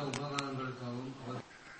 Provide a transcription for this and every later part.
உபகாரங்களுக்காகவும் அவர்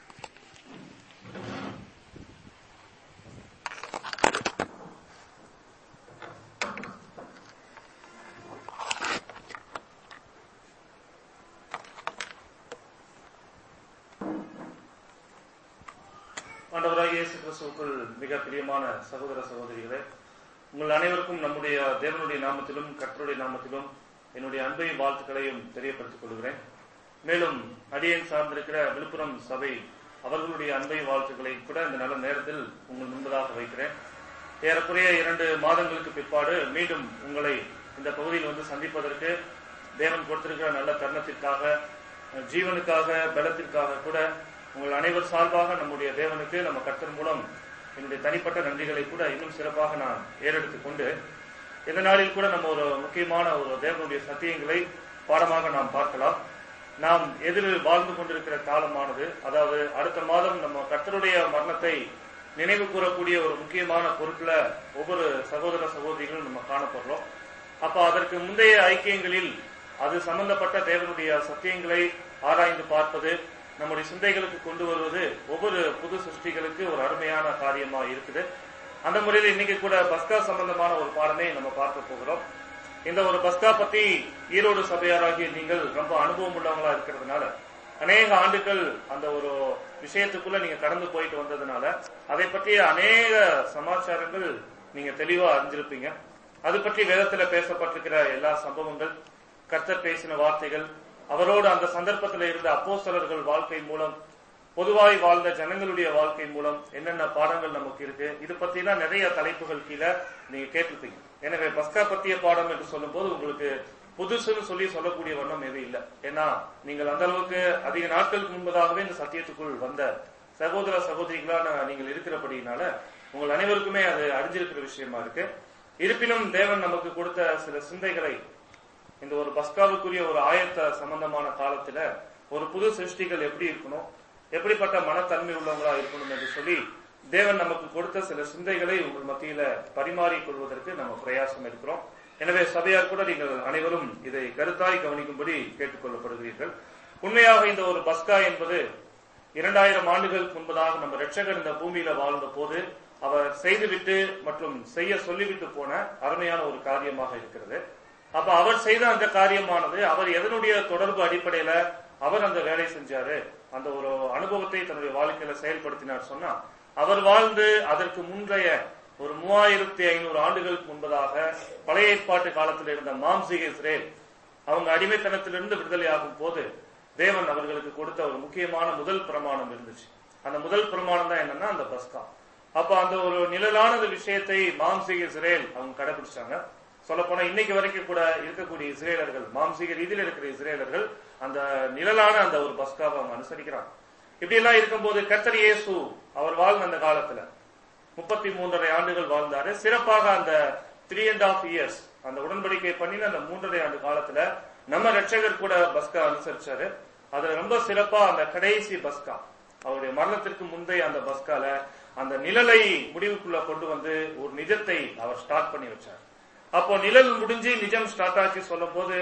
ஆண்டவராகிய இயேசு கிறிஸ்துவுக்குள் மிக பிரியமான சகோதர சகோதரிகளே உங்கள் அனைவருக்கும் நம்முடைய தேவனுடைய நாமத்திலும் கர்த்தருடைய நாமத்திலும் என்னுடைய அன்பையும் வாழ்த்துக்களையும் தெரியப்படுத்திக் கொள்கிறேன் மேலும் அடியேன் சார்ந்திருக்கிற விழுப்புரம் சபை அவர்களுடைய அன்பை வாழ்த்துக்களை கூட இந்த நல்ல நேரத்தில் உங்கள் முன்பதாக வைக்கிறேன் ஏறக்குறைய இரண்டு மாதங்களுக்கு பிற்பாடு மீண்டும் உங்களை இந்த பகுதியில் வந்து சந்திப்பதற்கு தேவன் கொடுத்திருக்கிற நல்ல தருணத்திற்காக ஜீவனுக்காக பலத்திற்காக கூட உங்கள் அனைவர் சார்பாக நம்முடைய தேவனுக்கு நம்ம கர்த்தர் மூலம் என்னுடைய தனிப்பட்ட நன்றிகளை கூட இன்னும் சிறப்பாக நான் ஏறெடுத்துக் கொண்டு இந்த நாளில் கூட நம்ம ஒரு முக்கியமான ஒரு தேவனுடைய சத்தியங்களை பாடமாக நாம் பார்க்கலாம் நாம் எதிரில் வாழ்ந்து கொண்டிருக்கிற காலமானது அதாவது அடுத்த மாதம் நம்ம கர்த்தருடைய மரணத்தை நினைவு கூறக்கூடிய ஒரு முக்கியமான பொருட்களை ஒவ்வொரு சகோதர சகோதரிகளும் நம்ம காணப்படுறோம் அப்ப அதற்கு முந்தைய ஐக்கியங்களில் அது சம்பந்தப்பட்ட தேவனுடைய சத்தியங்களை ஆராய்ந்து பார்ப்பது நம்முடைய சிந்தைகளுக்கு கொண்டு வருவது ஒவ்வொரு புது சிருஷ்டிகளுக்கு ஒரு அருமையான காரியமா இருக்குது அந்த முறையில் இன்னைக்கு கூட பஸ்கா சம்பந்தமான ஒரு பாடமே நம்ம பார்க்க போகிறோம் இந்த ஒரு பஸ்கா பத்தி ஈரோடு சபையாராகிய நீங்கள் ரொம்ப அனுபவம் உள்ளவங்களா இருக்கிறதுனால அநேக ஆண்டுகள் அந்த ஒரு விஷயத்துக்குள்ள நீங்க கடந்து போயிட்டு வந்ததுனால அதை பற்றிய அநேக சமாச்சாரங்கள் நீங்க தெளிவா அறிஞ்சிருப்பீங்க அது பற்றி வேதத்துல பேசப்பட்டிருக்கிற எல்லா சம்பவங்கள் கர்த்தர் பேசின வார்த்தைகள் அவரோடு அந்த சந்தர்ப்பத்தில் இருந்த அப்போஸ்தலர்கள் வாழ்க்கை மூலம் பொதுவாய் வாழ்ந்த ஜனங்களுடைய வாழ்க்கை மூலம் என்னென்ன பாடங்கள் நமக்கு இருக்கு இது பத்திலாம் நிறைய தலைப்புகள் கீழே நீங்க கேட்டிருப்பீங்க எனவே பஸ்கா பத்திய பாடம் என்று சொல்லும் போது உங்களுக்கு புதுசுன்னு சொல்லி சொல்லக்கூடிய வண்ணம் எதுவும் இல்லை ஏன்னா நீங்கள் அந்த அளவுக்கு அதிக நாட்களுக்கு முன்பதாகவே இந்த சத்தியத்துக்குள் வந்த சகோதர சகோதரிகளான நீங்கள் இருக்கிறபடினால உங்கள் அனைவருக்குமே அது அறிஞ்சிருக்கிற விஷயமா இருக்கு இருப்பினும் தேவன் நமக்கு கொடுத்த சில சிந்தைகளை இந்த ஒரு பஸ்காவுக்குரிய ஒரு ஆயத்த சம்பந்தமான காலத்துல ஒரு புது சிருஷ்டிகள் எப்படி இருக்கணும் எப்படிப்பட்ட மனத்தன்மை உள்ளவங்களா இருக்கணும் என்று சொல்லி தேவன் நமக்கு கொடுத்த சில சிந்தைகளை உங்கள் மத்தியில பரிமாறிக் கொள்வதற்கு நம்ம பிரயாசம் எடுக்கிறோம் எனவே சபையார் கூட நீங்கள் அனைவரும் இதை கருத்தாய் கவனிக்கும்படி கேட்டுக்கொள்ளப்படுகிறீர்கள் உண்மையாக இந்த ஒரு பஸ்கா என்பது இரண்டாயிரம் ஆண்டுகளுக்கு முன்பதாக நம்ம ரட்சகர் இந்த பூமியில வாழ்ந்த போது அவர் செய்துவிட்டு மற்றும் செய்ய சொல்லிவிட்டு போன அருமையான ஒரு காரியமாக இருக்கிறது அப்ப அவர் செய்த அந்த காரியமானது அவர் எதனுடைய தொடர்பு அடிப்படையில அவர் அந்த வேலை செஞ்சாரு அந்த ஒரு அனுபவத்தை தன்னுடைய வாழ்க்கையில செயல்படுத்தினார் சொன்னா அவர் வாழ்ந்து அதற்கு முந்தைய ஒரு மூவாயிரத்தி ஐநூறு ஆண்டுகளுக்கு முன்பதாக பழைய ஏற்பாட்டு காலத்தில் இருந்த மாம்சிக இஸ்ரேல் அவங்க அடிமைத்தனத்திலிருந்து விடுதலையாகும் போது தேவன் அவர்களுக்கு கொடுத்த ஒரு முக்கியமான முதல் பிரமாணம் இருந்துச்சு அந்த முதல் பிரமாணம் தான் என்னன்னா அந்த பஸ்கா அப்ப அந்த ஒரு நிழலான விஷயத்தை மாம்சிக இஸ்ரேல் அவங்க கடைபிடிச்சாங்க சொல்ல போனா இன்னைக்கு வரைக்கும் கூட இருக்கக்கூடிய இஸ்ரேலர்கள் மாம்சீக ரீதியில் இருக்கிற இஸ்ரேலர்கள் அந்த நிழலான அந்த ஒரு பஸ்காவை அவங்க அனுசரிக்கிறாங்க இப்படி எல்லாம் இருக்கும்போது கர்த்தர் இயேசு அவர் வாழ்ந்த அந்த காலத்துல முப்பத்தி மூன்றரை ஆண்டுகள் வாழ்ந்தாரு சிறப்பாக அந்த த்ரீ அண்ட் ஆஃப் இயர்ஸ் அந்த உடன்படிக்கை பண்ணின அந்த மூன்றரை ஆண்டு காலத்துல நம்ம ரட்சகர் கூட பஸ்கா அனுசரிச்சாரு அதுல ரொம்ப சிறப்பா அந்த கடைசி பஸ்கா அவருடைய மரணத்திற்கு முந்தைய அந்த பஸ்கால அந்த நிழலை முடிவுக்குள்ள கொண்டு வந்து ஒரு நிஜத்தை அவர் ஸ்டார்ட் பண்ணி வச்சார் அப்போ நிழல் முடிஞ்சு நிஜம் ஸ்டார்ட் ஆச்சு சொல்லும் போது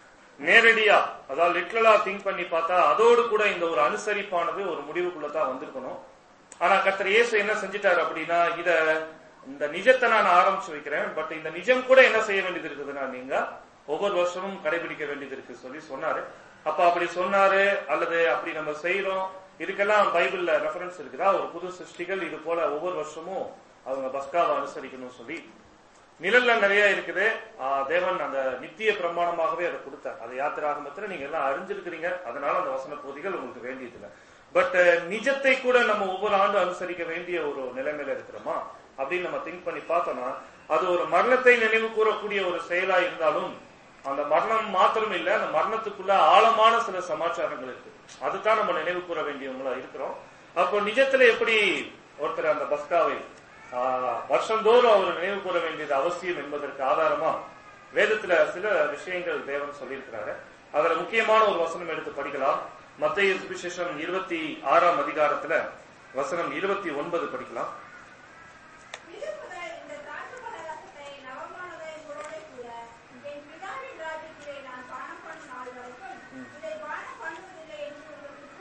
நேரடியா அதாவது லிட்ரலா திங்க் பண்ணி பார்த்தா அதோடு கூட இந்த ஒரு அனுசரிப்பானது ஒரு முடிவுக்குள்ள தான் வந்திருக்கணும் ஆனா கர்த்தர் இயேசு என்ன செஞ்சிட்டாரு அப்படின்னா இத இந்த நிஜத்தை நான் ஆரம்பிச்சு வைக்கிறேன் பட் இந்த நிஜம் கூட என்ன செய்ய வேண்டியது இருக்குதுன்னா நீங்க ஒவ்வொரு வருஷமும் கடைபிடிக்க வேண்டியது இருக்கு சொல்லி சொன்னாரு அப்ப அப்படி சொன்னாரு அல்லது அப்படி நம்ம செய்யறோம் இதுக்கெல்லாம் பைபிள்ல ரெஃபரன்ஸ் இருக்குதா ஒரு புது சிருஷ்டிகள் இது போல ஒவ்வொரு வருஷமும் அவங்க பஸ்காவை அனுசரிக்கணும் சொல்லி நிழல்ல நிறைய இருக்குது ஆஹ் தேவன் அந்த நித்திய பிரமாணமாகவே அதை கொடுத்தார் அதை யாத்திராகமத்துல நீங்க எல்லாம் அறிஞ்சிருக்கிறீங்க அதனால அந்த வசன பகுதிகள் உங்களுக்கு வேண்டியதில்லை பட் நிஜத்தை கூட நம்ம ஒவ்வொரு ஆண்டும் அனுசரிக்க வேண்டிய ஒரு நிலைமையில இருக்கிறோமா அப்படின்னு நம்ம திங்க் பண்ணி பார்த்தோம்னா அது ஒரு மரணத்தை நினைவு கூறக்கூடிய ஒரு செயலா இருந்தாலும் அந்த மரணம் மாத்திரம் இல்ல அந்த மரணத்துக்குள்ள ஆழமான சில சமாச்சாரங்கள் இருக்கு அதுதான் நம்ம நினைவு கூற வேண்டியவங்களா இருக்கிறோம் அப்போ நிஜத்துல எப்படி ஒருத்தர் அந்த பஸ்காவை ஆஹ், வருஷந்தோறும் அவர் நினைவு கூற வேண்டியது அவசியம் என்பதற்கு ஆதாரமா வேதத்துல சில விஷயங்கள் தேவன் சொல்லியிருக்கிறாரு அதுல முக்கியமான ஒரு வசனம் எடுத்து படிக்கலாம் மத்திய சுவிசேஷம் இருபத்தி ஆறாம் அதிகாரத்துல வசனம் இருபத்தி ஒன்பது படிக்கலாம் விழுப்புதல் இந்த திராட்சைப்பழ ரசத்தை நவமானதை உங்களோடே கூட என் பிதாவின் ராஜ்யத்திலே நான் பானம் பண்ணும் நாள் வரைக்கும் இதை பானம் பண்ணுவதில்லை என்று உங்களுக்கு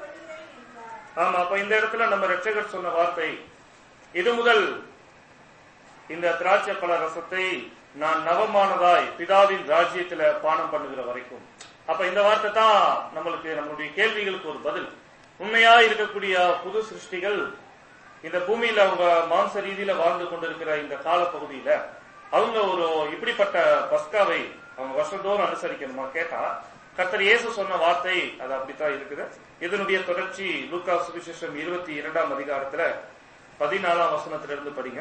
ஆமா அப்ப இந்த இடத்துல நம்ம ரட்சகர் சொன்ன வார்த்தை இது முதல் இந்த திராட்சை பழ ரசத்தை நான் நவமானதாய் பிதாவின் ராஜ்யத்துல பானம் பண்ணுகிற வரைக்கும் அப்ப இந்த வார்த்தை தான் நம்மளுக்கு நம்மளுடைய கேள்விகளுக்கு ஒரு பதில் உண்மையா இருக்கக்கூடிய புது சிருஷ்டிகள் இந்த பூமியில அவங்க மாம்ச ரீதியில வாழ்ந்து கொண்டிருக்கிற இந்த காலப்பகுதியில அவங்க ஒரு இப்படிப்பட்ட பஸ்காவை அவங்க வருஷந்தோறும் அனுசரிக்கணுமா கேட்டா கர்த்தர் இயேசு சொன்ன வார்த்தை அது அப்படித்தான் இருக்குது இதனுடைய தொடர்ச்சி லூக்கா சுவிசேஷம் இருபத்தி இரண்டாம் அதிகாரத்துல பதினாலாம் வசனத்திலிருந்து படிங்க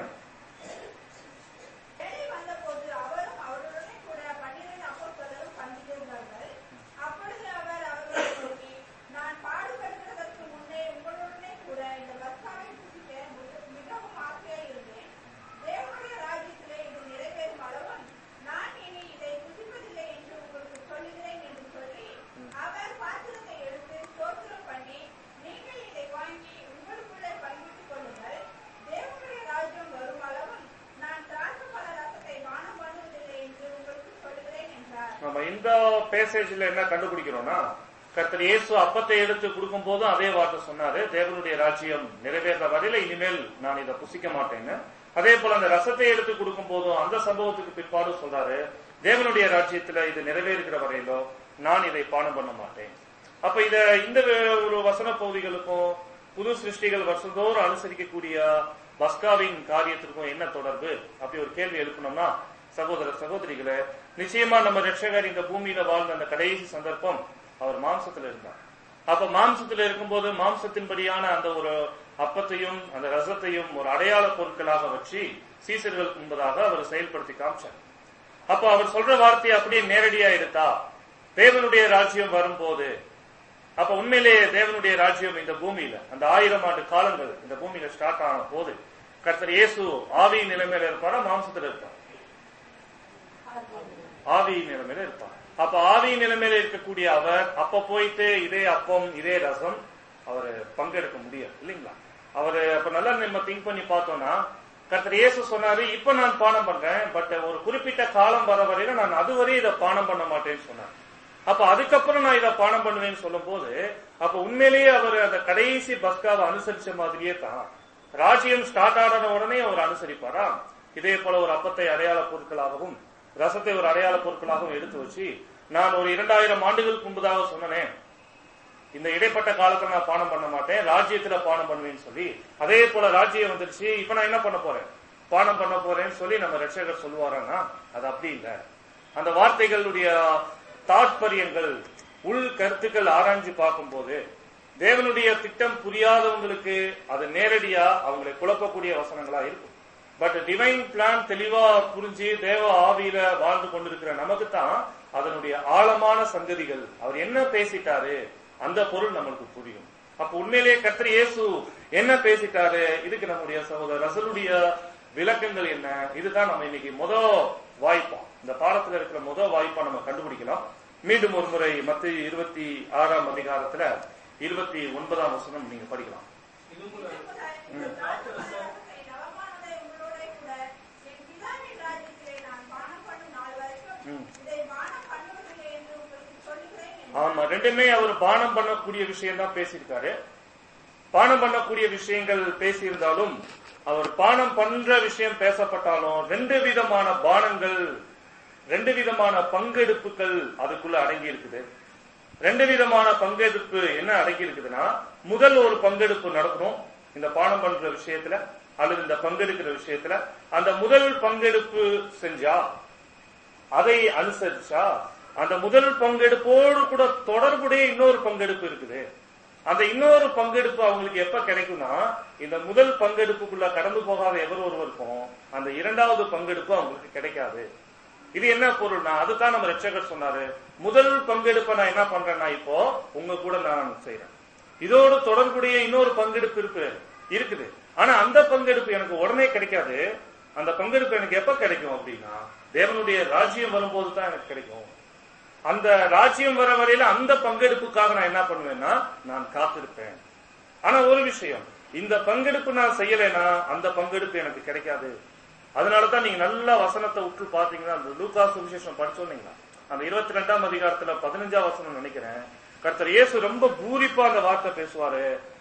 வேலை வந்தபோது அவரும் அவருடனே கூட பன்னிரண்டு அப்போஸ்தலரும் பந்தியிருந்தார்கள். அப்பொழுது அவர் அவர்களை நோக்கி, நான் பாடுபடுகிறதற்கு முன்னே உங்களுடனே கூட இந்த பஸ்காவை புசிக்க மிக- மிகவும் ஆசையாயிருந்தேன். தேவனுடைய ராஜ்யத்திலே இது நிறைவேறும் அளவும் நான் இனி இதை புசிப்பதில்லை என்று உங்களுக்கு சொல்லுகிறேன் என்று சொல்லி அவர் பாத்திரத்தை எடுத்து ஸ்தோத்திரம் பண்ணி நீங்கள் இதை வாங்கி உங்களுக்குள்ளே பங்கிட்டுக் கொள்ளுங்கள் தேவனுடைய ராஜ்யம் வரும் அளவும் நான் திராட்சைப்பழ ரசத்தை பானம் பண்ணுவதில்லை என்று உங்களுக்கு சொல்லுகிறேன் என்றார் நம்ம இந்த பேசேஜ்ல என்ன கண்டுபிடிக்கிறோம்னா கர்த்தர் இயேசு அப்பத்தை எடுத்து கொடுக்கும் போதும் அதே வார்த்தை சொன்னாரு தேவனுடைய ராஜ்யம் நிறைவேற வரையில இனிமேல் நான் இதை புசிக்க மாட்டேன்னு அதே போல அந்த ரசத்தை எடுத்து கொடுக்கும் போதும் அந்த சம்பவத்துக்கு பிற்பாடு சொல்றாரு தேவனுடைய ராஜ்யத்துல இது நிறைவேறுகிற வரையிலோ நான் இதை பானம் பண்ண மாட்டேன் அப்ப இத இந்த ஒரு வசன பகுதிகளுக்கும் புது சிருஷ்டிகள் வருஷந்தோறும் அனுசரிக்கக்கூடிய பஸ்காவின் காரியத்திற்கும் என்ன தொடர்பு அப்படி ஒரு கேள்வி எழுப்பணும்னா சகோதர சகோதரிகளே நிச்சயமா நம்ம ரட்சகர் இந்த பூமியில வாழ்ந்த அந்த கடைசி சந்தர்ப்பம் அவர் மாம்சத்துல இருந்தார் அப்ப மாம்சத்துல இருக்கும்போது மாம்சத்தின்படியான அந்த ஒரு அப்பத்தையும் அந்த ரசத்தையும் ஒரு அடையாள பொருட்களாக வச்சு சீசர்களுக்கு முன்பதாக அவர் செயல்படுத்தி காமிச்சார் அப்ப அவர் சொல்ற வார்த்தையை அப்படியே நேரடியா எடுத்தா தேவனுடைய ராஜ்யம் வரும்போது அப்ப உண்மையிலேயே தேவனுடைய ராஜ்யம் இந்த பூமியில அந்த ஆயிரம் ஆண்டு காலங்கள் இந்த பூமியில ஸ்டார்ட் ஆன போது கர்த்தர் இயேசு ஆவி நிலைமையில இருப்பாரா மாம்சத்துல இருப்பார் ஆவி நிலைமையில இருப்பார் அப்ப ஆவி நிலைமையில இருக்கக்கூடிய அவர் அப்ப போயிட்டு இதே அப்பம் இதே ரசம் அவர் பங்கெடுக்க முடியாது இல்லைங்களா அவரு அப்ப நல்லா நம்ம திங்க் பண்ணி பார்த்தோம்னா கர்த்தர் இயேசு சொன்னாரு இப்ப நான் பானம் பண்றேன் பட் ஒரு குறிப்பிட்ட காலம் வர வரையில நான் அதுவரை இதை பானம் பண்ண மாட்டேன்னு சொன்னார் அப்ப அதுக்கப்புறம் நான் இதை பானம் பண்ணுவேன்னு சொல்லும் போது அப்ப உண்மையிலேயே அவர் அந்த கடைசி பஸ்காவை அனுசரிச்ச மாதிரியே தான் ராஜ்யம் ஸ்டார்ட் ஆன உடனே அவர் அனுசரிப்பாரா இதே போல ஒரு அப்பத்தை அடையாள பொருட்களாகவும் ரசத்தை ஒரு அடையாள பொருட்களாகவும் எடுத்து வச்சு நான் ஒரு இரண்டாயிரம் ஆண்டுகளுக்கு முன்பதாக சொன்னேன் இந்த இடைப்பட்ட காலத்துல நான் பானம் பண்ண மாட்டேன் ராஜ்யத்துல பானம் பண்ணுவேன்னு சொல்லி அதே போல ராஜ்யம் வந்துருச்சு இப்ப நான் என்ன பண்ண போறேன் பானம் பண்ண போறேன்னு சொல்லி நம்ம ரட்சகர் சொல்லுவாரான்னா அது அப்படி இல்ல அந்த வார்த்தைகளுடைய தாற்பயங்கள் உள் கருத்துக்கள் ஆராய்ஞ்சு பார்க்கும்போது தேவனுடைய திட்டம் புரியாதவங்களுக்கு அது நேரடியா அவங்களை குழப்பக்கூடிய வசனங்களா இருக்கும் பட் டிவைன் பிளான் தெளிவா புரிஞ்சு தேவ ஆவியில வாழ்ந்து கொண்டிருக்கிற நமக்கு தான் அதனுடைய ஆழமான சங்கதிகள் அவர் என்ன பேசிட்டாரு அந்த பொருள் நம்மளுக்கு புரியும் அப்ப உண்மையிலேயே கர்த்தர் இயேசு என்ன பேசிட்டாரு இதுக்கு நம்முடைய சகோதரர் ரசலுடைய விளக்கங்கள் என்ன இதுதான் நம்ம இன்னைக்கு முத வாய்ப்பா இந்த பாடத்துல இருக்கிற முத வாய்ப்பா நம்ம கண்டுபிடிக்கலாம் மீண்டும் ஒரு முறை மத்திய இருபத்தி ஆறாம் அதிகாரத்துல இருபத்தி ஒன்பதாம் வசனம் நீங்க படிக்கலாம் இந்த திராட்சைப்பழ ரசத்தை நவமானதை உங்களோட கூட என் பிதாவின் ராஜ்யத்திலே நான் பானம் பண்ணும் நாள் வரைக்கும் ம். இதை பானம் பண்ணுவதில்லை என்று உங்களுக்கு சொல்லுகிறேன் என்றார். ஆமா ரெண்டுமே அவர் பானம் பண்ணக்கூடிய விஷயம் தான் பேசியிருக்காரு பானம் பண்ணக்கூடிய விஷயங்கள் பேசியிருந்தாலும் அவர் பானம் பண்ற விஷயம் பேசப்பட்டாலும் ரெண்டு விதமான பானங்கள் ரெண்டு விதமான பங்கெடுப்புகள் அதுக்குள்ள அடங்கி இருக்குது ரெண்டு விதமான பங்கெடுப்பு என்ன அடங்கி இருக்குதுன்னா முதல் ஒரு பங்கெடுப்பு நடக்கணும் இந்த பானம் பண்ற விஷயத்துல அல்லது இந்த பங்கெடுக்கிற விஷயத்துல அந்த முதல் பங்கெடுப்பு செஞ்சா அதை அனுசரிச்சா அந்த முதல் பங்கெடுப்போடு கூட தொடர்புடைய இன்னொரு பங்கெடுப்பு இருக்குது அந்த இன்னொரு பங்கெடுப்பு அவங்களுக்கு எப்ப கிடைக்கும்னா இந்த முதல் பங்கெடுப்புக்குள்ள கடந்து போகாத எவர் ஒருவருக்கும் அந்த இரண்டாவது பங்கெடுப்பு அவங்களுக்கு கிடைக்காது இது என்ன பொருள்னா அதுதான் நம்ம ரட்சகர் சொன்னாரு முதல் பங்கெடுப்பை நான் என்ன பண்றேன்னா இப்போ உங்க கூட நான் செய்யறேன் இதோடு தொடர்புடைய இன்னொரு பங்கெடுப்பு இருக்கு இருக்குது ஆனா அந்த பங்கெடுப்பு எனக்கு உடனே கிடைக்காது அந்த பங்கெடுப்பு எனக்கு எப்ப கிடைக்கும் அப்படின்னா தேவனுடைய ராஜ்யம் வரும்போது தான் எனக்கு கிடைக்கும் அந்த ராஜ்யம் வர வரையில அந்த பங்கெடுப்புக்காக நான் என்ன பண்ணுவேன்னா நான் காத்திருப்பேன் ஆனா ஒரு விஷயம் இந்த பங்கெடுப்பு நான் செய்யலைன்னா அந்த பங்கெடுப்பு எனக்கு கிடைக்காது அதனாலதான் நீங்க நல்ல வசனத்தை உற்று பாத்தீங்கன்னா அந்த லூகா சுவிசேஷம் படிச்சோன்னீங்களா அந்த இருபத்தி ரெண்டாம் அதிகாரத்துல பதினஞ்சாம் வசனம் நினைக்கிறேன் கர்த்தர் இயேசு ரொம்ப பூரிப்பா அந்த வார்த்தை பேசுவாரு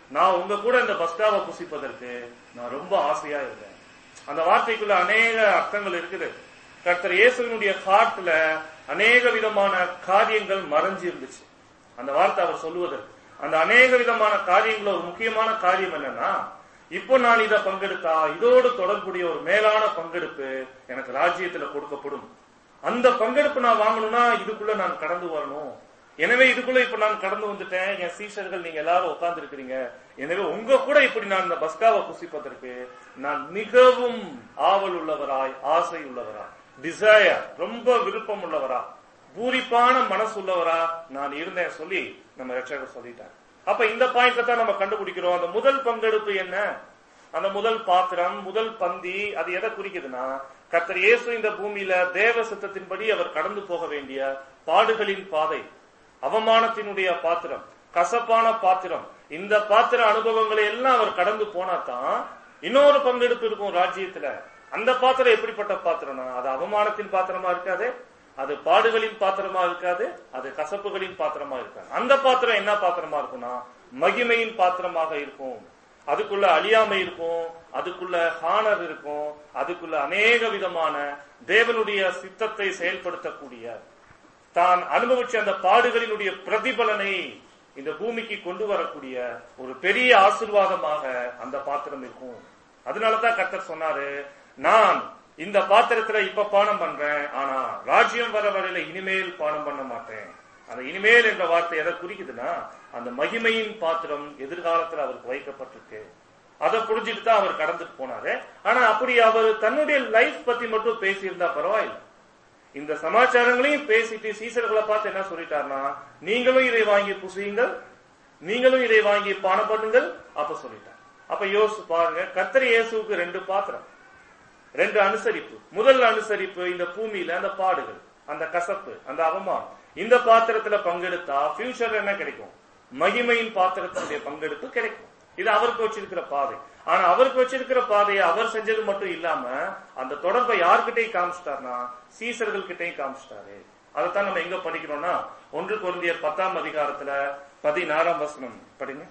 நான் உங்க கூட இந்த பஸ்காவை புசிப்பதற்கு நான் ரொம்ப ஆசையா இருந்தேன் அந்த வார்த்தைக்குள்ள அநேக அர்த்தங்கள் இருக்குது கர்த்தர் இயேசுவினுடைய ஹார்ட்ல அநேக விதமான காரியங்கள் மறைஞ்சு இருந்துச்சு அந்த வார்த்தை அவர் சொல்லுவதற்கு அந்த அநேக விதமான காரியங்கள ஒரு முக்கியமான காரியம் என்னன்னா இப்போ நான் இதை பங்கெடுத்தா இதோடு தொடர்புடைய ஒரு மேலான பங்கெடுப்பு எனக்கு ராஜ்யத்துல கொடுக்கப்படும் அந்த பங்கெடுப்பு நான் வாங்கணும்னா இதுக்குள்ள நான் கடந்து வரணும் எனவே இதுக்குள்ள இப்ப நான் கடந்து வந்துட்டேன் என் சீஷர்கள் நீங்க எல்லாரும் உட்கார்ந்து இருக்கிறீங்க எனவே உங்க கூட இப்படி நான் இந்த பஸ்காவை புசிப்பதற்கு நான் மிகவும் ஆவல் உள்ளவராய் ஆசை உள்ளவராய் டிசையர் ரொம்ப விருப்பம் உள்ளவரா பூரிப்பான மனசு உள்ளவரா நான் இருந்தேன் சொல்லி நம்ம ரட்சகர் சொல்லிட்டார் அப்ப இந்த பாயிண்ட்ல தான் நம்ம கண்டுபிடிக்கிறோம் அந்த முதல் பங்கெடுப்பு என்ன அந்த முதல் பாத்திரம் முதல் பந்தி அது எதை குறிக்குதுன்னா கர்த்தர் இயேசு இந்த பூமியில தேவ சித்தத்தின்படி அவர் கடந்து போக வேண்டிய பாடுகளின் பாதை அவமானத்தினுடைய பாத்திரம் கசப்பான பாத்திரம் இந்த பாத்திர அனுபவங்களை எல்லாம் அவர் கடந்து போனா தான் இன்னொரு பங்கெடுப்பு இருக்கும் ராஜ்யத்துல அந்த பாத்திரம் எப்படிப்பட்ட பாத்திரம்னா அது அவமானத்தின் பாத்திரமா இருக்காது அது பாடுகளின் பாத்திரமா இருக்காது அது கசப்புகளின் பாத்திரமா இருக்காது அந்த பாத்திரம் என்ன பாத்திரமா இருக்கும்னா மகிமையின் பாத்திரமாக இருக்கும் அதுக்குள்ள அழியாமை இருக்கும் அதுக்குள்ள ஹானர் இருக்கும் அதுக்குள்ள அநேக விதமான தேவனுடைய சித்தத்தை செயல்படுத்தக்கூடிய தான் அனுபவிச்ச அந்த பாடுகளினுடைய பிரதிபலனை இந்த பூமிக்கு கொண்டு வரக்கூடிய ஒரு பெரிய ஆசிர்வாதமாக அந்த பாத்திரம் இருக்கும் அதனாலதான் கர்த்தர் சொன்னாரு நான் இந்த பாத்திரத்துல இப்ப பானம் பண்றேன் ஆனா ராஜ்யம் வர வரையில இனிமேல் பானம் பண்ண மாட்டேன் அந்த இனிமேல் என்ற வார்த்தை எதை குறிக்குதுன்னா அந்த மகிமையின் பாத்திரம் எதிர்காலத்துல அவருக்கு வைக்கப்பட்டிருக்கு அதை புரிஞ்சுட்டு தான் அவர் கடந்துட்டு போனாரு ஆனா அப்படி அவர் தன்னுடைய லைஃப் பத்தி மட்டும் பேசியிருந்தா பரவாயில்லை இந்த சமாச்சாரங்களையும் பேசிட்டு சீசர்களை பார்த்து என்ன சொல்லிட்டாருன்னா நீங்களும் இதை வாங்கி புசியுங்கள் நீங்களும் இதை வாங்கி பானம் பண்ணுங்கள் அப்ப சொல்லிட்டார் அப்ப யோசிச்சு பாருங்க கர்த்தர் இயேசுவுக்கு ரெண்டு பாத்திரம் ரெண்டு அனுசரிப்பு முதல் அனுசரிப்பு இந்த பூமியில அந்த பாடுகள் அந்த கசப்பு அந்த அவமானம் இந்த பாத்திரத்துல பங்கெடுத்தா ஃபியூச்சர் என்ன கிடைக்கும் மகிமையின் பாத்திரத்தினுடைய பங்கெடுப்பு கிடைக்கும் இது அவருக்கு வச்சிருக்கிற பாதை ஆனா அவருக்கு வச்சிருக்கிற பாதையை அவர் செஞ்சது மட்டும் இல்லாம அந்த தொடர்பை யார்கிட்டயும் காமிச்சிட்டார்னா சீசர்கள் கிட்டையும் காமிச்சிட்டாரு அதைத்தான் நம்ம எங்க படிக்கிறோம்னா ஒன்று குழந்தையர் பத்தாம் அதிகாரத்துல பதினாறாம் வசனம் படிங்க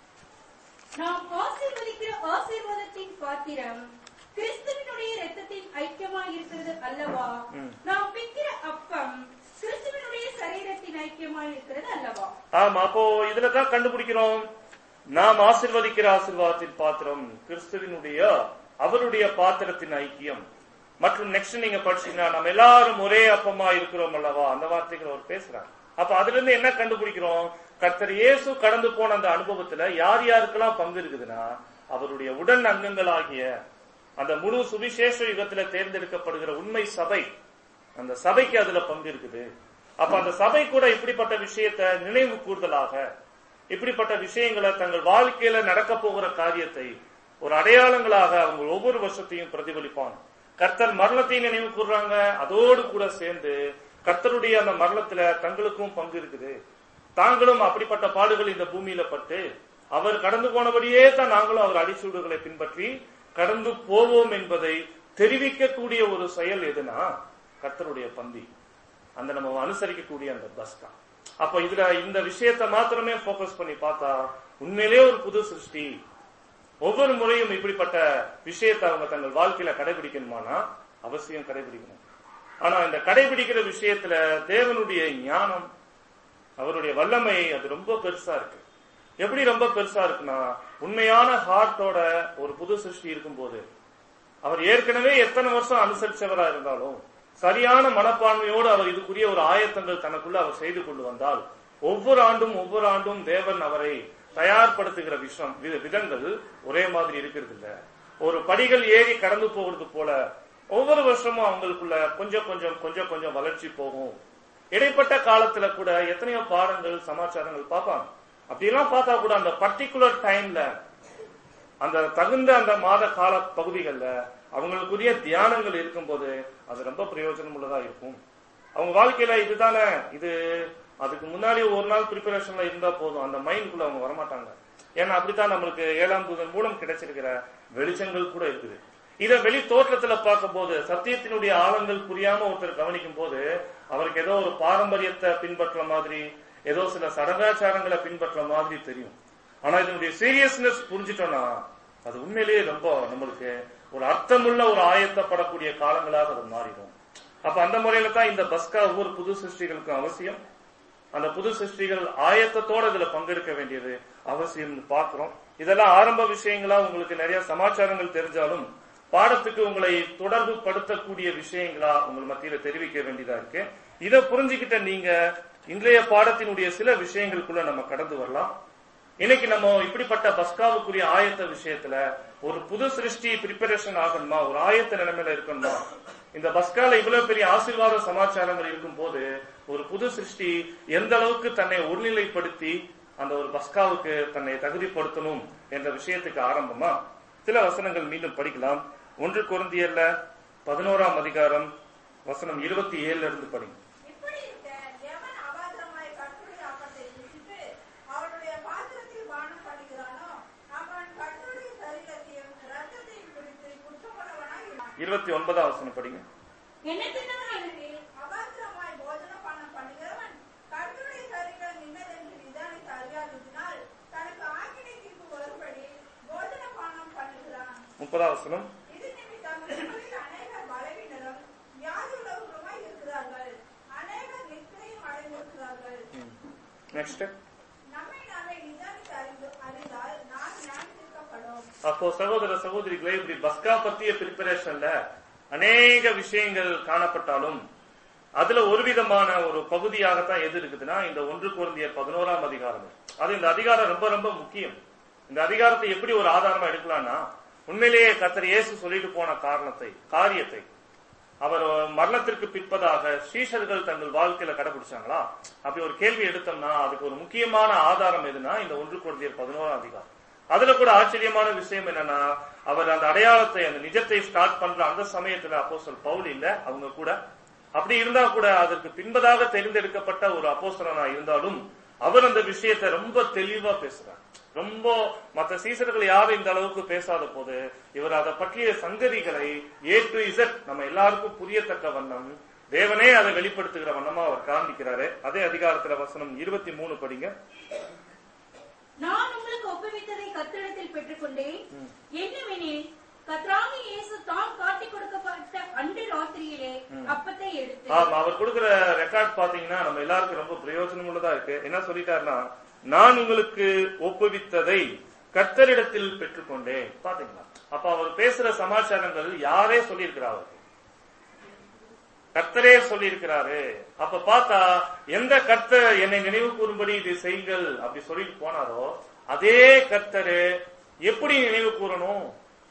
நாம் ஆசீர்வதிக்கிற ஆசீர்வாதத்தின் பாத்திரம் கிறிஸ்துவினுடைய இரத்தத்தின் ஐக்கியமாய் இருக்கிறது அல்லவா ம். நாம் பிக்கிற அப்பம் கிறிஸ்துவினுடைய சரீரத்தின் ஐக்கியமாய் இருக்கிறது அல்லவா ஆமா அப்போ இதுல தான் கண்டுபிடிக்கிறோம் நாம் ஆசிர்வதிக்கிற ஆசிர்வாதத்தின் பாத்திரம் கிறிஸ்துவினுடைய அவருடைய பாத்திரத்தின் ஐக்கியம் மற்றும் நெக்ஸ்ட் நீங்க படிச்சீங்கன்னா நம்ம எல்லாரும் ஒரே அப்பமா இருக்கிறோம் அல்லவா அந்த வார்த்தைகள் அவர் பேசுறார் அப்ப அதுல இருந்து என்ன கண்டுபிடிக்கிறோம் கர்த்தர் இயேசு கடந்து போன அந்த அனுபவத்துல யார் யாருக்கெல்லாம் பங்கு இருக்குதுன்னா அவருடைய உடன் அங்கங்களாகிய அந்த முழு சுவிசேஷ யுகத்துல தேர்ந்தெடுக்கப்படுகிற உண்மை சபை அந்த சபைக்கு அதுல பங்கு இருக்குது அப்ப அந்த சபை கூட இப்படிப்பட்ட விஷயத்தை நினைவு கூர்தலாக இப்படிப்பட்ட விஷயங்களை தங்கள் வாழ்க்கையில நடக்க போகிற காரியத்தை ஒரு அடையாளங்களாக அவங்க ஒவ்வொரு வருஷத்தையும் பிரதிபலிப்பான் கர்த்தர் மரணத்தையும் நினைவு கூர்றாங்க அதோடு கூட சேர்ந்து கர்த்தருடைய அந்த மரணத்துல தங்களுக்கும் பங்கு இருக்குது தாங்களும் அப்படிப்பட்ட பாடுகள் இந்த பூமியில பட்டு அவர் கடந்து போனபடியே தான் நாங்களும் அவர் அடிச்சூடுகளை பின்பற்றி கடந்து போவோம் என்பதை தெரிவிக்கக்கூடிய ஒரு செயல் எதுனா கர்த்தருடைய பந்தி அந்த நம்ம அனுசரிக்கக்கூடிய அந்த பஸ்கா அப்ப இதுல இந்த விஷயத்தை மாத்திரமே போக்கஸ் பண்ணி பார்த்தா உண்மையிலேயே ஒரு புது சிருஷ்டி ஒவ்வொரு முறையும் இப்படிப்பட்ட விஷயத்தை அவங்க தங்கள் வாழ்க்கையில கடைபிடிக்கணுமானா அவசியம் கடைபிடிக்கணும் ஆனா இந்த கடைபிடிக்கிற விஷயத்துல தேவனுடைய ஞானம் அவருடைய வல்லமை அது ரொம்ப பெருசா இருக்கு எப்படி ரொம்ப பெருசா இருக்குன்னா உண்மையான ஹார்ட்டோட ஒரு புது சிருஷ்டி இருக்கும்போது அவர் ஏற்கனவே எத்தனை வருஷம் அனுசரிச்சவரா இருந்தாலும் சரியான மனப்பான்மையோடு அவர் இதுக்குரிய ஒரு ஆயத்தங்கள் தனக்குள்ள அவர் செய்து கொண்டு வந்தால் ஒவ்வொரு ஆண்டும் ஒவ்வொரு ஆண்டும் தேவன் அவரை தயார்படுத்துகிற விஷயம் வி- விதங்கள் ஒரே மாதிரி இருக்கிறது இல்ல ஒரு படிகள் ஏறி கடந்து போகிறது போல ஒவ்வொரு வருஷமும் அவங்களுக்குள்ள கொஞ்சம் கொஞ்சம் கொஞ்சம் கொஞ்சம் வளர்ச்சி போகும் இடைப்பட்ட காலத்துல கூட எத்தனையோ பாடங்கள் சமாச்சாரங்கள் பார்ப்பாங்க அப்படியெல்லாம் பார்த்தா கூட அந்த பர்டிகுலர் டைம்ல அந்த தகுந்த அந்த மாத கால பகுதிகள்ல அவங்களுக்குரிய தியானங்கள் இருக்கும்போது அது ரொம்ப பிரயோஜனம் உள்ளதா இருக்கும் அவங்க வாழ்க்கையில இதுதானே இது அதுக்கு முன்னாடி ஒரு நாள் ப்ரிப்பரேஷன்ல இருந்தா போதும் அந்த மைண்ட்குள்ள அவங்க வரமாட்டாங்க ஏன்னா அப்படித்தான் நம்மளுக்கு ஏழாம் தூதன் மூலம் கிடைச்சிருக்கிற வெளிச்சங்கள் கூட இருக்குது இத வெளி தோற்றத்துல பார்க்கும்போது சத்தியத்தினுடைய ஆழங்கள் புரியாம ஒருத்தர் கவனிக்கும் போது அவருக்கு ஏதோ ஒரு பாரம்பரியத்தை பின்பற்ற மாதிரி ஏதோ சில சடங்காச்சாரங்களை பின்பற்ற மாதிரி தெரியும் ஆனா இதனுடைய சீரியஸ்னஸ் புரிஞ்சிட்டோம்னா அது உண்மையிலேயே ரொம்ப நம்மளுக்கு ஒரு அர்த்தமுள்ள ஒரு ஆயத்தப்படக்கூடிய காலங்களாக அது மாறிடும் அப்ப அந்த முறையில தான் இந்த பஸ்கா ஒவ்வொரு புது சிருஷ்டிகளுக்கும் அவசியம் அந்த புது சிருஷ்டிகள் ஆயத்தத்தோட இதுல பங்கெடுக்க வேண்டியது அவசியம்னு பாக்குறோம் இதெல்லாம் ஆரம்ப விஷயங்களா உங்களுக்கு நிறைய சமாச்சாரங்கள் தெரிஞ்சாலும் பாடத்துக்கு உங்களை தொடர்பு படுத்தக்கூடிய விஷயங்களா உங்கள் மத்தியில தெரிவிக்க வேண்டியதா இருக்கு இதை புரிஞ்சுக்கிட்ட நீங்க இன்றைய பாடத்தினுடைய சில விஷயங்களுக்குள்ள நம்ம கடந்து வரலாம் இன்னைக்கு நம்ம இப்படிப்பட்ட பஸ்காவுக்குரிய ஆயத்த விஷயத்துல ஒரு புது சிருஷ்டி ப்ரிப்பரேஷன் ஆகணுமா ஒரு ஆயத்த நிலைமையில இருக்கணுமா இந்த பஸ்கால இவ்வளவு பெரிய ஆசீர்வாத சமாச்சாரங்கள் இருக்கும் போது ஒரு புது சிருஷ்டி எந்த அளவுக்கு தன்னை ஒருநிலைப்படுத்தி அந்த ஒரு பஸ்காவுக்கு தன்னை தகுதிப்படுத்தணும் என்ற விஷயத்துக்கு ஆரம்பமா சில வசனங்கள் மீண்டும் படிக்கலாம் ஒன்று குருந்தியல்ல பதினோராம் அதிகாரம் வசனம் இருபத்தி ஏழுல இருந்து படிங்க இப்படி இருக்க எவன் அபாத்திரமாய் கர்த்தருடைய அப்பத்தை ருசித்து அவருடைய பாத்திரத்தில் பானம் பண்ணுகிறானோ அவன் கர்த்தருடைய சரீரத்தையும் ரத்தத்தையும் குறித்து குற்றமுள்ளவனாய் இருக்கிறான். இருபத்தி ஒன்பதாம் வசனம் படிங்க என்னத்தினால் அபாத்திரமாய் போஜன பானம் பண்ணுகிறவன் கர்த்தருடைய சரீரம் இன்னதென்று நிதானித்து அறியாததினால் தனக்கு ஆக்கினை தீர்ப்பு வரும்படி போஜன பானம் பண்ணுகிறான் முப்பதாம் வசனம் இது நிமித்தம் உங்களில் அநேகர் பலவீனரும் வியாதியுள்ளவர்களுமாய் இருக்கிறார்கள் அநேகர் நித்திரையும் அடைந்திருக்கிறார்கள் நெக்ஸ்ட் நம்மை நாமே நிதானித்து அறிந்து அறிந்தால் நாம் ஞானத்திற்கப்படும் அப்போ சகோதர சகோதரிகளே இப்படி பஸ்கா பத்திய பிரிப்பரேஷன்ல அநேக விஷயங்கள் காணப்பட்டாலும் அதுல ஒரு விதமான ஒரு பகுதியாகத்தான் எது இருக்குதுன்னா இந்த ஒன்று குருந்திய பதினோராம் அதிகாரம் அது இந்த அதிகாரம் ரொம்ப ரொம்ப முக்கியம் இந்த அதிகாரத்தை எப்படி ஒரு ஆதாரமா எடுக்கலாம்னா உண்மையிலேயே கர்த்தர் இயேசு சொல்லிட்டு போன காரணத்தை காரியத்தை அவர் மரணத்திற்கு பிற்பதாக ஸ்ரீஷர்கள் தங்கள் வாழ்க்கையில கடைபிடிச்சாங்களா அப்படி ஒரு கேள்வி எடுத்தோம்னா அதுக்கு ஒரு முக்கியமான ஆதாரம் எதுனா இந்த ஒன்று குழந்தையர் பதினோராம் அதிகாரம் அதுல கூட ஆச்சரியமான விஷயம் என்னன்னா அவர் அந்த அடையாளத்தை அந்த நிஜத்தை ஸ்டார்ட் பண்ற அந்த சமயத்துல அப்போஸ்தலர் பவுல் இல்ல அவங்க கூட அப்படி இருந்தா கூட அதற்கு பின்பதாக தெரிந்தெடுக்கப்பட்ட ஒரு அப்போஸ்தலனா இருந்தாலும் அவர் அந்த விஷயத்தை ரொம்ப தெளிவா பேசுறார் ரொம்ப மற்ற சீசர்கள் யாரும் இந்த அளவுக்கு பேசாத போது இவர் அதை பற்றிய சங்கதிகளை ஏ டு இசட் நம்ம எல்லாருக்கும் புரியத்தக்க வண்ணம் தேவனே அதை வெளிப்படுத்துகிற வண்ணமா அவர் காண்பிக்கிறாரு அதே அதிகாரத்துல வசனம் இருபத்தி மூணு படிங்க நான் உங்களுக்கு ஒப்புவித்ததை கத்திடத்தில் பெற்றுக்கொண்டேன் என்னவெனில் கத்ராகி இயேசு தாம் காட்டிக் கொடுக்கப்பட்ட அன்று ராத்திரியிலே அப்பத்தை எடுத்து ஆமா அவர் கொடுக்கிற ரெக்கார்ட் பாத்தீங்கன்னா நம்ம எல்லாருக்கும் ரொம்ப பிரயோஜனம் உள்ளதா இருக்கு என்ன சொல்லிட்டாருன்னா நான் உங்களுக்கு ஒப்புவித்ததை கர்த்தரிடத்தில் பெற்றுக்கொண்டேன் பாத்தீங்களா அப்ப அவர் பேசுற சமாச்சாரங்கள் யாரே சொல்லியிருக்கிறார் அவருக்கு கர்த்தரே சொல்லியிருக்கிறாரு அப்ப பார்த்தா எந்த கர்த்தர் என்னை நினைவு கூறும்படி இது செய்யுங்கள் அப்படி சொல்லிட்டு போனாரோ அதே கர்த்தரு எப்படி நினைவு கூறணும்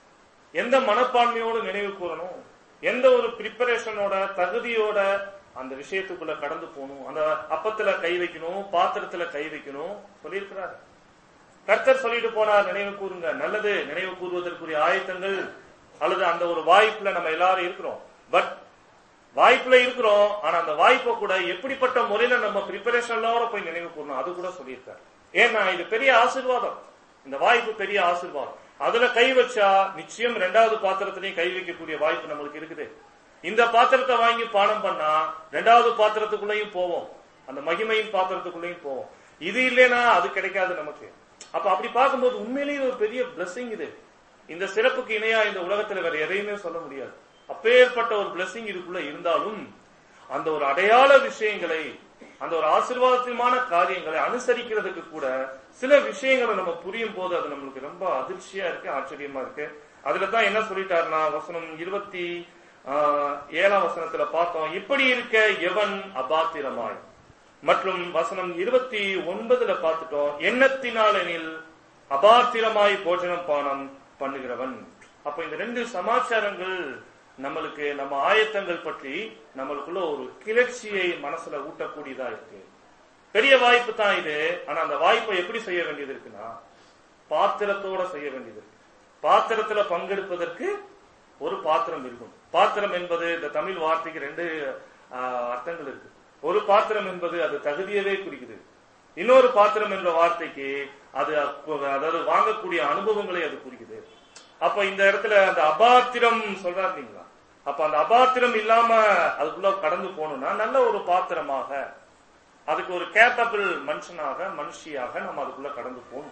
எந்த மனப்பான்மையோடு நினைவு கூறணும் எந்த ஒரு ப்ரிப்பரேஷனோட தகுதியோட அந்த விஷயத்துக்குள்ள கடந்து போகணும் அந்த அப்பத்துல கை வைக்கணும் பாத்திரத்துல கை வைக்கணும் சொல்லியிருக்கிறார் கர்த்தர் சொல்லிட்டு போனார் நினைவு கூறுங்க நல்லது நினைவு கூறுவதற்குரிய ஆயத்தங்கள் அல்லது அந்த ஒரு வாய்ப்புல நம்ம எல்லாரும் இருக்கிறோம் பட் வாய்ப்புல இருக்கிறோம் ஆனா அந்த வாய்ப்பை கூட எப்படிப்பட்ட முறையில நம்ம ப்ரிப்பரேஷனோட போய் நினைவு கூறணும் அது கூட சொல்லியிருக்காரு ஏன்னா இது பெரிய ஆசீர்வாதம் இந்த வாய்ப்பு பெரிய ஆசீர்வாதம் அதுல கை வச்சா நிச்சயம் ரெண்டாவது பாத்திரத்திலையும் கை வைக்கக்கூடிய வாய்ப்பு நம்மளுக்கு இருக்குது இந்த பாத்திரத்தை வாங்கி பானம் பண்ணா ரெண்டாவது பாத்திரத்துக்குள்ளேயும் போவோம் அந்த மகிமையின் பாத்திரத்துக்குள்ளேயும் போவோம் இது இல்லைன்னா அது கிடைக்காது நமக்கு அப்ப அப்படி பார்க்கும்போது உண்மையிலேயே ஒரு பெரிய blessing இது இந்த சிறப்புக்கு இணையா இந்த உலகத்துல வேற எதையுமே சொல்ல முடியாது அப்பேற்பட்ட ஒரு blessing இதுக்குள்ள இருந்தாலும் அந்த ஒரு அடையாள விஷயங்களை அந்த ஒரு ஆசீர்வாதமான காரியங்களை அனுசரிக்கிறதுக்கு கூட சில விஷயங்களை நம்ம புரியும் போது அது நம்மளுக்கு ரொம்ப அதிர்ச்சியா இருக்கு ஆச்சரியமா இருக்கு அதுல தான் என்ன சொல்லிட்டாருன்னா வசனம் இருபத்தி ஆஹ், ஏழாம் வசனத்துல பார்த்தோம் இப்படி இருக்க எவன் அபாத்திரமாய் மற்றும் வசனம் இருபத்தி ஒன்பதுல பார்த்துட்டோம் எண்ணத்தினாலெனில் அபாத்திரமாய் போஜனம் பானம் பண்ணுகிறவன் அப்ப இந்த ரெண்டு சமாச்சாரங்கள் நம்மளுக்கு நம்ம ஆயத்தங்கள் பற்றி நம்மளுக்குள்ள ஒரு கிளர்ச்சியை மனசுல ஊட்டக்கூடியதா இருக்கு பெரிய வாய்ப்பு தான் இது ஆனா அந்த வாய்ப்பை எப்படி செய்ய வேண்டியது இருக்குன்னா பாத்திரத்தோட செய்ய வேண்டியது இருக்கு பாத்திரத்துல பங்கெடுப்பதற்கு ஒரு பாத்திரம் இருக்கும் பாத்திரம் என்பது இந்த தமிழ் வார்த்தைக்கு ரெண்டு ஆஹ், அர்த்தங்கள் இருக்கு ஒரு பாத்திரம் என்பது அது தகுதியவே குறிக்குது இன்னொரு பாத்திரம் என்ற வார்த்தைக்கு அது அப்ப- அதாவது வாங்கக்கூடிய அனுபவங்களை அது குறிக்குது அப்ப இந்த இடத்துல அந்த அபாத்திரம் சொல்றாருங்களா அப்ப அந்த அபாத்திரம் இல்லாம அதுக்குள்ள கடந்து போகணும்னா நல்ல ஒரு பாத்திரமாக அதுக்கு ஒரு கேப்பபிள் மனுஷனாக மனுஷியாக நம்ம அதுக்குள்ள கடந்து போகணும்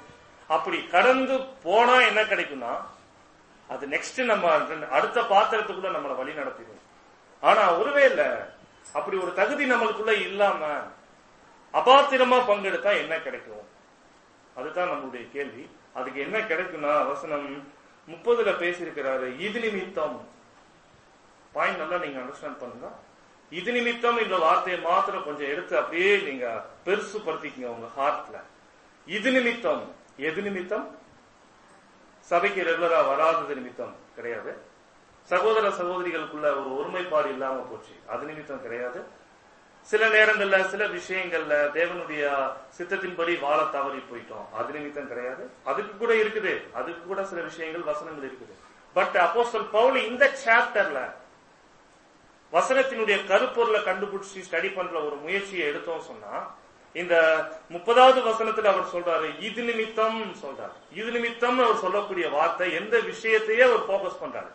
அப்படி கடந்து போனா என்ன கிடைக்கும்னா அது நெக்ஸ்ட் நம்ம அடுத்த பாத்திரத்துக்குள்ள நம்மளை வழி நடத்திடும் ஆனா ஒருவேளை அப்படி ஒரு தகுதி நம்மளுக்குள்ள இல்லாம அபாத்திரமா பங்கெடுத்தா என்ன கிடைக்கும் அதுதான் நம்மளுடைய கேள்வி அதுக்கு என்ன கிடைக்கும்னா வசனம் முப்பதுல பேசியிருக்கிறாரு இது நிமித்தம் பாயிண்ட் நல்லா நீங்க அண்டர்ஸ்டாண்ட் பண்ணுங்க இது நிமித்தம் இந்த வார்த்தையை மாத்திரம் கொஞ்சம் எடுத்து அப்படியே நீங்க பெருசு படுத்திக்கங்க உங்க ஹார்ட்ல இது நிமித்தம் எது நிமித்தம் சபைக்கு ரெகுலரா வராதது நிமித்தம் கிடையாது சகோதர சகோதரிகளுக்குள்ள ஒரு ஒருமைப்பாடு இல்லாம போச்சு அது நிமித்தம் கிடையாது சில நேரங்கள்ல சில விஷயங்கள்ல தேவனுடைய சித்தத்தின்படி வாழ தவறி போயிட்டோம் அது நிமித்தம் கிடையாது அதுக்கு கூட இருக்குது அதுக்கு கூட சில விஷயங்கள் வசனங்கள் இருக்குது பட் அப்போஸ்தல் பவுல் இந்த சாப்டர்ல வசனத்தினுடைய கருப்பொருளை கண்டுபிடிச்சு ஸ்டடி பண்ற ஒரு முயற்சியை எடுத்தோம் சொன்னா இந்த முப்பதாவது வசனத்துல அவர் சொல்றாரு இது நிமித்தம் சொல்றாரு இது நிமித்தம் அவர் சொல்லக்கூடிய வார்த்தை எந்த விஷயத்தையே அவர் போக்கஸ் பண்றாரு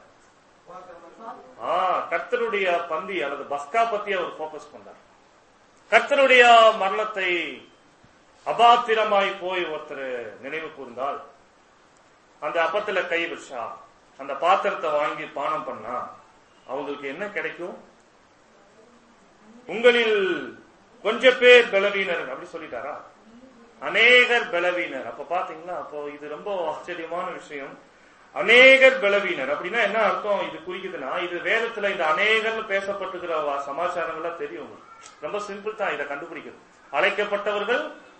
ஆ கர்த்தருடைய பந்தி அல்லது பஸ்கா பத்தி அவர் போக்கஸ் பண்றார் கர்த்தருடைய மரணத்தை அபாத்திரமாய் போய் ஒருத்தர் நினைவு கூர்ந்தால் அந்த அப்பத்துல கை வச்சா அந்த பாத்திரத்தை வாங்கி பானம் பண்ணா அவங்களுக்கு என்ன கிடைக்கும் உங்களில் கொஞ்ச பேர் பலவீனர் அப்படி சொல்லிட்டாரா அநேகர் பலவீனர் அப்ப பாத்தீங்களா அப்போ இது ரொம்ப ஆச்சரியமான விஷயம் அநேகர் பலவீனர் அப்படின்னா என்ன அர்த்தம் இது குறிக்குதுன்னா இது வேதத்துல இந்த அநேகர்னு பேசப்பட்டுக்கிற வா- சமாச்சாரங்கள்லாம் தெரியும் உங்களுக்கு. ரொம்ப சிம்பிள் தான் இதை கண்டுபிடிக்கிறது அழைக்கப்பட்டவர்கள்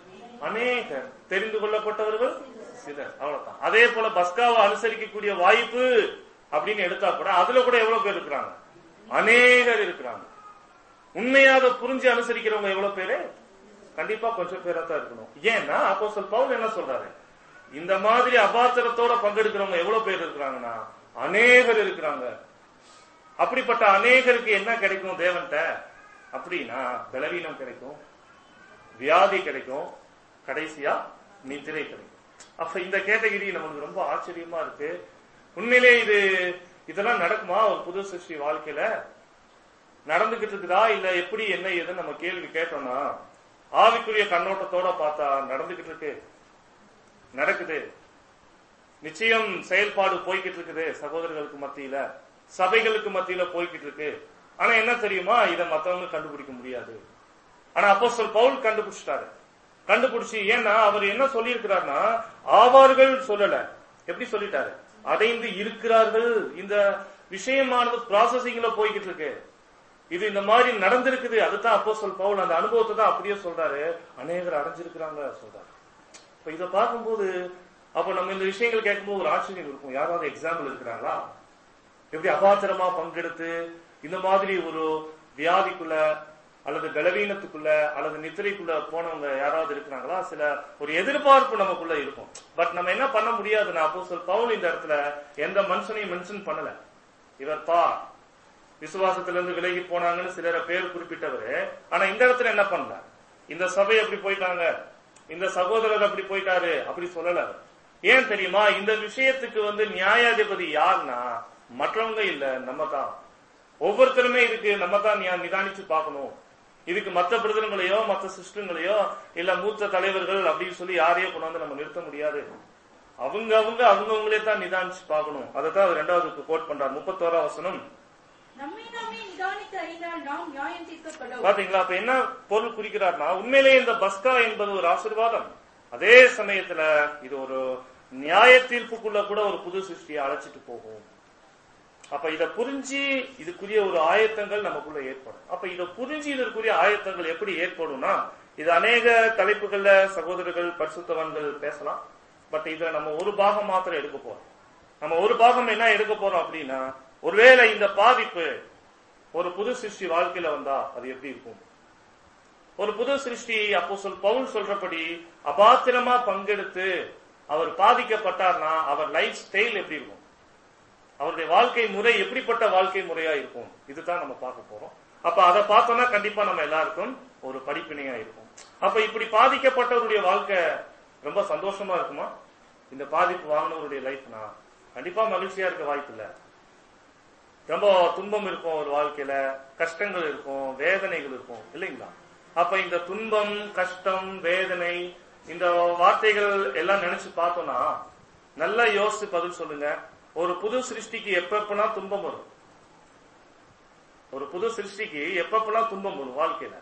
அநேகர் தெரிந்து கொள்ளப்பட்டவர்கள் சிலர் அவ்வளவுதான் அதே போல பஸ்காவை அனுசரிக்கக்கூடிய வாய்ப்பு அப்படின்னு எடுத்தா கூட அதுல கூட எவ்வளவு பேர் இருக்கிறாங்க அநேகர் இருக்கிறாங்க உண்மையா அதை புரிஞ்சு அனுசரிக்கிறவங்க எவ்வளவு பேரு கண்டிப்பா கொஞ்சம் பேரா தான் இருக்கணும் ஏன்னா அப்போ சொல் பவுல் என்ன சொல்றாரு இந்த மாதிரி அபாத்திரத்தோட பங்கெடுக்கிறவங்க எவ்வளவு பேர் இருக்கிறாங்கன்னா அநேகர் இருக்கிறாங்க அப்படிப்பட்ட அநேகருக்கு என்ன கிடைக்கும் தேவன்ட்ட அப்படின்னா பலவீனம் கிடைக்கும் வியாதி கிடைக்கும் கடைசியா நித்திரை கிடைக்கும் அப்ப இந்த கேட்டகிரி நமக்கு ரொம்ப ஆச்சரியமா இருக்கு உண்மையிலே இது இதெல்லாம் நடக்குமா ஒரு புது சிருஷ்டி வாழ்க்கையில நடந்துகிட்டு இருக்குதா இல்ல எப்படி என்ன ஏதுன்னு நம்ம கேள்வி கேட்டோம்னா ஆவிக்குரிய கண்ணோட்டத்தோட பார்த்தா நடந்துகிட்டு இருக்கு நடக்குது நிச்சயம் செயல்பாடு போய்கிட்டு இருக்குது சகோதரர்களுக்கு மத்தியில சபைகளுக்கு மத்தியில போய்கிட்டு இருக்கு ஆனா என்ன தெரியுமா இதை மத்தவங்க கண்டுபிடிக்க முடியாது ஆனா அப்போ சொல் பவுல் கண்டுபிடிச்சிட்டாரு கண்டுபிடிச்சு ஏன்னா அவர் என்ன சொல்லியிருக்கிறார்னா ஆவார்கள் சொல்லல எப்படி சொல்லிட்டாரு அடைந்து இருக்கிறார்கள் இந்த விஷயமானது ப்ராசஸிங்ல போய்கிட்டு இருக்கு இது இந்த மாதிரி நடந்திருக்குது அதுதான் அப்போ சொல் பவுல் அந்த அனுபவத்தை தான் அப்படியே சொல்றாரு அநேகர் அடைஞ்சிருக்கிறாங்க சொல்றாரு இப்ப இத பார்க்கும்போது அப்ப நம்ம இந்த விஷயங்கள் கேட்கும்போது ஒரு ஆச்சரியம் இருக்கும் யாராவது எக்ஸாம்பிள் இருக்கிறாங்களா எப்படி அபாத்திரமா பங்கெடுத்து இந்த மாதிரி ஒரு வியாதிக்குள்ள அல்லது பலவீனத்துக்குள்ள அல்லது நித்திரைக்குள்ள போனவங்க யாராவது இருக்கிறாங்களா சில ஒரு எதிர்பார்ப்பு நமக்குள்ள இருக்கும் பட் நம்ம என்ன பண்ண முடியாதுன்னா அப்போ சொல் பவுல் இந்த இடத்துல எந்த மனுஷனையும் மென்ஷன் பண்ணல இவர் பா விசுவாசத்திலிருந்து விலகி போனாங்கன்னு சிலர பேர் குறிப்பிட்டவரு ஆனா இந்த இடத்துல என்ன பண்ணல இந்த சபை அப்படி போயிட்டாங்க இந்த சகோதரர் அப்படி போயிட்டாரு அப்படி சொல்லல அவர். ஏன் தெரியுமா இந்த விஷயத்துக்கு வந்து நியாயாதிபதி யாருன்னா மற்றவங்க இல்ல நம்ம தான் ஒவ்வொருத்தருமே இதுக்கு நம்ம தான் நியா- நிதானிச்சு பார்க்கணும் இதுக்கு மத்த பிரதர்களையோ மத்த சிஸ்டங்களையோ இல்ல மூத்த தலைவர்கள் அப்படின்னு சொல்லி யாரையோ கொண்டு வந்து நம்ம நிறுத்த முடியாது அவங்க அவங்க அவங்கவுங்களே தான் நிதானிச்சு பார்க்கணும் அதை தான் அவர் ரெண்டாவது கோட் பண்றார் முப்பத்தோரா வசனம் நம்மை நாமே நிதானித்து அறிந்தால் நாம் நியாயம் தீர்க்கப்படும் பாத்தீங்களா அப்ப என்ன பொருள் குறிக்கிறார்னா உண்மையிலேயே இந்த பஸ்கா என்பது ஒரு ஆசீர்வாதம் அதே சமயத்துல இது ஒரு நியாய தீர்ப்புக்குள்ள கூட ஒரு புது சிருஷ்டியை அழைச்சிட்டு போகும் அப்ப இத புரிஞ்சு இதுக்குரிய ஒரு ஆயத்தங்கள் நமக்குள்ள ஏற்படும் அப்ப இத புரிஞ்சு இதற்குரிய ஆயத்தங்கள் எப்படி ஏற்படும்னா இது அநேக தலைப்புகள்ல சகோதரர்கள் பரிசுத்தவான்கள் பேசலாம் பட் இதுல நம்ம ஒரு பாகம் மாத்திரம் எடுக்க போறோம் நம்ம ஒரு பாகம் என்ன எடுக்க போறோம் அப்படின்னா ஒருவேளை இந்த பாதிப்பு ஒரு புது சிருஷ்டி வாழ்க்கையில வந்தா அது எப்படி இருக்கும் ஒரு புது சிருஷ்டி அப்போ சொல் பவுல் சொல்றபடி அபாத்திரமா பங்கெடுத்து அவர் பாதிக்கப்பட்டார்னா அவர் லைஃப் ஸ்டைல் எப்படி இருக்கும் அவருடைய வாழ்க்கை முறை எப்படிப்பட்ட வாழ்க்கை முறையா இருக்கும் இதுதான் நம்ம பார்க்க போறோம் அப்ப அதை பார்த்தோம்னா கண்டிப்பா நம்ம எல்லாருக்கும் ஒரு படிப்பினையா இருக்கும் அப்ப இப்படி பாதிக்கப்பட்டவருடைய வாழ்க்கை ரொம்ப சந்தோஷமா இருக்குமா இந்த பாதிப்பு வாங்கினவருடைய லைஃப்னா கண்டிப்பா மகிழ்ச்சியா இருக்க வாய்ப்பு இல்ல ரொம்ப துன்பம் இருக்கும் ஒரு வாழ்க்கையில கஷ்டங்கள் இருக்கும் வேதனைகள் இருக்கும் இல்லைங்களா அப்ப இந்த துன்பம் கஷ்டம் வேதனை இந்த வார்த்தைகள் எல்லாம் நினைச்சு பார்த்தோம்னா நல்லா யோசிச்சு பதில் சொல்லுங்க ஒரு புது சிருஷ்டிக்கு எப்பப்பெல்லாம் துன்பம் வரும் ஒரு புது சிருஷ்டிக்கு எப்பப்பெல்லாம் துன்பம் வரும் வாழ்க்கையில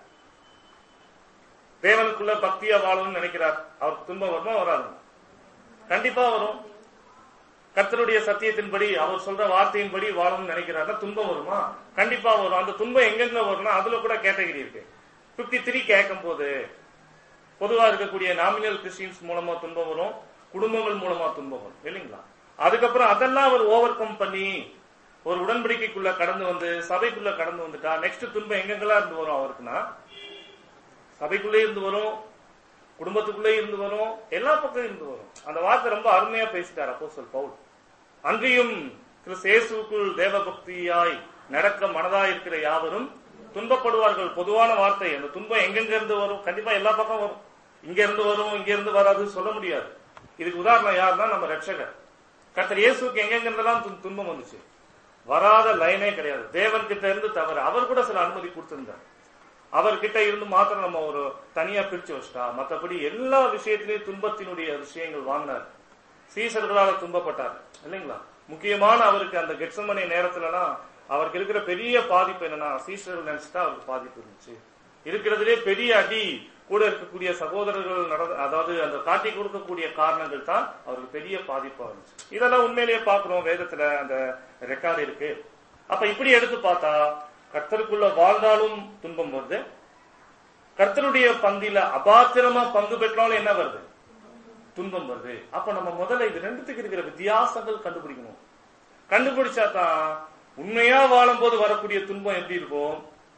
தேவனுக்குள்ள பக்தியா வாழணும்னு நினைக்கிறார் அவருக்கு துன்பம் வருமா வராது கண்டிப்பா வரும் கர்த்தருடைய சத்தியத்தின்படி அவர் சொல்ற வார்த்தையின்படி வாழணும்னு நினைக்கிறாருன்னா துன்பம் வருமா கண்டிப்பா வரும் அந்த துன்பம் எங்கெங்க வரும்னா அதுல கூட கேட்டகரி இருக்கு பிப்டி த்ரீ கேட்கும் போது பொதுவா இருக்கக்கூடிய நாமினல் கிறிஸ்டியன்ஸ் மூலமா துன்பம் வரும் குடும்பங்கள் மூலமா துன்பம் வரும் இல்லைங்களா அதுக்கப்புறம் அதெல்லாம் அவர் ஓவர் கம் பண்ணி ஒரு உடன்படிக்கைக்குள்ள கடந்து வந்து சபைக்குள்ள கடந்து வந்துட்டா நெக்ஸ்ட் துன்பம் எங்கெங்கெல்லாம் இருந்து வரும் அவருக்குன்னா சபைக்குள்ளே இருந்து வரும் குடும்பத்துக்குள்ளே இருந்து வரும் எல்லா பக்கம் இருந்து வரும் அந்த வார்த்தை ரொம்ப அருமையா பேசிட்டார் அப்போஸ்தலர் பவுல் அன்றியும் கிறிஸ்து இயேசுவுக்குள் தேவபக்தியாய் நடக்க மனதாய் இருக்கிற யாவரும் துன்பப்படுவார்கள் பொதுவான வார்த்தை அந்த துன்பம் எங்கெங்க இருந்து வரும் கண்டிப்பா எல்லா பக்கம் வரும் இங்க இருந்து வரும் இங்க இருந்து வராது சொல்ல முடியாது இதுக்கு உதாரணம் யாருன்னா நம்ம ரட்சகர் கர்த்தர் இயேசுக்கு எங்கெங்க இருந்தெல்லாம் துன்- துன்பம் வந்துச்சு வராத லைனே கிடையாது தேவன் கிட்ட இருந்து தவிர அவர் கூட சில அனுமதி கொடுத்திருந்தார் அவர்கிட்ட இருந்து மாத்திரம் நம்ம ஒரு தனியா பிரிச்சு வச்சிட்டா மத்தபடி எல்லா விஷயத்திலையும் துன்பத்தினுடைய விஷயங்கள் வாங்கினார் சீசர்களால துன்பப்பட்டார் இல்லைங்களா முக்கியமான அவருக்கு அந்த கெட்சமனை நேரத்துலலாம் அவருக்கு இருக்கிற பெரிய பாதிப்பு என்னன்னா சீசர்கள் நினைச்சுட்டா அவருக்கு பாதிப்பு இருந்துச்சு இருக்கிறதுலே பெரிய அடி கூட இருக்கக்கூடிய சகோதரர்கள் நடந்த அதாவது அந்த காட்டி கொடுக்கக்கூடிய காரணங்கள் தான் அவருக்கு பெரிய பாதிப்பா இருந்துச்சு இதெல்லாம் உண்மையிலேயே பாக்குறோம் வேதத்துல அந்த ரெக்கார்டு இருக்கு அப்ப இப்படி எடுத்து பார்த்தா கர்த்தருக்குள்ள வாழ்ந்தாலும் துன்பம் வருது கர்த்தருடைய பந்தில அபாத்திரமா பங்கு பெற்றாலும் என்ன வருது துன்பம் வருது அப்ப நம்ம முதல்ல இது ரெண்டுத்துக்கு இருக்கிற வித்தியாசங்கள் கண்டுபிடிக்கணும் கண்டுபிடிச்சா தான் உண்மையா வாழும்போது வரக்கூடிய துன்பம் எப்படி இருக்கும்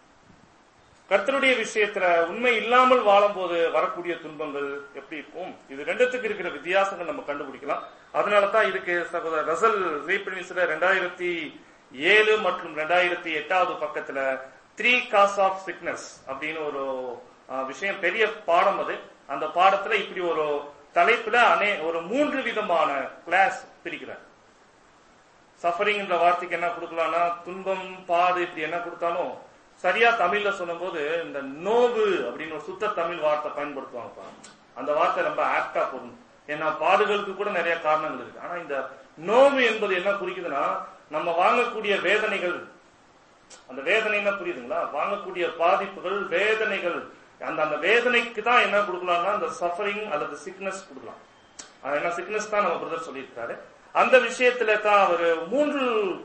கர்த்தருடைய விஷயத்துல உண்மை இல்லாமல் வாழும்போது வரக்கூடிய துன்பங்கள் எப்படி இருக்கும் இது ரெண்டுத்துக்கு இருக்கிற வித்தியாசங்கள் நம்ம கண்டுபிடிக்கலாம் அதனால தான் இதுக்கு சகோதரர் ரசல் ரீபிரின்ஸ்ல ரெண்டாயிரத்தி ஏழு மற்றும் ரெண்டாயிரத்தி எட்டாவது பக்கத்துல த்ரீ காஸ் ஆஃப் சிக்னஸ் அப்படின்னு ஒரு ஆ, விஷயம் பெரிய பாடம் அது அந்த பாடத்துல இப்படி ஒரு தலைப்புல அனே ஒரு மூன்று விதமான கிளாஸ் பிரிக்கிறார் சஃபரிங்ன்ற வார்த்தைக்கு என்ன கொடுக்கலாம்னா துன்பம் பாடு இப்படி என்ன கொடுத்தாலும் சரியா தமிழ்ல சொல்லும்போது இந்த நோவு அப்படின்னு ஒரு சுத்த தமிழ் வார்த்தை பயன்படுத்துவாங்க பாருங்க. அந்த வார்த்தை ரொம்ப ஆப்டா பொருந்தும் ஏன்னா பாடுகளுக்கு கூட நிறைய காரணங்கள் இருக்கு ஆனா இந்த நோவு என்பது என்ன குறிக்குதுன்னா நம்ம வாங்கக்கூடிய வேதனைகள் அந்த வேதனைன்னா புரியுதுங்களா வாங்கக்கூடிய பாதிப்புகள் வேதனைகள் அந்த அந்த வேதனைக்கு தான் என்ன கொடுக்கலாம்னா அந்த சஃபரிங் அல்லது சிக்னஸ் கொடுக்கலாம் அது என்ன சிக்னஸ் தான் நம்ம பிரதர் சொல்லியிருக்காரு அந்த விஷயத்துல தான் அவர் மூன்று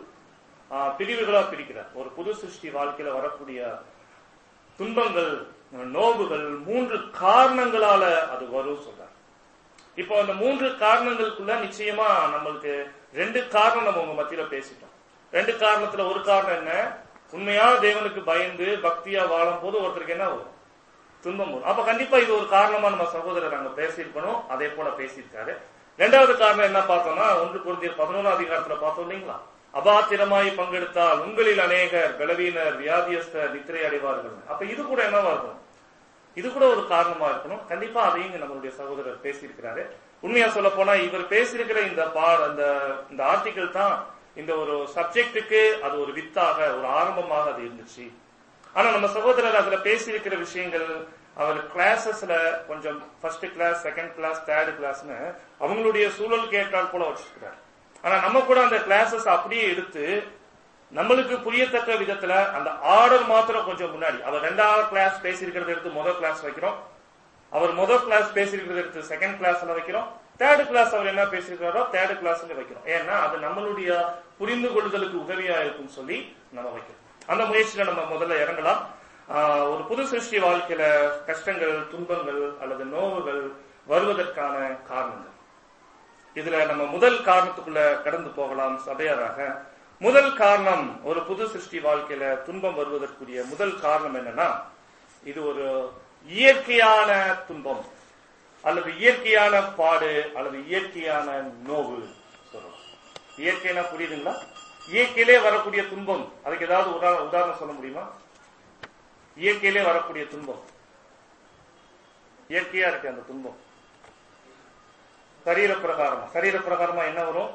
ஆ, பிரிவுகளா பிரிக்கிறார் ஒரு புது சிருஷ்டி வாழ்க்கையில வரக்கூடிய துன்பங்கள் நோவுகள் மூன்று காரணங்களால அது வரும் சொல்றார் இப்போ அந்த மூன்று காரணங்களுக்குள்ள நிச்சயமா நம்மளுக்கு ரெண்டு காரணம் நம்ம உங்க மத்தியில பேசிட்டோம் ரெண்டு காரணத்துல ஒரு காரணம் என்ன உண்மையான தேவனுக்கு பயந்து பக்தியா வாழும் போது ஒருத்தருக்கு என்ன வரும் துன்பம் வரும் அப்ப கண்டிப்பா இது ஒரு காரணமா நம்ம சகோதரர் அங்க பேசியிருக்கணும் அதே போல பேசியிருக்காரு ரெண்டாவது காரணம் என்ன பார்த்தோம்னா ஒன்று குருந்தியர் பதினோராம் அதிகாரத்துல பார்த்தோம் இல்லைங்களா அபாத்திரமாய் பங்கெடுத்தால் உங்களில் அநேகர் பலவீனர் வியாதியஸ்தர் நித்திரை அடைவார்கள் அப்ப இது கூட என்னவா இருக்கும் இது கூட ஒரு காரணமா இருக்கணும் கண்டிப்பா அதையும் இங்க நம்மளுடைய சகோதரர் பேசியிருக்கிறாரு உண்மையா சொல்ல போனா இவர் பேசியிருக்கிற இந்த பா அந்த இந்த ஆர்டிகிள் தான் இந்த ஒரு சப்ஜெக்டுக்கு அது ஒரு வித்தாக ஒரு ஆரம்பமாக அது இருந்துச்சு ஆனா நம்ம சகோதரர் அதுல பேசியிருக்கிற விஷயங்கள் அவர் கிளாஸஸ்ல கொஞ்சம் first class second class third கிளாஸ்னு அவங்களுடைய சூழலுக்கு ஏற்றால் போல வச்சிருக்கிறார் ஆனா நம்ம கூட அந்த கிளாஸஸ் அப்படியே எடுத்து நம்மளுக்கு புரியத்தக்க விதத்துல அந்த ஆர்டர் மாத்திரம் கொஞ்சம் முன்னாடி அவர் ரெண்டாவது கிளாஸ் பேசியிருக்கிறத எடுத்து முதல் கிளாஸ் வைக்கிறோம் அவர் முதல் கிளாஸ் பேசியிருக்கிறத எடுத்து செகண்ட் கிளாஸ்ல வைக்கிறோம் தேர்ட் கிளாஸ் அவர் என்ன பேசியிருக்காரோ தேர்ட் கிளாஸ்ல வைக்கிறோம் ஏன்னா அது நம்மளுடைய புரிந்து கொள்ளுதலுக்கு உதவியா இருக்கும்னு சொல்லி நம்ம வைக்கிறோம் அந்த முயற்சியில நம்ம முதல்ல இறங்கலாம் ஆஹ் ஒரு புது சிருஷ்டி வாழ்க்கையில கஷ்டங்கள் துன்பங்கள் அல்லது நோவுகள் வருவதற்கான காரணங்கள் இதுல நம்ம முதல் காரணத்துக்குள்ள கடந்து போகலாம் சபையாராக முதல் காரணம் ஒரு புது சிருஷ்டி வாழ்க்கையில துன்பம் வருவதற்குரிய முதல் காரணம் என்னன்னா இது ஒரு இயற்கையான துன்பம் அல்லது இயற்கையான பாடு அல்லது இயற்கையான நோவு சொல்லலாம் இயற்கைனா புரியுதுங்களா இயற்கையிலே வரக்கூடிய துன்பம் அதுக்கு ஏதாவது உதா- உதாரணம் சொல்ல முடியுமா இயற்கையிலே வரக்கூடிய துன்பம் இயற்கையா இருக்கு அந்த துன்பம் சரீர பிரகாரமா சரீர பிரகாரமா என்ன வரும்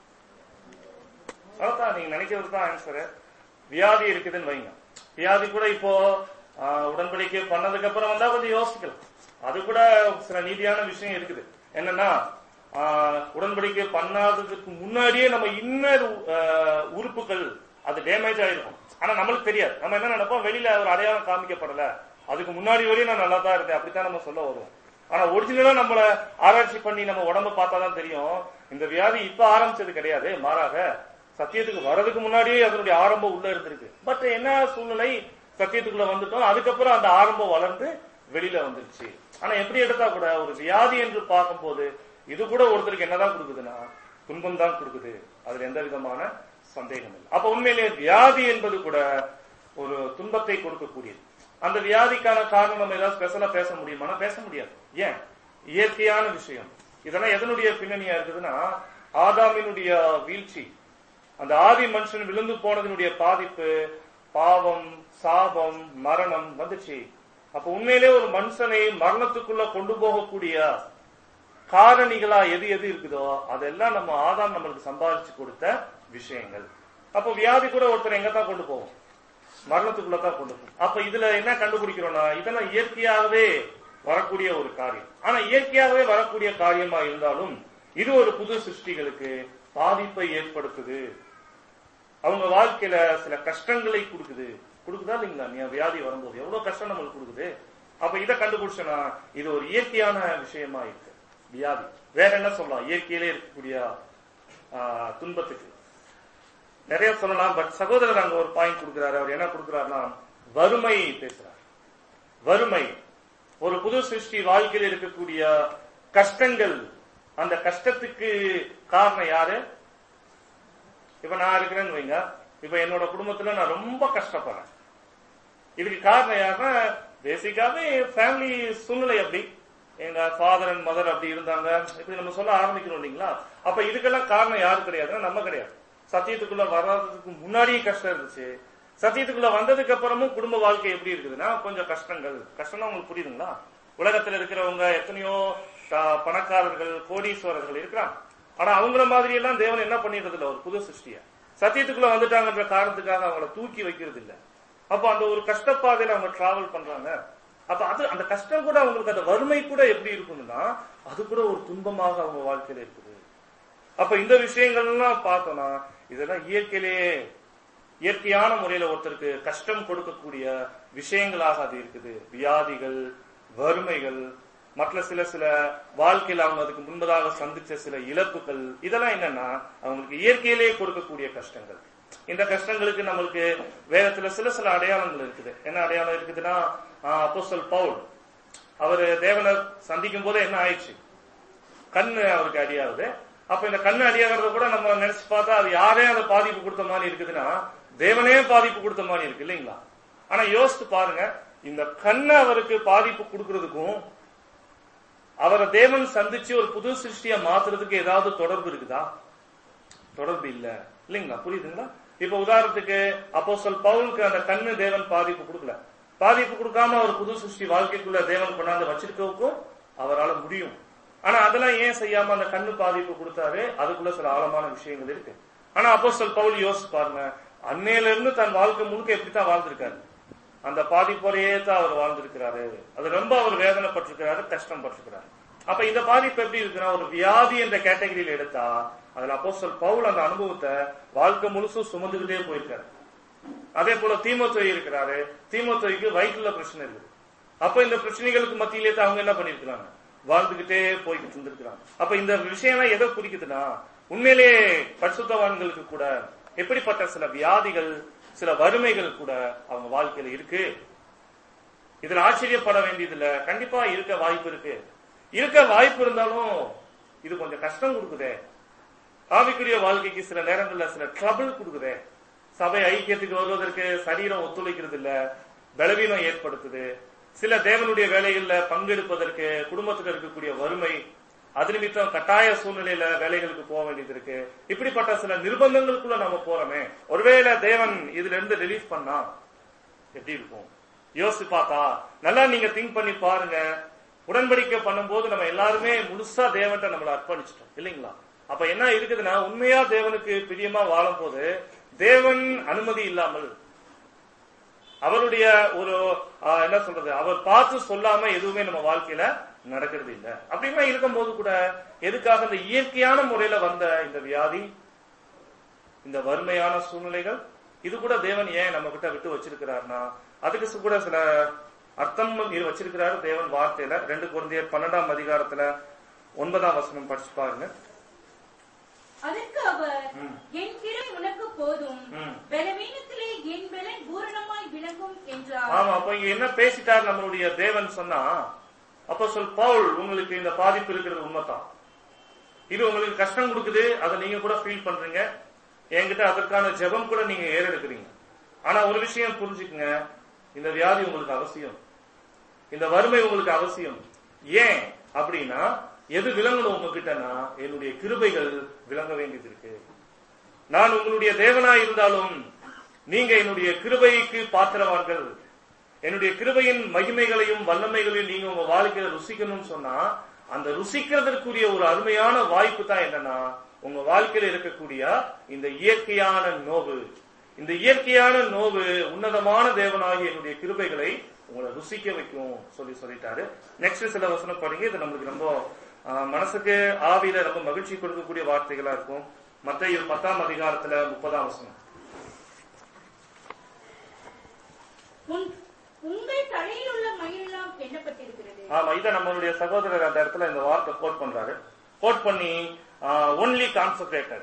அதான் நீங்க நினைக்கிறது தான் ஆன்சர் வியாதி இருக்குதுன்னு வைங்க வியாதி கூட இப்போ ஆஹ், உடன்படிக்கை பண்ணதுக்கு அப்புறம் வந்தா கொஞ்சம் யோசிக்கலாம் அது கூட சில நீதியான விஷயம் இருக்குது என்னன்னா ஆஹ், உடன்படிக்கை பண்ணாததுக்கு முன்னாடியே நம்ம இன்னர் ஆஹ், உறுப்புகள் அது டேமேஜ் ஆயிருக்கும் ஆனா நம்மளுக்கு தெரியாது நம்ம என்ன நினைப்போம் வெளியில ஒரு அடையாளம் காமிக்கப்படல அதுக்கு முன்னாடி வரையும் நான் நல்லா தான் இருந்தேன் அப்படித்தான் நம்ம சொல்ல வருவோம் ஆனா ஒரிஜினலா நம்மள ஆராய்ச்சி பண்ணி நம்ம உடம்ப பார்த்தாதான் தெரியும் இந்த வியாதி இப்ப ஆரம்பிச்சது கிடையாது மாறாக சத்தியத்துக்கு வர்றதுக்கு முன்னாடியே அதனுடைய ஆரம்பம் உள்ள இருந்திருக்கு பட் என்ன சூழ்நிலை சத்தியத்துக்குள்ள வந்துட்டோம் அதுக்கப்புறம் அந்த ஆரம்பம் வளர்ந்து வெளியில வந்துருச்சு ஆனா எப்படி எடுத்தா கூட ஒரு வியாதி என்று பார்க்கும்போது இது கூட ஒருத்தருக்கு என்னதான் கொடுக்குதுன்னா துன்பம் தான் கொடுக்குது அதுல எந்த விதமான சந்தேகம் இல்லை அப்ப உண்மையிலேயே வியாதி என்பது கூட ஒரு துன்பத்தை கொடுக்கக்கூடியது அந்த வியாதிக்கான காரணம் நம்ம ஏதாவது ஸ்பெஷலா பேச முடியுமானா பேச முடியாது ஏன் இயற்கையான விஷயம் இதெல்லாம் எதனுடைய பின்னணியா இருக்குதுன்னா ஆதாமினுடைய வீழ்ச்சி அந்த ஆதி மனுஷன் விழுந்து போனதனுடைய பாதிப்பு பாவம் சாபம் மரணம் வந்துச்சு அப்ப உண்மையிலே ஒரு மனுஷனை மரணத்துக்குள்ள கொண்டு போகக்கூடிய காரணிகளா எது எது இருக்குதோ அதெல்லாம் நம்ம ஆதாம் நம்மளுக்கு சம்பாதிச்சு கொடுத்த விஷயங்கள் அப்போ வியாதி கூட ஒருத்தர் எங்க தான் கொண்டு போவோம் மரணத்துக்குள்ள தான் கொண்டு போகும் அப்ப இதுல என்ன கண்டுபிடிக்கிறோம்னா இதெல்லாம் இயற்கையாகவே வரக்கூடிய ஒரு காரியம் ஆனா இயற்கையாகவே வரக்கூடிய காரியமா இருந்தாலும் இது ஒரு புது சிருஷ்டிகளுக்கு பாதிப்பை ஏற்படுத்துது அவங்க வாழ்க்கையில சில கஷ்டங்களை கொடுக்குது கொடுக்குதா இல்லைங்களா நீ வியாதி வரும்போது எவ்வளவு கஷ்டம் நம்மளுக்கு கொடுக்குது அப்ப இதை கண்டுபிடிச்சோன்னா இது ஒரு இயற்கையான விஷயமா இருக்கு வியாதி வேற என்ன சொல்லலாம் இயற்கையிலே இருக்கக்கூடிய ஆஹ், துன்பத்துக்கு நிறைய சொல்லலாம் பட் சகோதரர் அங்க ஒரு பாயிண்ட் கொடுக்கிறாரு அவர் என்ன கொடுக்கிறாருன்னா வறுமை பேசுறார் வறுமை ஒரு புது சிருஷ்டி வாழ்க்கையில் இருக்கக்கூடிய கஷ்டங்கள் அந்த கஷ்டத்துக்கு காரணம் யாரு இப்ப நான் இருக்கிறேன்னு வைங்க இப்ப என்னோட குடும்பத்துல நான் ரொம்ப கஷ்டப்படுறேன் இதுக்கு காரணம் யாருன்னா பேசிக்காவே ஃபேமிலி சூழ்நிலை அப்படி எங்க ஃபாதர் அண்ட் மதர் அப்படி இருந்தாங்க இப்படி நம்ம சொல்ல ஆரம்பிக்கிறோம் இல்லைங்களா அப்ப இதுக்கெல்லாம் காரணம் யாரு கிடையாதுன்னா நம்ம கிடையாது சத்தியத்துக்குள்ள வராததுக்கு முன்னாடியே கஷ்டம் இருந்துச்சு சத்தியத்துக்குள்ள வந்ததுக்கு அப்புறமும் குடும்ப வாழ்க்கை எப்படி இருக்குதுன்னா கொஞ்சம் கஷ்டங்கள் கஷ்டம்னா உங்களுக்கு புரியுதுங்களா உலகத்துல இருக்கிறவங்க எத்தனையோ த- பணக்காரர்கள் கோடீஸ்வரர்கள் இருக்கிறாங்க ஆனா அவங்கள மாதிரி எல்லாம் தேவன் என்ன பண்ணிடுறது இல்ல ஒரு புது சிருஷ்டிய சத்தியத்துக்குள்ள வந்துட்டாங்கன்ற காரணத்துக்காக அவங்கள தூக்கி வைக்கிறது இல்ல அப்ப அந்த ஒரு கஷ்டப்பாதையில அவங்க டிராவல் பண்றாங்க அப்ப அது அந்த கஷ்டம் கூட அவங்களுக்கு அந்த வறுமை கூட எப்படி இருக்கும்னா அது கூட ஒரு துன்பமாக அவங்க வாழ்க்கையில இருக்குது அப்ப இந்த விஷயங்கள்லாம் பார்த்தோம்னா இதெல்லாம் இயற்கையிலேயே இயற்கையான முறையில ஒருத்தருக்கு கஷ்டம் கொடுக்கக்கூடிய விஷயங்களாக அது இருக்குது வியாதிகள் வறுமைகள் மற்ற சில சில வாழ்க்கையில் அவங்க அதுக்கு முன்பதாக சந்திச்ச சில இழப்புகள் இதெல்லாம் என்னன்னா அவங்களுக்கு இயற்கையிலேயே கொடுக்கக்கூடிய கஷ்டங்கள் இந்த கஷ்டங்களுக்கு நம்மளுக்கு வேதத்துல சில சில அடையாளங்கள் இருக்குது என்ன அடையாளம் இருக்குதுன்னா அப்போஸ்தலர் பவுல் அவர் தேவனை சந்திக்கும் போதே என்ன ஆயிடுச்சு கண்ணு அவருக்கு அடியாகுது அப்ப இந்த கண்ணு அடியாகிறத கூட நம்ம நினைச்சு பார்த்தா அது யாரே அந்த பாதிப்பு கொடுத்த மாதிரி இருக்குதுன்னா தேவனே பாதிப்பு கொடுத்த மாதிரி இருக்கு இல்லைங்களா ஆனா யோசித்து பாருங்க இந்த கண்ணை அவருக்கு பாதிப்பு கொடுக்கறதுக்கும் அவரை தேவன் சந்திச்சு ஒரு புது சிருஷ்டியா மாத்துறதுக்கு ஏதாவது தொடர்பு இருக்குதா தொடர்பு இல்ல இல்லைங்களா புரியுதுங்களா இப்ப உதாரணத்துக்கு அப்போ சொல் பவுலுக்கு அந்த கண்ணு தேவன் பாதிப்பு கொடுக்கல பாதிப்பு கொடுக்காம அவர் புது சிருஷ்டி வாழ்க்கைக்குள்ள தேவன் கொண்டாந்து வச்சிருக்கவுக்கும் அவரால முடியும் ஆனா அதெல்லாம் ஏன் செய்யாம அந்த கண்ணு பாதிப்பு கொடுத்தாரு அதுக்குள்ள சில ஆழமான விஷயங்கள் இருக்கு ஆனா அப்போ சொல் பவுல் யோசிச்சு பாருங்க அன்னையில இருந்து தன் வாழ்க்கை முழுக்க எப்படித்தான் வாழ்ந்திருக்காரு அந்த பாதிப்போடையே தான் அவர் வாழ்ந்திருக்கிறாரு அது ரொம்ப அவர் வேதனைப்பட்டிருக்கிறாரு கஷ்டம் பட்டிருக்கிறாரு அப்ப இந்த பாதிப்பு எப்படி இருக்குன்னா ஒரு வியாதி என்ற கேட்டகரியில எடுத்தா அதுல அப்போஸ்தலர் பவுல் அந்த அனுபவத்தை வாழ்க்கை முழுசும் சுமந்துகிட்டே போயிருக்காரு அதே போல தீமோத்தொய் இருக்கிறாரு தீமோத்தொய்க்கு வயிற்றுல பிரச்சனை இருக்குது அப்ப இந்த பிரச்சனைகளுக்கு மத்தியிலே தான் அவங்க என்ன பண்ணிருக்கிறாங்க வாழ்ந்துகிட்டே போய்கிட்டு இருந்திருக்கிறாங்க அப்ப இந்த விஷயம் எதை குறிக்குதுன்னா உண்மையிலே பரிசுத்தவான்களுக்கு கூட எப்படிப்பட்ட சில வியாதிகள் சில வறுமைகள் கூட அவங்க வாழ்க்கையில இருக்கு இதுல ஆச்சரியப்பட வேண்டியதுல கண்டிப்பா இருக்க வாய்ப்பு இருக்கு இருக்க வாய்ப்பு இருந்தாலும் இது கொஞ்சம் கஷ்டம் கொடுக்குதே ஆவிக்குரிய வாழ்க்கைக்கு சில நேரங்கள்ல சில ட்ரபிள் கொடுக்குதே சபை ஐக்கியத்துக்கு வருவதற்கு சரீரம் ஒத்துழைக்கிறது இல்ல பலவீனம் ஏற்படுத்துது சில தேவனுடைய வேலைகள்ல பங்கெடுப்பதற்கு குடும்பத்துல இருக்கக்கூடிய வறுமை அது நிமித்தம் கட்டாய சூழ்நிலையில வேலைகளுக்கு போக வேண்டியது இருக்கு இப்படிப்பட்ட சில நிர்பந்தங்களுக்குள்ள நம்ம போறோமே ஒருவேளை தேவன் இதுல இருந்து ரிலீஃப் பண்ணா எப்படி இருக்கும் யோசிச்சு பார்த்தா நல்லா நீங்க திங்க் பண்ணி பாருங்க உடன்படிக்கை பண்ணும்போது நம்ம எல்லாருமே முழுசா தேவன்ட்ட நம்மளை அர்ப்பணிச்சிட்டோம் இல்லைங்களா அப்ப என்ன இருக்குதுன்னா உண்மையா தேவனுக்கு பிரியமா வாழும் போது தேவன் அனுமதி இல்லாமல் அவருடைய ஒரு ஆ, என்ன சொல்றது அவர் பார்த்து சொல்லாம எதுவுமே நம்ம வாழ்க்கையில நடக்கிறது இல்ல அப்படின்னா இருக்கும்போது கூட எதுக்காக இந்த இயற்கையான முறையில வந்த இந்த வியாதி இந்த வறுமையான சூழ்நிலைகள் இது கூட தேவன் ஏன் நம்ம கிட்ட விட்டு வச்சிருக்கிறார்னா அதுக்கு சு- கூட சில அர்த்தம் இரு வச்சிருக்கிறாரு தேவன் வார்த்தையில ரெண்டு குழந்தையர் பன்னெண்டாம் அதிகாரத்துல ஒன்பதாம் வசனம் படிச்சு பாருங்க அதற்கு அவர் ம். என் கிரை உனக்கு போதும் ம். பலவீனத்திலே என் பலன் பூரணமாய் விளங்கும் என்றார் ஆமா அப்ப இங்க என்ன பேசிட்டார் நம்மளுடைய தேவன் சொன்னா அப்ப சொல் பவுல் உங்களுக்கு இந்த பாதிப்பு இருக்கிறது உண்மைதான் இது உங்களுக்கு கஷ்டம் கொடுக்குது அதை நீங்க கூட ஃபீல் பண்றீங்க என்கிட்ட அதற்கான ஜெபம் கூட நீங்க ஏறெடுக்கிறீங்க ஆனா ஒரு விஷயம் புரிஞ்சுக்குங்க இந்த வியாதி உங்களுக்கு அவசியம் இந்த வறுமை உங்களுக்கு அவசியம் ஏன் அப்படின்னா எது விளங்கணும் உங்ககிட்டனா என்னுடைய கிருபைகள் விளங்க வேண்டியது இருக்கு நான் உங்களுடைய தேவனாய் இருந்தாலும் நீங்க என்னுடைய கிருபைக்கு பாத்திரவான்கள் என்னுடைய கிருபையின் மகிமைகளையும் வல்லமைகளையும் நீங்க உங்க வாழ்க்கையில ருசிக்கணும்னு சொன்னா அந்த ருசிக்கிறதற்குரிய ஒரு அருமையான வாய்ப்பு தான் என்னன்னா உங்க வாழ்க்கையில இருக்கக்கூடிய இந்த இயற்கையான நோவு இந்த இயற்கையான நோவு உன்னதமான தேவனாகிய என்னுடைய கிருபைகளை உங்களை ருசிக்க வைக்கும் சொல்லி சொல்லிட்டாரு நெக்ஸ்ட் சில வசனம் படிங்க இது நம்மளுக்கு ரொம்ப ஆ, மனசுக்கு ஆவியில ரொம்ப மகிழ்ச்சி கொடுக்கக்கூடிய வார்த்தைகளா இருக்கும் மத்திய பத்தாம் அதிகாரத்துல முப்பதாம் வசனம் உன்- உங்கள் தலையில் உள்ள மயிரெல்லாம் எண்ணப்பட்டிருக்கிறது ஆமா இத நம்மளுடைய சகோதரர் அந்த இடத்துல இந்த வார்த்தை கோட் பண்றாரு கோட் பண்ணி ஒன்லி கான்சன்ட்ரேட்டட்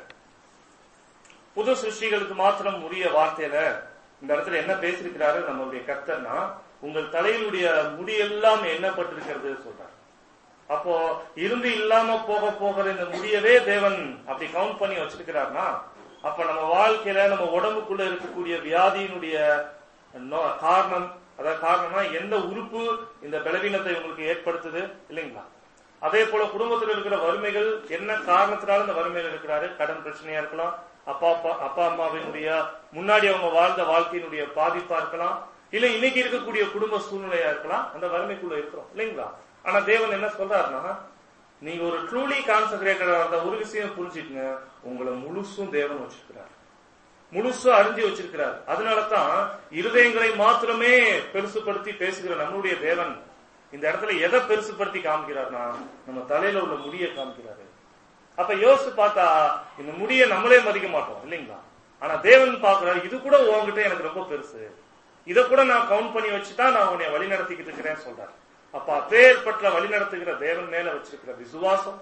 புது சிருஷ்டிகளுக்கு மாத்திரம் உரிய வார்த்தையில இந்த இடத்துல என்ன பேசியிருக்கிறாரு நம்மளுடைய கர்த்தர்னா உங்கள் தலையிலுடைய முடியெல்லாம் எண்ணப்பட்டிருக்கிறது சொல்றார் அப்போ இருந்து இல்லாம போக போகிற இந்த முடியவே தேவன் அப்படி கவுண்ட் பண்ணி வச்சிருக்கிறார்னா அப்ப நம்ம வாழ்க்கையில நம்ம உடம்புக்குள்ள இருக்கக்கூடிய வியாதியினுடைய நோ- காரணம் அதாவது காரணம்னா எந்த உறுப்பு இந்த பலவீனத்தை உங்களுக்கு ஏற்படுத்துது இல்லைங்களா அதே போல குடும்பத்தில் இருக்கிற வறுமைகள் என்ன காரணத்தினால இந்த வறுமையில் இருக்கிறாரு கடன் பிரச்சனையா இருக்கலாம் அப்பா அப்பா அப்பா அம்மாவினுடைய முன்னாடி அவங்க வாழ்ந்த வாழ்க்கையினுடைய பாதிப்பா இருக்கலாம் இல்ல இன்னைக்கு இருக்கக்கூடிய குடும்ப சூழ்நிலையா இருக்கலாம் அந்த வறுமைக்குள்ள இருக்கிறோம் இல்லைங்களா ஆனா தேவன் என்ன சொல்றாருன்னா நீங்க ஒரு ட்ரூலி கான்சன்ட்ரேட்டடா இருந்த ஒரு விஷயம் புரிஞ்சுக்கங்க உங்களை முழுசும் தேவன் வச்சிருக்கிறார் முழுசா அறிஞ்சு வச்சிருக்கிறார் அதனாலதான் இருதயங்களை மாத்திரமே பெருசுபடுத்தி பேசுகிற நம்மளுடைய தேவன் இந்த இடத்துல எதை பெருசுபடுத்தி காமிக்கிறார்னா நம்ம தலையில உள்ள முடியை காமிக்கிறாரு அப்ப யோசிச்சு பார்த்தா இந்த முடியை நம்மளே மதிக்க மாட்டோம் இல்லைங்களா ஆனா தேவன் பாக்குறாரு இது கூட உன்கிட்ட எனக்கு ரொம்ப பெருசு இத கூட நான் கவுண்ட் பண்ணி வச்சுதான் நான் உன்னை வழி நடத்திக்கிட்டு இருக்கிறேன்னு சொல்றாரு அப்ப அப்பேற்பட்ட வழி நடத்துகிற தேவன் மேல வச்சிருக்கிற விசுவாசம்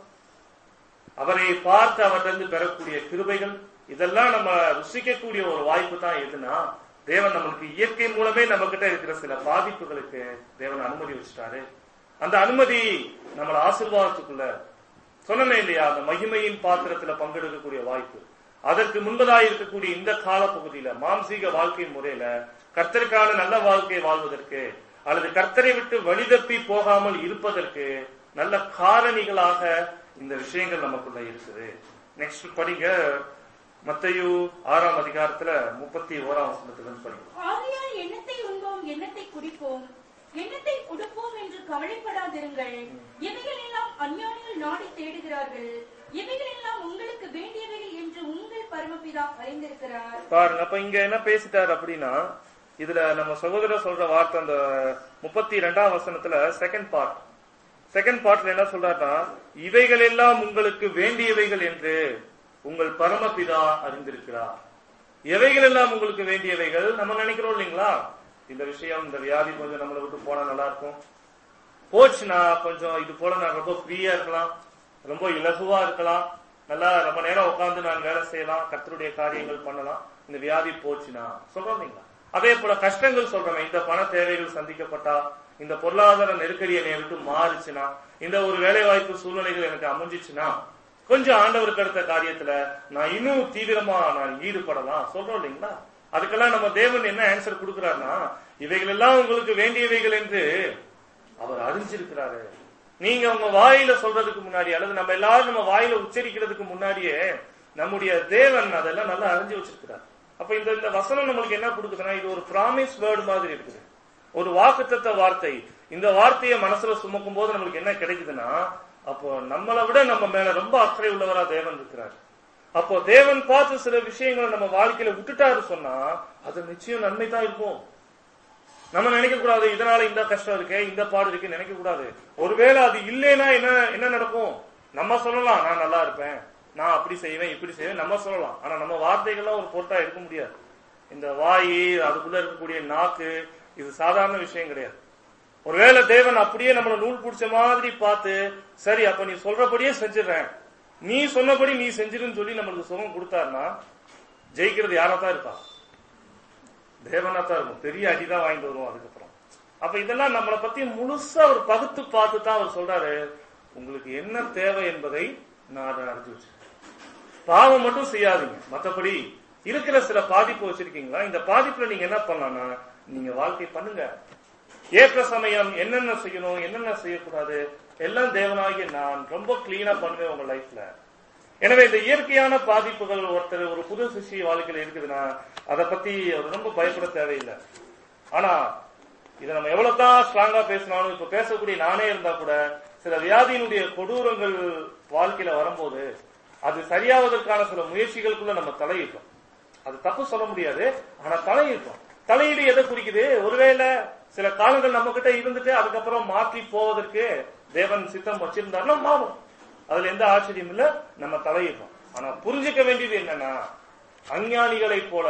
அவரை பார்த்து அவரிலிருந்து பெறக்கூடிய கிருபைகள் இதெல்லாம் நம்ம ருசிக்கக்கூடிய ஒரு வாய்ப்பு தான் எதுனா தேவன் நம்மளுக்கு இயற்கை மூலமே நம்ம கிட்ட இருக்கிற சில பாதிப்புகளுக்கு தேவன் அனுமதி வச்சுட்டாரு அந்த அனுமதி நம்மள ஆசீர்வாதத்துக்குள்ள சொன்னமே இல்லையா அந்த மகிமையின் பாத்திரத்துல பங்கெடுக்கக்கூடிய வாய்ப்பு அதற்கு முன்பதாக இருக்கக்கூடிய இந்த காலப்பகுதியில மாம்சீக வாழ்க்கை முறையில கர்த்தருக்கான நல்ல வாழ்க்கை வாழ்வதற்கு அல்லது கர்த்தரை விட்டு வழிதப்பி போகாமல் இருப்பதற்கு நல்ல காரணிகளாக இந்த விஷயங்கள் நமக்குள்ள இருக்குது நெக்ஸ்ட் படிங்க மத்தையு ஆறாம் அதிகாரத்துல முப்பத்தி ஓராம் வசனத்துல இருந்து படிங்க ஆகையால் எண்ணத்தை உண்போம் எண்ணத்தை குடிப்போம் எண்ணத்தை உடுப்போம் என்று கவலைப்படாதிருங்கள் இவைகள் எல்லாம் அஞ்ஞானிகள் நாடி தேடுகிறார்கள் இவைகள் எல்லாம் உங்களுக்கு வேண்டியவைகள் என்று உங்கள் பரமபிதா அறிந்திருக்கிறார் பாருங்க அப்ப இங்க என்ன பேசிட்டார் அப்படின்னா இதுல நம்ம சகோதரர் சொல்ற வார்த்தை அந்த முப்பத்தி ரெண்டாம் வசனத்துல செகண்ட் பார்ட் செகண்ட் பார்ட்ல என்ன சொல்றாருன்னா இவைகள் எல்லாம் உங்களுக்கு வேண்டியவைகள் என்று உங்கள் பரமபிதா அறிந்திருக்கிறார் எவைகள் எல்லாம் உங்களுக்கு வேண்டியவைகள் நம்ம நினைக்கிறோம் இல்லைங்களா இந்த விஷயம் இந்த வியாதி கொஞ்சம் நம்மளை விட்டு போனா நல்லா இருக்கும் போச்சுன்னா கொஞ்சம் இது போல நான் ரொம்ப ஃப்ரீயா இருக்கலாம் ரொம்ப இலகுவா இருக்கலாம் நல்லா ரொம்ப நேரம் உட்கார்ந்து நான் வேலை செய்யலாம் கர்த்தருடைய காரியங்கள் பண்ணலாம் இந்த வியாதி போச்சுன்னா சொல்றோம் இல்லைங்களா அதே போல கஷ்டங்கள் சொல்றோம் இந்த பண தேவைகள் சந்திக்கப்பட்டா இந்த பொருளாதார நெருக்கடி என்னை விட்டு மாறுச்சுன்னா இந்த ஒரு வேலை வாய்ப்பு சூழ்நிலைகள் எனக்கு அமைஞ்சிச்சுன்னா கொஞ்சம் ஆண்டவருக்கு அடுத்த காரியத்துல நான் இன்னும் தீவிரமா நான் ஈடுபடலாம் சொல்றோம் இல்லைங்களா அதுக்கெல்லாம் நம்ம தேவன் என்ன ஆன்சர் கொடுக்கிறாருன்னா இவைகள் எல்லாம் உங்களுக்கு வேண்டியவைகள் என்று அவர் அறிஞ்சிருக்கிறாரு நீங்க உங்க வாயில சொல்றதுக்கு முன்னாடி அல்லது நம்ம எல்லாரும் நம்ம வாயில உச்சரிக்கிறதுக்கு முன்னாடியே நம்முடைய தேவன் அதெல்லாம் நல்லா அறிஞ்சு வச்சிருக்கிறார் அப்ப இந்த இந்த வசனம் நம்மளுக்கு என்ன கொடுக்குதுன்னா இது ஒரு ப்ராமிஸ் வேர்டு மாதிரி இருக்குது ஒரு வாக்குத்தத்த வார்த்தை இந்த வார்த்தையை மனசுல சுமக்கும் போது நம்மளுக்கு என்ன கிடைக்குதுன்னா அப்போ நம்மளை விட நம்ம மேல ரொம்ப அக்கறை உள்ளவரா தேவன் இருக்கிறார் அப்போ தேவன் பார்த்து சில விஷயங்களை நம்ம வாழ்க்கையில விட்டுட்டாரு சொன்னா அது நிச்சயம் நன்மை தான் இருக்கும் நம்ம நினைக்க கூடாது இதனால இந்த கஷ்டம் இருக்கே இந்த பாடு இருக்கு நினைக்க கூடாது ஒருவேளை அது இல்லைன்னா என்ன என்ன நடக்கும் நம்ம சொல்லலாம் நான் நல்லா இருப்பேன் நான் அப்படி செய்வேன் இப்படி செய்வேன் நம்ம சொல்லலாம் ஆனா நம்ம வார்த்தைகள்லாம் ஒரு பொருட்டா இருக்க முடியாது இந்த வாய் அதுக்குள்ள இருக்கக்கூடிய நாக்கு இது சாதாரண விஷயம் கிடையாது ஒருவேளை தேவன் அப்படியே நம்மள நூல் பிடிச்ச மாதிரி பார்த்து சரி அப்ப நீ சொல்றபடியே செஞ்சிடறேன் நீ சொன்னபடி நீ செஞ்சிருன்னு சொல்லி நம்மளுக்கு சுகம் கொடுத்தாருன்னா ஜெயிக்கிறது யாரா தான் இருப்பா தேவனா தான் இருக்கும் பெரிய அடிதான் வாங்கிட்டு வருவோம் அதுக்கப்புறம் அப்ப இதெல்லாம் நம்மளை பத்தி முழுசா அவர் பகுத்து பார்த்து தான் அவர் சொல்றாரு உங்களுக்கு என்ன தேவை என்பதை நான் அதை அறிஞ்சு வச்சிருக்கேன் பாவம் மட்டும் செய்யாதீங்க மத்தபடி இருக்கிற சில பாதிப்பு வச்சிருக்கீங்களா இந்த பாதிப்புல நீங்க என்ன பண்ணலாம்னா நீங்க வாழ்க்கை பண்ணுங்க ஏற்ற சமயம் என்னென்ன செய்யணும் என்னென்ன செய்யக்கூடாது எல்லாம் தேவனாகிய நான் ரொம்ப கிளீனா பண்ணுவேன் உங்க லைஃப்ல எனவே இந்த இயற்கையான பாதிப்புகள் ஒருத்தர் ஒரு புது சிஷி வாழ்க்கையில இருக்குதுன்னா அதை பத்தி அவர் ரொம்ப பயப்பட தேவையில்லை ஆனா இதை நம்ம எவ்வளவுதான் ஸ்ட்ராங்கா பேசினாலும் இப்ப பேசக்கூடிய நானே இருந்தா கூட சில வியாதியினுடைய கொடூரங்கள் வாழ்க்கையில வரும்போது அது சரியாவதற்கான சில முயற்சிகளுக்குள்ள நம்ம தலையிட்டோம் அது தப்பு சொல்ல முடியாது ஆனா தலையிட்டோம் தலையீடு எதை குறிக்குது ஒருவேளை சில காலங்கள் நம்ம கிட்ட இருந்துட்டு அதுக்கப்புறம் மாற்றி போவதற்கு தேவன் சித்தம் வச்சிருந்தாருன்னா மாறும் அதுல எந்த ஆச்சரியம் இல்ல நம்ம தலையிடுறோம் ஆனா புரிஞ்சுக்க வேண்டியது என்னன்னா அஞ்ஞானிகளைப் போல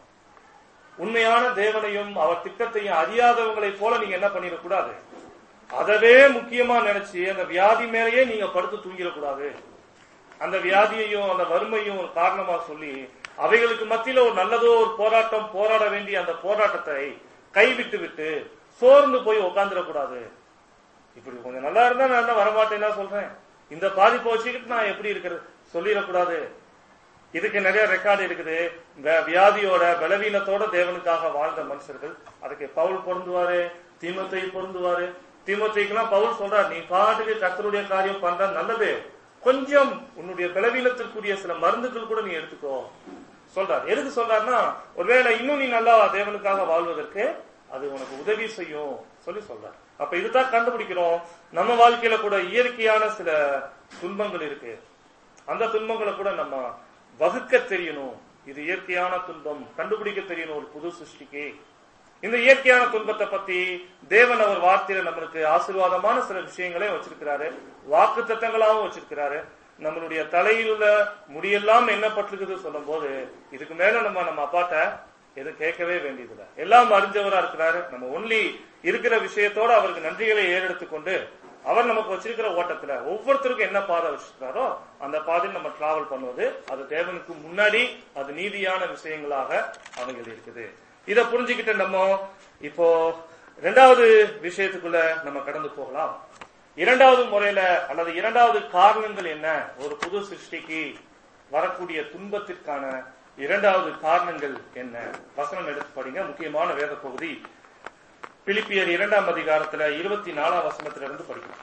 உண்மையான தேவனையும் அவர் திட்டத்தையும் அறியாதவங்களைப் போல நீங்க என்ன பண்ணிடக்கூடாது அதவே முக்கியமா நினைச்சு அந்த வியாதி மேலேயே நீங்க படுத்து தூங்கிடக்கூடாது அந்த வியாதியையும் அந்த வறுமையும் ஒரு காரணமா சொல்லி அவைகளுக்கு மத்தியில ஒரு நல்லதோ ஒரு போராட்டம் போராட வேண்டிய அந்த போராட்டத்தை கைவிட்டு விட்டு சோர்ந்து போய் உட்காந்துடக்கூடாது இப்படி கொஞ்சம் நல்லா இருந்தா நான் என்ன வரமாட்டேன்னா சொல்றேன் இந்த பாதிப்பை வச்சுக்கிட்டு நான் எப்படி இருக்கிறது சொல்லிடக்கூடாது இதுக்கு நிறைய ரெக்கார்டு இருக்குது வே- வியாதியோட பலவீனத்தோட தேவனுக்காக வாழ்ந்த மனுஷர்கள் அதுக்கு பவுல் பொருந்துவாரு தீமத்தை பொருந்துவாரு தீமத்தைக்கெல்லாம் பவுல் சொல்றார் நீ பாட்டுக்கு கர்த்தருடைய காரியம் பண்ற நல்லது கொஞ்சம் உன்னுடைய பலவீனத்திற்குரிய சில மருந்துகள் கூட நீ எடுத்துக்கோ சொல்றார் எதுக்கு சொல்றாருன்னா ஒருவேளை இன்னும் நீ நல்லா தேவனுக்காக வாழ்வதற்கு அது உனக்கு உதவி செய்யும் சொல்லி சொல்றார் அப்ப இதுதான் கண்டுபிடிக்கிறோம் நம்ம வாழ்க்கையில கூட இயற்கையான சில துன்பங்கள் இருக்கு அந்த துன்பங்களை கூட நம்ம வகுக்க தெரியணும் இது இயற்கையான துன்பம் கண்டுபிடிக்க தெரியணும் ஒரு புது சிருஷ்டிக்கு இந்த இயற்கையான துன்பத்தை பத்தி தேவன் அவர் வார்த்தையில நம்மளுக்கு ஆசீர்வாதமான சில விஷயங்களையும் வச்சிருக்கிறாரு வாக்கு தத்தங்களாவும் வச்சிருக்கிறாரு நம்மளுடைய தலையில் உள்ள முடியெல்லாம் எண்ணப்பட்டிருக்குது சொல்லும் போது இதுக்கு மேல நம்ம நம்ம அப்பாட்ட எதுவும் கேட்கவே வேண்டியதில்லை எல்லாம் அறிஞ்சவரா இருக்கிறாரு நம்ம ஒன்லி இருக்கிற விஷயத்தோட அவருக்கு நன்றிகளை ஏறெடுத்துக் கொண்டு அவர் நமக்கு வச்சிருக்கிற ஓட்டத்துல ஒவ்வொருத்தருக்கும் என்ன பாதை வச்சிருக்காரோ அந்த பாதையில் நம்ம டிராவல் பண்ணுவது அது தேவனுக்கு முன்னாடி அது நீதியான விஷயங்களாக அவைகள் இருக்குது இத புரிஞ்சுக்கிட்டு நம்ம இப்போ ரெண்டாவது விஷயத்துக்குள்ள நம்ம கடந்து போகலாம் இரண்டாவது முறையில அல்லது இரண்டாவது காரணங்கள் என்ன ஒரு புது சிருஷ்டிக்கு வரக்கூடிய துன்பத்திற்கான இரண்டாவது காரணங்கள் என்ன வசனம் எடுத்து படிங்க முக்கியமான வேத பகுதி பிலிப்பியர் இரண்டாம் அதிகாரத்துல இருபத்தி நாலாம் வசனத்திலிருந்து படிக்கலாம்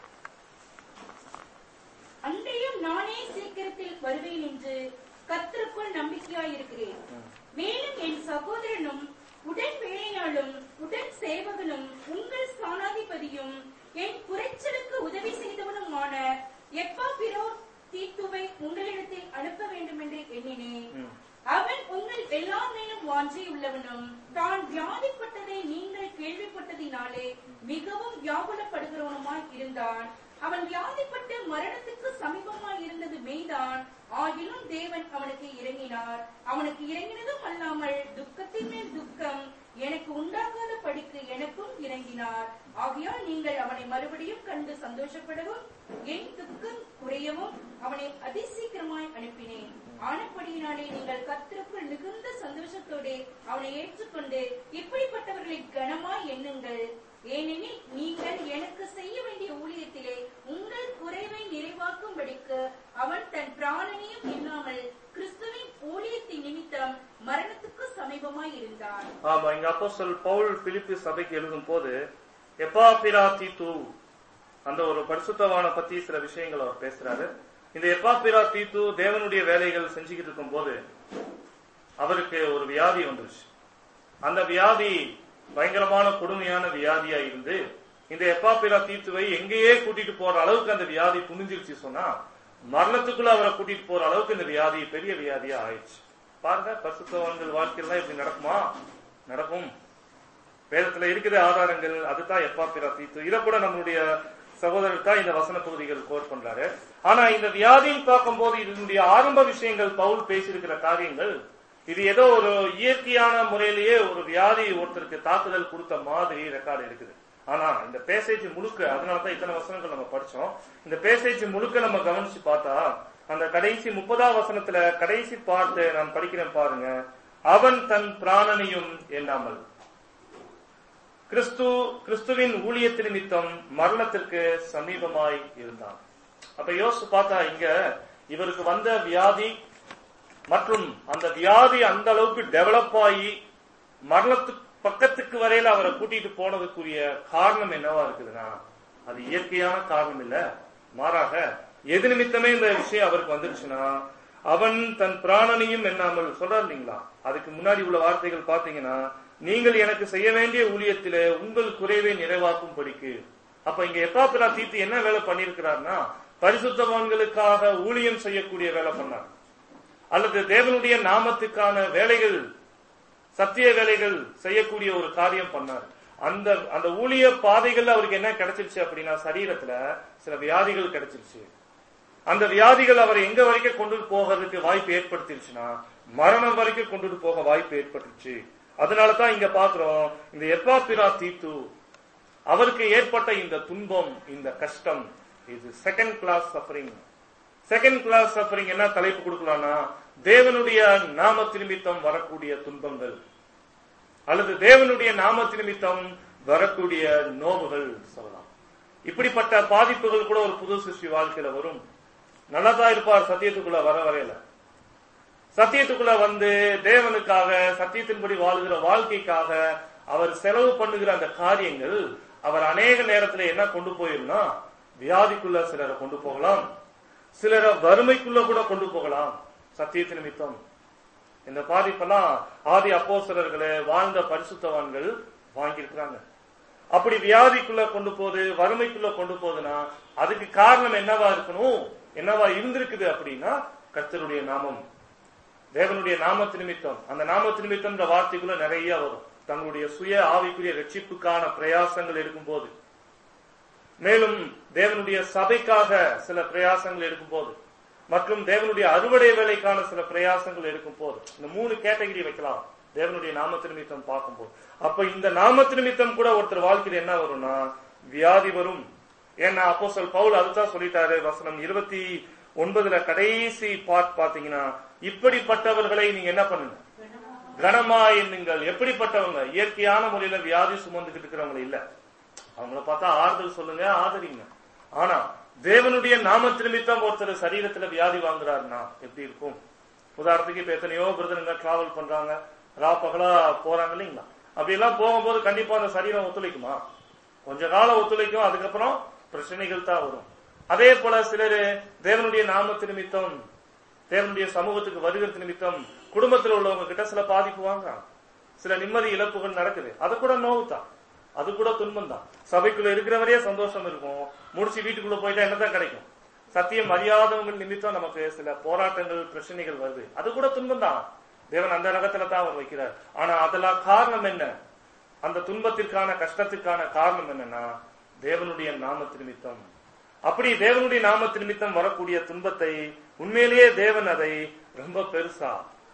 அன்றையும் நானே சீக்கிரத்தில் வருவேன் என்று கர்த்தருக்குள் நம்பிக்கையாயிருக்கிறேன் மேலும் என் சகோதரனும் உடன் வேலையாளும் உடன் சேவகனும் உங்கள் ஸ்தானாதிபதியும் என் குறைச்சலுக்கு உதவி செய்தவனுமான எப்பாபிரோ தீத்துவை உங்களிடத்தில் அனுப்ப வேண்டும் என்று எண்ணினேன் ம். அவன் உங்கள் எல்லார் மேலும் வாஞ்சை உள்ளவனும் தான் வியாதிப்பட்டதை நீங்கள் கேள்விப்பட்டதினாலே மிகவும் வியாகுலப்படுகிறவனுமாய் இருந்தான் அவன் வியாதிப்பட்டு மரணத்துக்கு சமீபமாய் இருந்தது மெய்தான் ஆகிலும் தேவன் அவனுக்கு இறங்கினார் அவனுக்கு இறங்கினதும் அல்லாமல் துக்கத்தின் மேல் துக்கம் எனக்கு உண்டாகாத படிக்கு எனக்கும் இறங்கினார் ஆகையால் நீங்கள் அவனை மறுபடியும் கண்டு சந்தோஷப்படவும் என் துக்கம் குறையவும் அவனை அதிசீக்கிரமாய் அனுப்பினேன் ஆனப்படியினாலே நீங்கள் கர்த்தருக்குள் மிகுந்த சந்தோஷத்தோடு அவனை ஏற்றுக்கொண்டு இப்படிப்பட்டவர்களை கனமாய் எண்ணுங்கள் ஏனெனில் நீங்கள் எனக்கு செய்ய வேண்டிய ஊழியத்திலே உங்கள் குறைவை நிறைவாக்கும்படிக்கு அவன் தன் பிராணனையும் இல்லாமல் கிறிஸ்துவின் ஊழியத்தின் நிமித்தம் மரணத்துக்கு சமீபமாய் இருந்தான் ஆமா இங்க அப்போஸ்தலர் பவுல் பிலிப்பி சபைக்கு எழுதும் போது எப்பாபிரா தீத்து அந்த ஒரு பரிசுத்தவான பத்தி சில விஷயங்கள் அவர் பேசுறாரு இந்த எப்பாபிரா தீத்து தேவனுடைய வேலைகள் செஞ்சுக்கிட்டு இருக்கும் போது அவருக்கு ஒரு வியாதி வந்துருச்சு அந்த வியாதி பயங்கரமான கொடுமையான வியாதியா இருந்து இந்த எப்பாபிரா தீத்துவை எங்கேயே கூட்டிட்டு போற அளவுக்கு அந்த வியாதி துணிஞ்சிருச்சு சொன்னா மரணத்துக்குள்ள அவரை கூட்டிட்டு போற அளவுக்கு இந்த வியாதி பெரிய வியாதியா ஆயிடுச்சு பாருங்க பரிசுத்தவான்கள் வாழ்க்கையில இப்படி நடக்குமா நடக்கும் வேதத்துல இருக்குது ஆதாரங்கள் அதுதான் எப்பாப்பிரா தீத்து இதை கூட நம்மளுடைய சகோதரர் தான் இந்த வசன பகுதிகள் கோட் பண்றாரு ஆனா இந்த வியாதின்னு பார்க்கும்போது இதனுடைய ஆரம்ப விஷயங்கள் பவுல் பேசியிருக்கிற காரியங்கள் இது ஏதோ ஒரு இயற்கையான முறையிலேயே ஒரு வியாதி ஒருத்தருக்கு தாக்குதல் கொடுத்த மாதிரி ரெக்கார்டு இருக்குது ஆனா இந்த பேசேஜ் முழுக்க அதனாலதான் இத்தனை வசனங்கள் நம்ம படிச்சோம் இந்த பேசேஜ் முழுக்க நம்ம கவனிச்சு பார்த்தா அந்த கடைசி முப்பதாம் வசனத்துல கடைசி பார்த்து நான் படிக்கிறேன் பாருங்க அவன் தன் பிராணனையும் எண்ணாமல் கிறிஸ்து கிறிஸ்துவின் ஊழியத்தின் நிமித்தம் மரணத்திற்கு சமீபமாய் இருந்தான் அப்ப யோசிச்சு பார்த்தா இங்க இவருக்கு வந்த வியாதி மற்றும் அந்த வியாதி அந்த அளவுக்கு டெவலப் ஆகி மரணத்து பக்கத்துக்கு வரையில அவரை கூட்டிட்டு போனதுக்குரிய காரணம் என்னவா இருக்குதுன்னா அது இயற்கையான காரணம் இல்ல மாறாக எது நிமித்தமே இந்த விஷயம் அவருக்கு வந்துருச்சுன்னா அவன் தன் பிராணனையும் எண்ணாமல் சொல்றாரு இல்லைங்களா அதுக்கு முன்னாடி உள்ள வார்த்தைகள் பாத்தீங்கன்னா நீங்கள் எனக்கு செய்ய வேண்டிய ஊழியத்திலே உங்கள் குறைவை நிறைவாக்கும் படிக்கு அப்ப இங்க எப்பாப்பிரா தீத்து என்ன வேலை பண்ணிருக்கிறார்னா பரிசுத்தவான்களுக்காக ஊழியம் செய்யக்கூடிய வேலை பண்ணார் அல்லது தேவனுடைய நாமத்துக்கான வேலைகள் சத்திய வேலைகள் செய்யக்கூடிய ஒரு காரியம் பண்ணார் அந்த அந்த ஊழிய பாதைகள்ல அவருக்கு என்ன கிடைச்சிருச்சு அப்படின்னா சரீரத்துல சில வியாதிகள் கிடைச்சிருச்சு அந்த வியாதிகள் அவரை எங்க வரைக்கும் கொண்டு போகிறதுக்கு வாய்ப்பு ஏற்படுத்திருச்சுன்னா மரணம் வரைக்கும் கொண்டுட்டு போக வாய்ப்பு ஏற்பட்டுச்சு அதனாலதான் இங்க பாக்குறோம் இந்த எப்பாப்பிரா தீத்து அவருக்கு ஏற்பட்ட இந்த துன்பம் இந்த கஷ்டம் இது second class suffering second class suffering என்ன தலைப்பு கொடுக்கலாம்னா தேவனுடைய நாம நிமித்தம் வரக்கூடிய துன்பங்கள் அல்லது தேவனுடைய நாம நிமித்தம் வரக்கூடிய நோவுகள் சொல்லலாம் இப்படிப்பட்ட பாதிப்புகள் கூட ஒரு புது சிருஷ்டி வாழ்க்கையில வரும் நல்லதா இருப்பார் சத்தியத்துக்குள்ள வர வரையில சத்தியத்துக்குள்ள வந்து தேவனுக்காக சத்தியத்தின்படி வாழுகிற வாழ்க்கைக்காக அவர் செலவு பண்ணுகிற அந்த காரியங்கள் அவர் அநேக நேரத்துல என்ன கொண்டு போயிரும்னா வியாதிக்குள்ள சிலரை கொண்டு போகலாம் சிலரை வறுமைக்குள்ள கூட கொண்டு போகலாம் சத்தியத்து நிமித்தம் இந்த பாதிப்பெல்லாம் ஆதி அப்போஸ்தலர்களே வாழ்ந்த பரிசுத்தவான்கள் வாங்கியிருக்கிறாங்க அப்படி வியாதிக்குள்ள கொண்டு போகுது வறுமைக்குள்ள கொண்டு போகுதுன்னா அதுக்கு காரணம் என்னவா இருக்கணும் என்னவா இருந்திருக்குது அப்படின்னா கர்த்தருடைய நாமம் தேவனுடைய நாமத்து நிமித்தம் அந்த நாமத்து நிமித்தம்ன்ற வார்த்தைக்குள்ள நிறைய வரும் தங்களுடைய சுய ஆவிக்குரிய ரட்சிப்புக்கான பிரயாசங்கள் எடுக்கும்போது மேலும் தேவனுடைய சபைக்காக சில பிரயாசங்கள் எடுக்கும் போது மற்றும் தேவனுடைய அறுவடை வேலைக்கான சில பிரயாசங்கள் எடுக்கும் போது இந்த மூணு கேட்டகரி வைக்கலாம் தேவனுடைய நாமத்து நிமித்தம் பார்க்கும்போது அப்ப இந்த நாமத்து நிமித்தம் கூட ஒருத்தர் வாழ்க்கையில் என்ன வரும்னா வியாதி வரும் ஏன்னா அப்போ சொல் பவுல் அதுதான் சொல்லிட்டாரு வசனம் இருபத்தி ஒன்பதுல கடைசி பார்ட் பாத்தீங்கன்னா இப்படிப்பட்டவர்களை நீங்க என்ன பண்ணுங்க கனமா எண்ணுங்கள் எப்படிப்பட்டவங்க இயற்கையான முறையில வியாதி சுமந்துகிட்டு இருக்கிறவங்க இல்ல அவங்கள பார்த்தா ஆறுதல் சொல்லுங்க ஆதரிங்க ஆனா தேவனுடைய நாம நிமித்தம் ஒருத்தர் சரீரத்துல வியாதி வாங்குறாருன்னா எப்படி இருக்கும் உதாரணத்துக்கு இப்ப எத்தனையோ பிரதனுங்க டிராவல் பண்றாங்க ரா பகலா போறாங்க இல்லைங்களா அப்படி எல்லாம் போகும்போது கண்டிப்பா அந்த சரீரம் ஒத்துழைக்குமா கொஞ்ச காலம் ஒத்துழைக்கும் அதுக்கப்புறம் பிரச்சனைகள் தான் வரும் அதே போல சிலர் தேவனுடைய நாமத்து நிமித்தம் தேவனுடைய சமூகத்துக்கு வருகிறது நிமித்தம் குடும்பத்தில் உள்ளவங்க கிட்ட சில பாதிப்பு வாங்குறாங்க சில நிம்மதி இழப்புகள் நடக்குது அது கூட நோவு தான் அது கூட துன்பம் தான் சபைக்குள்ள இருக்கிறவரே சந்தோஷம் இருக்கும் முடிச்சு வீட்டுக்குள்ள போயிட்டா என்னதான் கிடைக்கும் சத்தியம் அறியாதவங்க நிமித்தம் நமக்கு சில போராட்டங்கள் பிரச்சனைகள் வருது அது கூட துன்பம் தான் தேவன் அந்த ரகத்துல தான் அவர் வைக்கிறார் ஆனா அதெல்லாம் காரணம் என்ன அந்த துன்பத்திற்கான கஷ்டத்திற்கான காரணம் என்னன்னா தேவனுடைய நாமத்து நிமித்தம் அப்படி தேவனுடைய நாமத்து நிமித்தம் வரக்கூடிய துன்பத்தை உண்மையிலேயே தேவன் அதை ரொம்ப பெருசா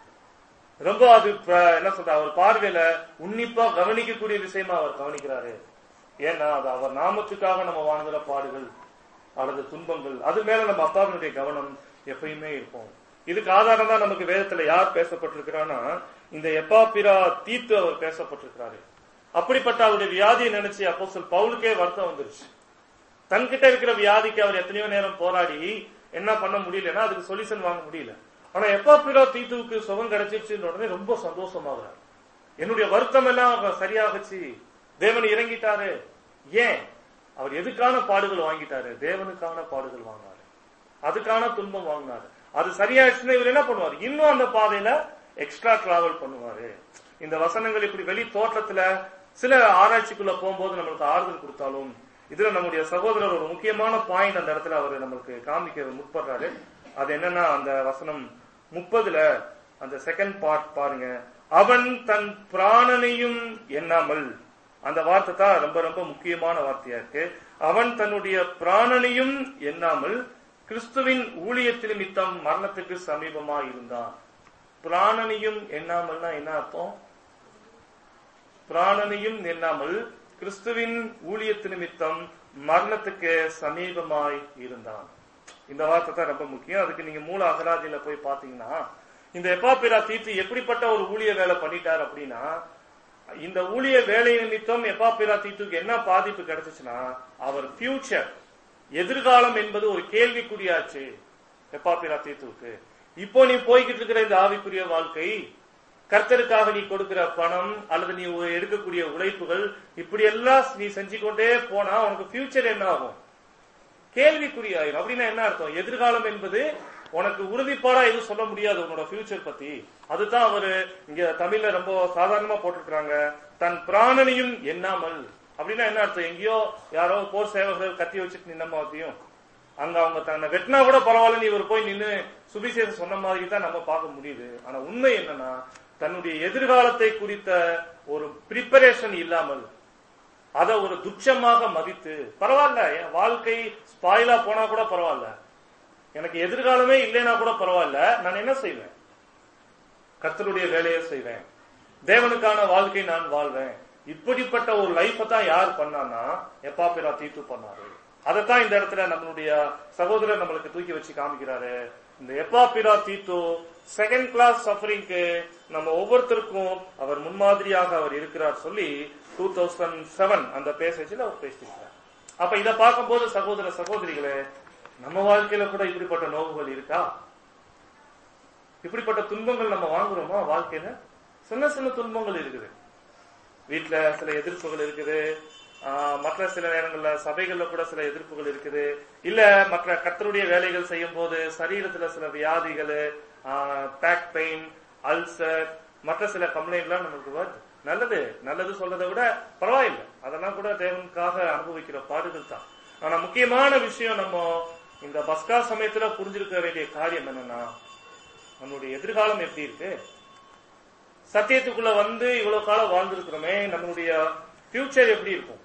ரொம்ப அது ப- என்ன சொல்ற அவர் பார்வையில உன்னிப்பா கவனிக்கக்கூடிய விஷயமா அவர் கவனிக்கிறாரு ஏன்னா அது அவர் நாமத்துக்காக நம்ம வாழ்கிற பாடுகள் அல்லது துன்பங்கள் அது மேல நம்ம அப்பாவினுடைய கவனம் எப்பயுமே இருக்கும் இதுக்கு ஆதாரம் தான் நமக்கு வேதத்துல யார் பேசப்பட்டிருக்கிறான்னா இந்த எப்பாப்பிரா தீத்து அவர் பேசப்பட்டிருக்கிறாரு அப்படிப்பட்ட அவருடைய வியாதியை நினைச்சு அப்போ பவுலுக்கே வருத்தம் வந்துருச்சு தன்கிட்ட இருக்கிற வியாதிக்கு அவர் எத்தனையோ நேரம் போராடி என்ன பண்ண முடியலன்னா அதுக்கு சொல்யூஷன் வாங்க முடியல ஆனா எப்பாப்பிரா தீத்துவுக்கு சுகம் கிடைச்சிருச்சுன்னு உடனே ரொம்ப சந்தோஷமாகிறார் என்னுடைய வருத்தம் எல்லாம் சரியாகச்சு தேவன் இறங்கிட்டாரு ஏன் அவர் எதுக்கான பாடுகள் வாங்கிட்டாரு தேவனுக்கான பாடுகள் வாங்கினாரு அதுக்கான துன்பம் வாங்கினாரு அது சரியாயிடுச்சுன்னா இவர் என்ன பண்ணுவார் இன்னும் அந்த பாதையில எக்ஸ்ட்ரா டிராவல் பண்ணுவாரு இந்த வசனங்கள் இப்படி வெளி தோற்றத்துல சில ஆராய்ச்சிக்குள்ள போகும்போது நம்மளுக்கு ஆறுதல் கொடுத்தாலும் இதுல நம்முடைய சகோதரர் ஒரு முக்கியமான பாயிண்ட் அந்த இடத்துல அவர் நம்மளுக்கு காமிக்க முற்படுறாரு அது என்னன்னா அந்த வசனம் முப்பதுல அந்த செகண்ட் பார்ட் பாருங்க அவன் தன் பிராணனையும் எண்ணாமல் அந்த வார்த்தை தான் ரொம்ப ரொம்ப முக்கியமான வார்த்தையா இருக்கு அவன் தன்னுடைய பிராணனையும் எண்ணாமல் கிறிஸ்துவின் ஊழியத்தின் நிமித்தம் மரணத்துக்கு சமீபமா இருந்தான் பிராணனையும் எண்ணாமல்னா என்ன அர்த்தம் பிராணனையும் எண்ணாமல் கிறிஸ்துவின் ஊழியத்து நிமித்தம் மரணத்துக்கு சமீபமாய் இருந்தான் இந்த வார்த்தை தான் ரொம்ப முக்கியம் அதுக்கு நீங்க மூல அகராதியில போய் பாத்தீங்கன்னா இந்த எப்பாபிரா தீத்து எப்படிப்பட்ட ஒரு ஊழிய வேலை பண்ணிட்டார் அப்படின்னா இந்த ஊழிய வேலை நிமித்தம் எப்பாபிரா தீத்துக்கு என்ன பாதிப்பு கிடைச்சிச்சுன்னா அவர் ஃபியூச்சர் எதிர்காலம் என்பது ஒரு கேள்விக்குறியாச்சு எப்பாபிரா தீத்துவுக்கு இப்போ நீ போய்கிட்டு இருக்கிற இந்த ஆவிக்குரிய வாழ்க்கை கர்த்தருக்காக நீ கொடுக்கிற பணம் அல்லது நீ எடுக்கக்கூடிய உழைப்புகள் இப்படி எல்லாம் நீ செஞ்சு கொண்டே போனா உனக்கு ஃபியூச்சர் என்ன ஆகும் கேள்விக்குறியாயிரும் அப்படின்னா என்ன அர்த்தம் எதிர்காலம் என்பது உனக்கு உறுதிப்பாடா எதுவும் சொல்ல முடியாது உன்னோட ஃபியூச்சர் பத்தி அதுதான் அவரு இங்க தமிழ்ல ரொம்ப சாதாரணமா போட்டிருக்கிறாங்க தன் பிராணனையும் எண்ணாமல் அப்படின்னா என்ன அர்த்தம் எங்கேயோ யாரோ போர் சேவகர்கள் கத்தி வச்சுட்டு நின்ன மாதிரியும் அங்க அவங்க தன்னை வெட்டினா கூட பரவாயில்ல நீ இவர் போய் நின்னு சுபிசேஷம் சொன்ன மாதிரி தான் நம்ம பார்க்க முடியுது ஆனா உண்மை என்னன்னா தன்னுடைய எதிர்காலத்தை குறித்த ஒரு ப்ரிப்பரேஷன் இல்லாமல் அத ஒரு துச்சமாக மதித்து பரவாயில்ல என் வாழ்க்கை ஸ்பாயிலா போனா கூட பரவாயில்ல எனக்கு எதிர்காலமே இல்லைன்னா கூட பரவாயில்ல நான் என்ன செய்வேன் கர்த்தருடைய வேலையை செய்வேன் தேவனுக்கான வாழ்க்கை நான் வாழ்வேன் இப்படிப்பட்ட ஒரு லைஃப தான் யார் பண்ணான்னா எப்பா பிறா தீத்து பண்ணாரு அதைத்தான் இந்த இடத்துல நம்மளுடைய சகோதரர் நம்மளுக்கு தூக்கி வச்சு காமிக்கிறாரு இந்த எப்பா பிறா தீத்து செகண்ட் கிளாஸ் சஃபரிங்க்கு நம்ம ஒவ்வொருத்தருக்கும் அவர் முன்மாதிரியாக அவர் இருக்கிறார் சொல்லி டூ தௌசண்ட் செவன் அந்த பேசேஜில் அவர் பேசியிருக்கிறார் அப்ப இதை பார்க்கும்போது சகோதர சகோதரிகளே நம்ம வாழ்க்கையில கூட இப்படிப்பட்ட நோவுகள் இருக்கா இப்படிப்பட்ட துன்பங்கள் நம்ம வாங்குறோமா வாழ்க்கையில சின்ன சின்ன துன்பங்கள் இருக்குது வீட்டுல சில எதிர்ப்புகள் இருக்குது ஆஹ் மற்ற சில நேரங்கள்ல சபைகள்ல கூட சில எதிர்ப்புகள் இருக்குது இல்ல மற்ற கத்தருடைய வேலைகள் செய்யும் போது சரீரத்துல சில வியாதிகள் பேக் பெயின் அல்சர் மற்ற சில கம்ப்ளைண்ட்லாம் நமக்கு வருது நல்லது நல்லது சொல்றதை விட பரவாயில்லை அதெல்லாம் கூட தேவனுக்காக அனுபவிக்கிற பாடுகள் தான் ஆனா முக்கியமான விஷயம் நம்ம இந்த பஸ்கா சமயத்துல புரிஞ்சிருக்க வேண்டிய காரியம் என்னன்னா நம்மளுடைய எதிர்காலம் எப்படி இருக்கு சத்தியத்துக்குள்ள வந்து இவ்வளவு காலம் வாழ்ந்திருக்கிறோமே நம்மளுடைய ஃபியூச்சர் எப்படி இருக்கும்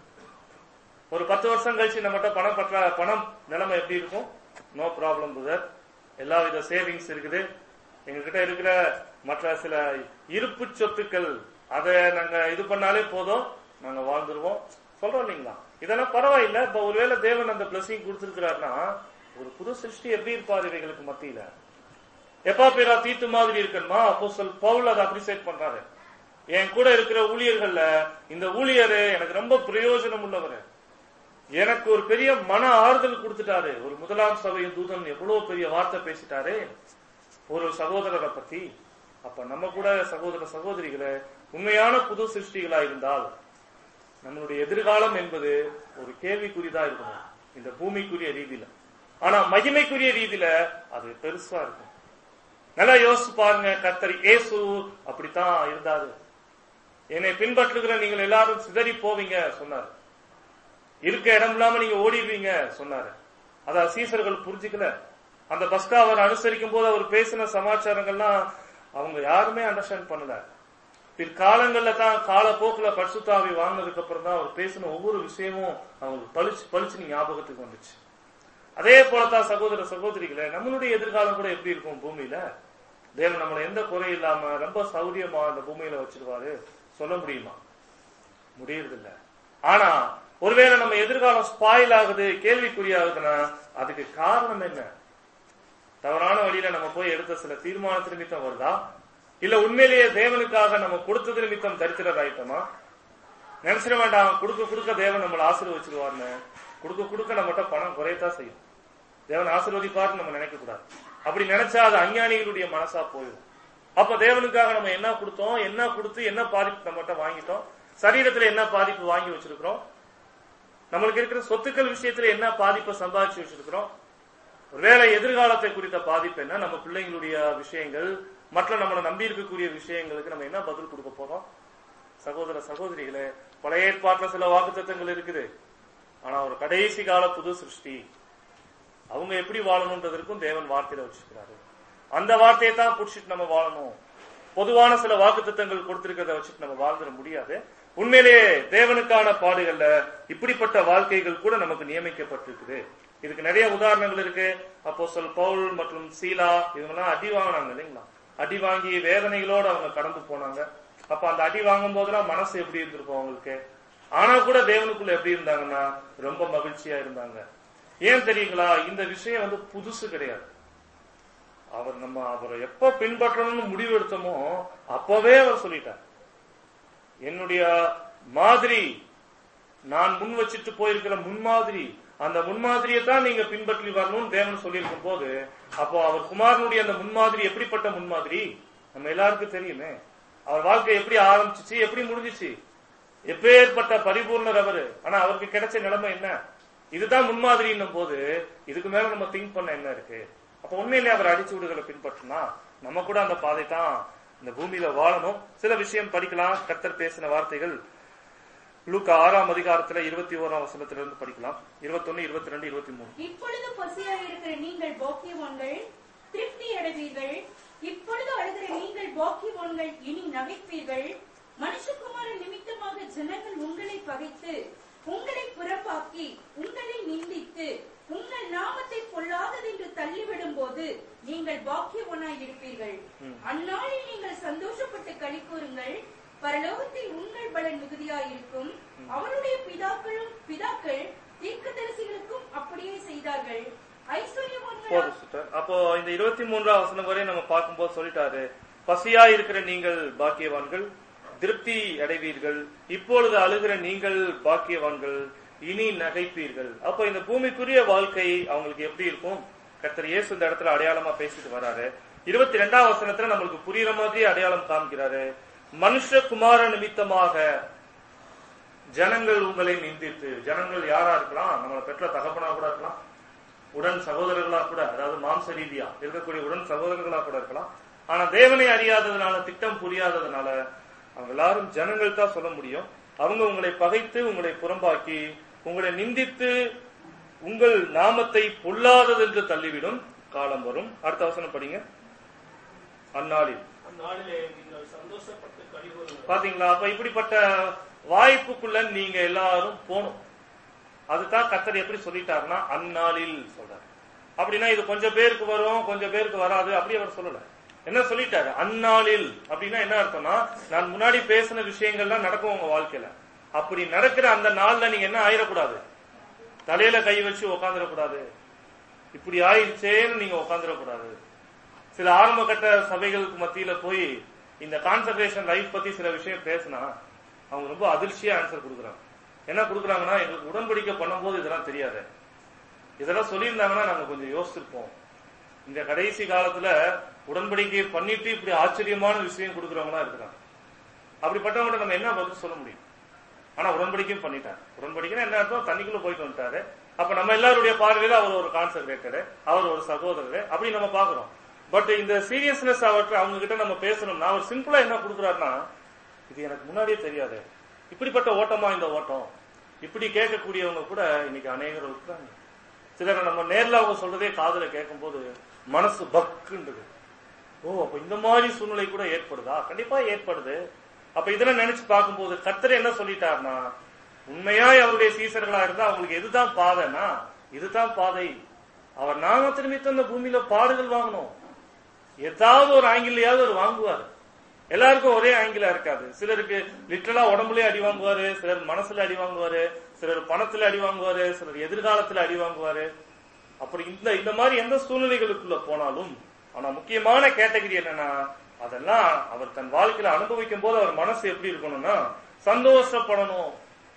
ஒரு பத்து வருஷம் கழிச்சு நம்மகிட்ட பணம் பற்ற பணம் நிலைமை எப்படி இருக்கும் நோ ப்ராப்ளம் புதர் எல்லா வித சேவிங்ஸ் இருக்குது எங்ககிட்ட இருக்கிற மற்ற சில இருப்பு சொத்துக்கள் அதை நாங்க இது பண்ணாலே போதும் நாங்க வாழ்ந்துருவோம் சொல்றோம் இல்லைங்களா இதெல்லாம் பரவாயில்ல இப்ப ஒருவேளை தேவன் அந்த பிளஸிங் கொடுத்திருக்கிறாருன்னா ஒரு புது சிருஷ்டி எப்படி இருப்பார் இவைகளுக்கு மத்தியில எப்பா பேரா தீத்து மாதிரி இருக்கணுமா அப்போ சொல் பவுல் அதை அப்ரிசியேட் பண்றாரு என் கூட இருக்கிற ஊழியர்கள்ல இந்த ஊழியரு எனக்கு ரொம்ப பிரயோஜனம் உள்ளவர் எனக்கு ஒரு பெரிய மன ஆறுதல் கொடுத்துட்டாரு ஒரு முதலாம் சபையின் தூதன் எவ்வளவு பெரிய வார்த்தை பேசிட்டாரு ஒரு சகோதரரை பத்தி அப்ப நம்ம கூட சகோதர சகோதரிகளை உண்மையான புது சிருஷ்டிகளா இருந்தால் நம்மளுடைய எதிர்காலம் என்பது ஒரு கேள்விக்குறிதா இருக்கணும் இந்த பூமிக்குரிய ரீதியில ஆனா மகிமைக்குரிய ரீதியில அது பெருசா இருக்கும் நல்லா யோசிச்சு பாருங்க கர்த்தர் ஏசு அப்படித்தான் இருந்தாரு என்னை பின்பற்றுகிற நீங்கள் எல்லாரும் சிதறி போவீங்க சொன்னார் இருக்க இடம் இல்லாம நீங்க ஓடிடுவீங்க சொன்னாரு அதான் சீசர்கள் புரிஞ்சுக்கல அந்த பஸ்கா அவர் அனுசரிக்கும் போது அவர் பேசின சமாச்சாரங்கள்லாம் அவங்க யாருமே அண்டர்ஸ்டாண்ட் பண்ணல பிற்காலங்கள்ல தான் காலப்போக்குல பரிசுத்தாவி வாங்கினதுக்கு அப்புறம் தான் அவர் பேசின ஒவ்வொரு விஷயமும் அவங்களுக்கு பளிச்சு பளிச்சு ஞாபகத்துக்கு வந்துச்சு அதே போலதான் சகோதர சகோதரிகளே நம்மளுடைய எதிர்காலம் கூட எப்படி இருக்கும் பூமியில தேவன் நம்மளை எந்த குறை இல்லாம ரொம்ப சௌரியமா அந்த பூமியில வச்சிருவாரு சொல்ல முடியுமா முடியறதில்ல ஆனா ஒருவேளை நம்ம எதிர்காலம் ஸ்பாயில் ஆகுது கேள்விக்குறியாகுதுன்னா அதுக்கு காரணம் என்ன தவறான வழியில நம்ம போய் எடுத்த சில தீர்மானத்து நிமித்தம் வருதா இல்ல உண்மையிலேயே தேவனுக்காக நம்ம கொடுத்தது நிமித்தம் தரித்திரதாயிட்டோமா நினைச்சிட வேண்டாம் கொடுக்க கொடுக்க தேவன் நம்மளை ஆசீர்வச்சிருவார்னு கொடுக்க கொடுக்க நம்மகிட்ட பணம் குறையத்தான் செய்யும் தேவன் ஆசீர்வதிப்பார்னு நம்ம நினைக்க கூடாது அப்படி நினைச்சா அது அஞ்ஞானிகளுடைய மனசா போயிடும் அப்ப தேவனுக்காக நம்ம என்ன கொடுத்தோம் என்ன கொடுத்து என்ன பாதிப்பு நம்மகிட்ட வாங்கிட்டோம் சரீரத்துல என்ன பாதிப்பு வாங்கி வச்சிருக்கிறோம் நம்மளுக்கு இருக்கிற சொத்துக்கள் விஷயத்துல என்ன பாதிப்பை சம்பாதிச்சு வச்சிருக்கிறோம் ஒருவேளை எதிர்காலத்தை குறித்த பாதிப்பு என்ன நம்ம பிள்ளைங்களுடைய விஷயங்கள் மற்ற நம்மளை நம்பி இருக்கக்கூடிய விஷயங்களுக்கு நம்ம என்ன பதில் கொடுக்க போறோம் சகோதர சகோதரிகளே பழைய ஏற்பாட்டுல சில வாக்குத்தத்தங்கள் இருக்குது ஆனா ஒரு கடைசி கால புது சிருஷ்டி அவங்க எப்படி வாழணுன்றதற்கும் தேவன் வார்த்தையில வச்சிருக்கிறாரு அந்த வார்த்தையை தான் புடிச்சிட்டு நம்ம வாழணும் பொதுவான சில வாக்குத்தத்தங்கள் கொடுத்திருக்கிறத வச்சுட்டு நம்ம வாழ்ந்துட முடியாது உண்மையிலேயே தேவனுக்கான பாடுகள்ல இப்படிப்பட்ட வாழ்க்கைகள் கூட நமக்கு நியமிக்கப்பட்டிருக்குது இதுக்கு நிறைய உதாரணங்கள் இருக்கு அப்போ சொல் பவுல் மற்றும் சீலா இவங்கெல்லாம் அடி வாங்கினாங்க இல்லைங்களா அடி வாங்கி வேதனைகளோடு அவங்க கடந்து போனாங்க அப்ப அந்த அடி வாங்கும் போதெல்லாம் மனசு எப்படி இருந்திருக்கும் அவங்களுக்கு ஆனா கூட தேவனுக்குள்ள எப்படி இருந்தாங்கன்னா ரொம்ப மகிழ்ச்சியா இருந்தாங்க ஏன் தெரியுங்களா இந்த விஷயம் வந்து புதுசு கிடையாது அவர் நம்ம அவரை எப்ப பின்பற்றணும்னு முடிவு எடுத்தோமோ அப்பவே அவர் சொல்லிட்டார் என்னுடைய மாதிரி நான் முன் வச்சுட்டு போயிருக்கிற முன்மாதிரி அந்த முன்மாதிரியை தான் நீங்க பின்பற்றி வரணும்னு தேவன் சொல்லியிருக்கும் போது அப்போ அவர் குமாரனுடைய அந்த முன்மாதிரி எப்படிப்பட்ட முன்மாதிரி நம்ம எல்லாருக்கும் தெரியுமே அவர் வாழ்க்கை எப்படி ஆரம்பிச்சுச்சு எப்படி முடிஞ்சிச்சு எப்பேற்பட்ட பரிபூர்ணர் அவரு ஆனா அவருக்கு கிடைச்ச நிலைமை என்ன இதுதான் முன்மாதிரின்னும் போது இதுக்கு மேல நம்ம திங்க் பண்ண என்ன இருக்கு அப்ப உண்மையிலே அவர் அடிச்சு விடுகளை பின்பற்றினா நம்ம கூட அந்த பாதை தான் இந்த பூமியில வாழணும் சில விஷயம் படிக்கலாம் கர்த்தர் பேசின வார்த்தைகள் லூக்கா ஆறாம் அதிகாரத்துல இருபத்தி ஓராம் வசனத்துல இருந்து படிக்கலாம் இருபத்தொன்னு இருபத்தி ரெண்டு இருபத்தி மூணு இப்பொழுது பசியாய் இருக்கிற நீங்கள் பாக்கியவான்கள் திருப்தி அடைவீர்கள் இப்பொழுது அழுகிற நீங்கள் பாக்கியவான்கள் இனி நகைப்பீர்கள் மனுஷகுமாரன் நிமித்தமாக ஜனங்கள் உங்களை பகைத்து உங்களை புறம்பாக்கி உங்களை நிந்தித்து உங்கள் நாமத்தை பொல்லாததென்று தள்ளிவிடும் போது நீங்கள் பாக்கியவானாய் இருப்பீர்கள் அந்நாளில் நீங்கள் சந்தோஷப்பட்டு களி கூறுங்கள் பரலோகத்தில் உங்கள் பலன் மிகுதியாயிருக்கும் அவருடைய பிதாக்களும் பிதாக்கள் தீர்க்கதரிசிகளுக்கும் அப்படியே செய்தார்கள் ஐஸ்வர்யவான்கள் போதும் sister. அப்போ இந்த இருபத்தி மூன்றாம் வசனம் வரை நம்ம பார்க்கும்போது சொல்லிட்டாரு பசியா இருக்கிற நீங்கள் பாக்கியவான்கள் திருப்தி அடைவீர்கள் இப்பொழுது அழுகிற நீங்கள் பாக்கியவான்கள் இனி நகைப்பீர்கள் அப்போ இந்த பூமிக்குரிய வாழ்க்கை அவங்களுக்கு எப்படி இருக்கும் கர்த்தர் இயேசு இந்த இடத்துல அடையாளமா பேசிட்டு வராரு இருபத்தி ரெண்டாம் வசனத்துல நம்மளுக்கு புரியுற மாதிரி அடையாளம் காமிக்கிறாரு மனுஷகுமார நிமித்தமாக ஜனங்கள் உங்களை நிந்தித்து ஜனங்கள் யாரா இருக்கலாம் நம்மளை பெற்ற தகப்பனா கூட இருக்கலாம் உடன் சகோதரர்களா கூட அதாவது மாம்ச ரீதியா இருக்கக்கூடிய உடன் சகோதரர்களா கூட இருக்கலாம் ஆனா தேவனை அறியாததுனால திட்டம் புரியாததுனால அவங்க எல்லாரும் ஜனங்கள் தான் சொல்ல முடியும் அவங்க உங்களை பகைத்து உங்களை புறம்பாக்கி உங்களை நிந்தித்து உங்கள் நாமத்தை பொல்லாதது என்று தள்ளிவிடும் காலம் வரும் அடுத்த வசனம் படிங்க அந்நாளில் அந்நாளிலே நீங்கள் சந்தோஷப்பட்டு கழிவுறுங்கள் பாத்தீங்களா அப்ப இப்படிப்பட்ட வாய்ப்புக்குள்ள நீங்க எல்லாரும் போகணும் அதுதான் கத்தர் எப்படி சொல்லிட்டாருன்னா அந்நாளில் சொல்றாரு அப்படின்னா இது கொஞ்சம் பேருக்கு வரும் கொஞ்சம் பேருக்கு வராது அப்படி அவர் சொல்லல என்ன சொல்லிட்டாரு அந்நாளில் அப்படின்னா என்ன அர்த்தம்னா நான் முன்னாடி பேசின விஷயங்கள்லாம் நடக்கும் உங்க வாழ்க்கையில அப்படி நடக்கிற அந்த நாள்ல நீங்க என்ன ஆயிடக்கூடாது தலையில கை வச்சு உக்காந்துடக்கூடாது இப்படி ஆயிடுச்சேன்னு நீங்க உக்காந்துடக்கூடாது சில ஆரம்ப கட்ட சபைகளுக்கு மத்தியில போய் இந்த கான்சன்ட்ரேஷன் லைஃப் பத்தி சில விஷயம் பேசினா அவங்க ரொம்ப அதிர்ச்சியா ஆன்சர் கொடுக்குறாங்க என்ன கொடுக்குறாங்கன்னா எங்களுக்கு உடன்படிக்கை பண்ணும்போது இதெல்லாம் தெரியாது இதெல்லாம் சொல்லியிருந்தாங்கன்னா நாங்க கொஞ்சம் யோசிச்சிருப்போம் இந்த கடைசி காலத்துல உடன்படிக்கை பண்ணிட்டு இப்படி ஆச்சரியமான விஷயம் கொடுக்குறவங்களா இருக்கிறாங்க அப்படிப்பட்டவங்க நம்ம என்ன பதில் சொல்ல முடியும் ஆனா உடன்படிக்கையும் பண்ணிட்டார் உடன்படிக்கைன்னா என்ன அர்த்தம் தண்ணிக்குள்ள போயிட்டு வந்துட்டாரு அப்ப நம்ம எல்லாருடைய பார்வையில அவர் ஒரு கான்சென்ட்ரேட்டரு அவர் ஒரு சகோதரரு அப்படி நம்ம பாக்குறோம் பட் இந்த சீரியஸ்னஸ் அவற்றை அவங்க கிட்ட நம்ம பேசணும்னா அவர் சிம்பிளா என்ன கொடுக்குறாருன்னா இது எனக்கு முன்னாடியே தெரியாது இப்படிப்பட்ட ஓட்டமா இந்த ஓட்டம் இப்படி கேட்கக்கூடியவங்க கூட இன்னைக்கு அநேகர் இருக்கிறாங்க சிலர் நம்ம நேர்ல அவங்க சொல்றதே காதுல கேட்கும்போது மனசு பக்குன்றது ஓ அப்ப இந்த மாதிரி சூழ்நிலை கூட ஏற்படுதா கண்டிப்பா ஏற்படுது அப்ப இதெல்லாம் நினைச்சு பார்க்கும்போது கர்த்தர் என்ன சொல்லிட்டாருன்னா உண்மையாய் அவருடைய சீசர்களா இருந்தா அவங்களுக்கு எதுதான் பாதைனா இதுதான் பாதை அவர் நாமத்து நிமித்தம் இந்த பூமியில பாடுகள் வாங்கணும் ஏதாவது ஒரு ஆங்கிலையாவது அவர் வாங்குவார் எல்லாருக்கும் ஒரே ஆங்கிலா இருக்காது சிலருக்கு லிட்டரலா உடம்புலயே அடி வாங்குவாரு சிலர் மனசுல அடி வாங்குவாரு சிலர் பணத்துல அடி வாங்குவாரு சிலர் எதிர்காலத்துல அடி வாங்குவாரு அப்படி இந்த இந்த மாதிரி எந்த சூழ்நிலைகளுக்குள்ள போனாலும் ஆனா முக்கியமான கேட்டகரி என்னன்னா அதெல்லாம் அவர் தன் வாழ்க்கையில அனுபவிக்கும் போது அவர் மனசு எப்படி இருக்கணும்னா சந்தோஷப்படணும்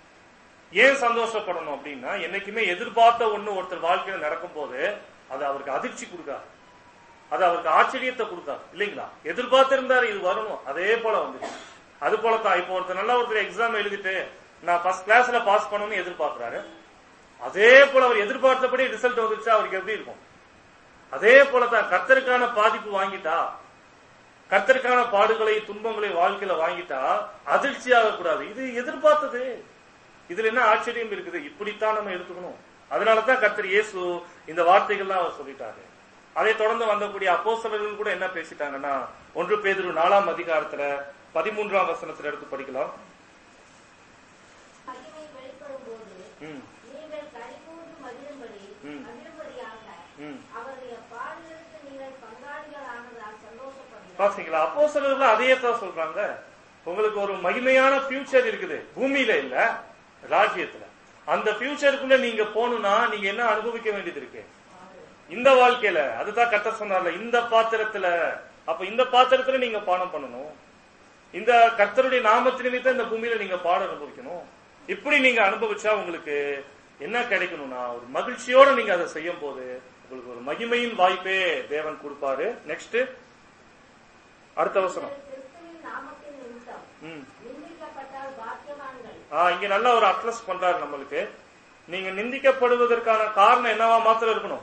ஏன் சந்தோஷப்படணும் அப்படின்னா என்னைக்குமே எதிர்பார்த்த ஒண்ணு ஒருத்தர் வாழ்க்கையில நடக்கும் போது அது அவருக்கு அதிர்ச்சி கொடுக்காது அது அவருக்கு ஆச்சரியத்தை கொடுக்காது இல்லைங்களா எதிர்பார்த்திருந்தாரு இது வரணும் அதே போல வந்துச்சு அது போல தான் இப்போ ஒருத்தர் நல்லா ஒருத்தர் எக்ஸாம் எழுதிட்டு நான் ஃபர்ஸ்ட் கிளாஸ்ல பாஸ் பண்ணணும்னு எதிர்பார்க்கிறாரு அதே போல அவர் எதிர்பார்த்தபடி ரிசல்ட் வந்துருச்சா அவருக்கு எப்படி இருக்கும் அதே போலதான் கர்த்தருக்கான பாதிப்பு வாங்கிட்டா கர்த்தருக்கான பாடுகளை துன்பங்களை வாழ்க்கையில வாங்கிட்டா அதிர்ச்சி ஆகக்கூடாது இது எதிர்பார்த்தது இதுல என்ன ஆச்சரியம் இருக்குது இப்படித்தான் நம்ம எடுத்துக்கணும் அதனாலதான் கர்த்தர் இயேசு இந்த வார்த்தைகள்லாம் அவர் சொல்லிட்டாரு அதை தொடர்ந்து வந்தக்கூடிய அப்போஸ்தலர்கள் கூட என்ன பேசிட்டாங்கன்னா ஒன்று பேதுரு நாலாம் அதிகாரத்துல பதிமூன்றாம் வசனத்துல எடுத்து படிக்கலாம் பாத்தீங்களா அப்போ சிலர்கள் அதையே தான் சொல்றாங்க உங்களுக்கு ஒரு மகிமையான ஃபியூச்சர் இருக்குது பூமியில இல்ல ராஜ்யத்துல அந்த ஃபியூச்சருக்குள்ள நீங்க போகணும்னா நீங்க என்ன அனுபவிக்க வேண்டியது இருக்கு இந்த வாழ்க்கையில அதுதான் கத்த சொன்னார்ல இந்த பாத்திரத்துல அப்ப இந்த பாத்திரத்துல நீங்க பானம் பண்ணணும் இந்த கர்த்தருடைய நாமத்து நிமித்தம் இந்த பூமியில நீங்க பாடம் அனுபவிக்கணும் இப்படி நீங்க அனுபவிச்சா உங்களுக்கு என்ன கிடைக்கணும்னா ஒரு மகிழ்ச்சியோட நீங்க அதை செய்யும் போது உங்களுக்கு ஒரு மகிமையின் வாய்ப்பே தேவன் கொடுப்பாரு நெக்ஸ்ட் அடுத்த வசனம் கிறிஸ்துவின் நாமத்தின் நிமித்தம் ம் நிந்திக்கப்பட்டால் பாக்கியவான்கள் ஆ, இங்க நல்லா ஒரு அட்ரஸ் பண்றாரு நம்மளுக்கு நீங்க நிந்திக்கப்படுவதற்கான காரணம் என்னவா மாத்திரம் இருக்கணும்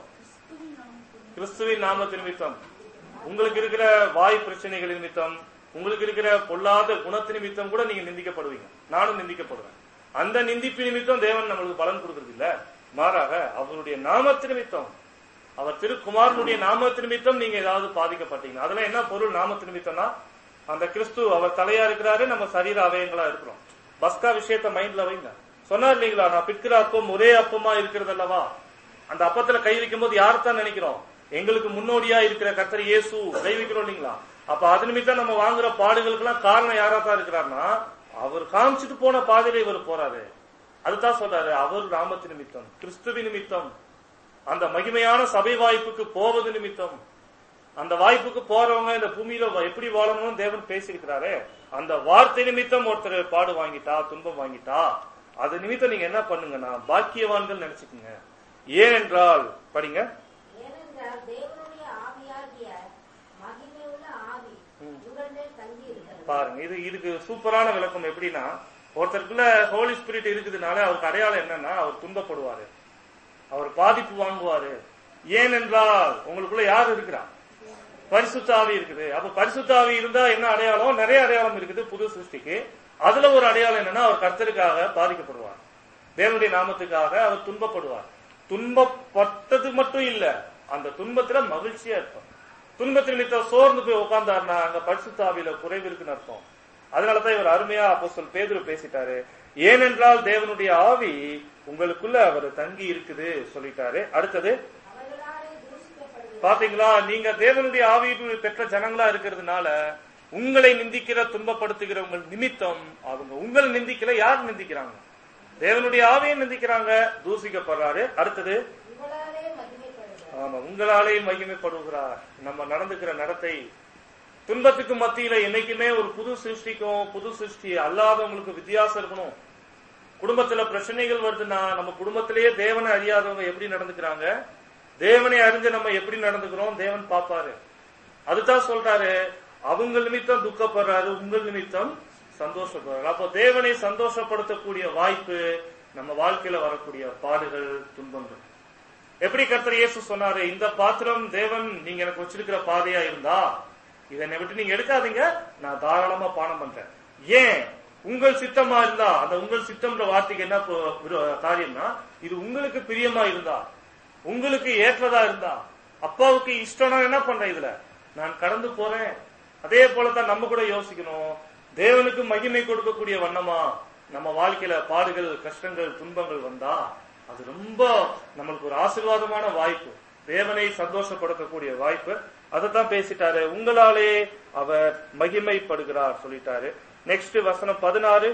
கிறிஸ்துவின் நாமத்தின் நிமித்தம் உங்களுக்கு இருக்கிற வாய் பிரச்சனைகள் நிமித்தம் உங்களுக்கு இருக்கிற பொல்லாத குணத்து நிமித்தம் கூட நீங்க நிந்திக்கப்படுவீங்க நானும் நிந்திக்கப்படுவேன் அந்த நிந்திப்பு நிமித்தம் தேவன் நம்மளுக்கு பலன் கொடுக்கறது இல்ல மாறாக அவருடைய நாமத்து நிமித்தம் அவர் திருக்குமாரனுடைய நாமத்து நிமித்தம் நீங்க ஏதாவது பாதிக்கப்பட்டீங்க அதெல்லாம் என்ன பொருள் நாமத்து நிமித்தம்னா அந்த கிறிஸ்து அவர் தலையா இருக்கிறாரு நம்ம சரீர அவயங்களா இருக்கிறோம் பஸ்கா விஷயத்த மைண்ட்ல வைங்க சொன்னார் இல்லைங்களா நான் பிற்கிற அப்பம் ஒரே அப்பமா இருக்கிறது அல்லவா அந்த அப்பத்துல கை வைக்கும் போது யார்தான் நினைக்கிறோம் எங்களுக்கு முன்னோடியா இருக்கிற கர்த்தர் இயேசு கை வைக்கிறோம் இல்லைங்களா அப்ப அது நிமித்தம் நம்ம வாங்குற பாடுகளுக்கெல்லாம் காரணம் யாரா தான் இருக்கிறார்னா அவர் காமிச்சிட்டு போன பாதையில இவர் போறாரு அதுதான் சொல்றாரு அவர் நாமத்து நிமித்தம் கிறிஸ்துவ நிமித்தம் அந்த மகிமையான சபை வாய்ப்புக்கு போவது நிமித்தம் அந்த வாய்ப்புக்கு போறவங்க இந்த பூமியில வ- எப்படி வாழணும்னு தேவன் பேசியிருக்கிறாரே அந்த வார்த்தை நிமித்தம் ஒருத்தர் பாடு வாங்கிட்டா துன்பம் வாங்கிட்டா அது நிமித்தம் நீங்க என்ன பண்ணுங்கன்னா பாக்கியவான்கள் நினைச்சுக்குங்க ஏனென்றால் படிங்க ஏனென்றால் தேவனுடைய ஆவியாகிய மகிமையுள்ள ஆவி உங்கள் மேல் தங்கி இருக்கிறது பாருங்க இது இதுக்கு சூப்பரான விளக்கம் எப்படின்னா ஒருத்தருக்குள்ள ஹோலி ஸ்பிரிட் இருக்குதுனால அவருக்கு அடையாளம் என்னன்னா அவர் துன்பப்படுவாரு அவர் பாதிப்பு வாங்குவாரு ஏனென்றால் உங்களுக்குள்ள யார் இருக்கிறா பரிசுத்த ஆவி இருக்குது அப்ப பரிசுத்த ஆவி இருந்தா என்ன அடையாளம் நிறைய அடையாளம் இருக்குது புது சிருஷ்டிக்கு அதுல ஒரு அடையாளம் என்னன்னா அவர் கர்த்தருக்காக பாதிக்கப்படுவார் தேவனுடைய நாமத்துக்காக அவர் துன்பப்படுவார் துன்பப்பட்டது மட்டும் இல்ல அந்த துன்பத்துல மகிழ்ச்சியா இருப்பார் துன்பத்தின் நிமித்தம் சோர்ந்து போய் உட்கார்ந்தாருன்னா அங்க பரிசுத்த ஆவியில குறைவு இருக்குன்னு அர்த்தம் அதனாலதான் இவர் அருமையா அப்போஸ்தலன் பேதுரு பேசிட்டாரு ஏனென்றால் தேவனுடைய ஆவி உங்களுக்குள்ள அவர் தங்கி இருக்குது சொல்லிட்டாரு அடுத்தது அவர்களாலே தூஷிக்கப்படுகிறது பாத்தீங்களா நீங்க தேவனுடைய ஆவியை பெற்ற ஜனங்களா இருக்கிறதுனால உங்களை நிந்திக்கிற துன்பப்படுத்துகிற உங்கள் நிமித்தம் அவங்க உங்களை நிந்திக்கல யார் நிந்திக்கிறாங்க தேவனுடைய ஆவியை நிந்திக்கிறாங்க தூசிக்கப்படுறாரு அடுத்தது உங்களாலே மகிமைப்படுகிறது ஆமா உங்களாலே மகிமைப்படுகிறார் நம்ம நடந்துக்கிற நடத்தை துன்பத்துக்கு மத்தியில என்னைக்குமே ஒரு புது சிருஷ்டிக்கும் புது சிருஷ்டி அல்லாதவங்களுக்கு வித்தியாசம் இருக்கணும் குடும்பத்துல பிரச்சனைகள் வருதுன்னா நம்ம குடும்பத்திலேயே தேவனை அறியாதவங்க எப்படி நடந்துக்கிறாங்க தேவனை அறிஞ்ச நம்ம எப்படி நடந்துக்கிறோம் தேவன் பாப்பாரு அதுதான் சொல்றாரு அவங்க நிமித்தம் துக்கப்படுறாரு உங்கள் நிமித்தம் சந்தோஷப்படுறாரு அப்போ தேவனை சந்தோஷப்படுத்தக்கூடிய வாய்ப்பு நம்ம வாழ்க்கையில வரக்கூடிய பாடுகள் துன்பங்கள் எப்படி கர்த்தர் இயேசு சொன்னாரு இந்த பாத்திரம் தேவன் நீங்க எனக்கு வச்சிருக்கிற பாதையா இருந்தா இதை என்னை விட்டு நீங்க எடுக்காதீங்க நான் தாராளமா பானம் பண்றேன் ஏன் உங்கள் சித்தமா இருந்தா அந்த உங்கள் சித்தம்ன்ற வார்த்தைக்கு என்ன பொ- விரு- காரியம்னா இது உங்களுக்கு பிரியமா இருந்தா உங்களுக்கு ஏற்றதா இருந்தா அப்பாவுக்கு இஷ்டம்னா என்ன பண்றேன் இதுல நான் கடந்து போறேன் அதே போலதான் நம்ம கூட யோசிக்கணும் தேவனுக்கு மகிமை கொடுக்கக்கூடிய வண்ணமா நம்ம வாழ்க்கையில பாடுகள் கஷ்டங்கள் துன்பங்கள் வந்தா அது ரொம்ப நம்மளுக்கு ஒரு ஆசீர்வாதமான வாய்ப்பு தேவனை சந்தோஷப்படுத்தக்கூடிய வாய்ப்பு அதைத்தான் பேசிட்டாரு உங்களாலே அவர் மகிமைப்படுகிறார் சொல்லிட்டாரு நெக்ஸ்ட் வசனம் பதினாறு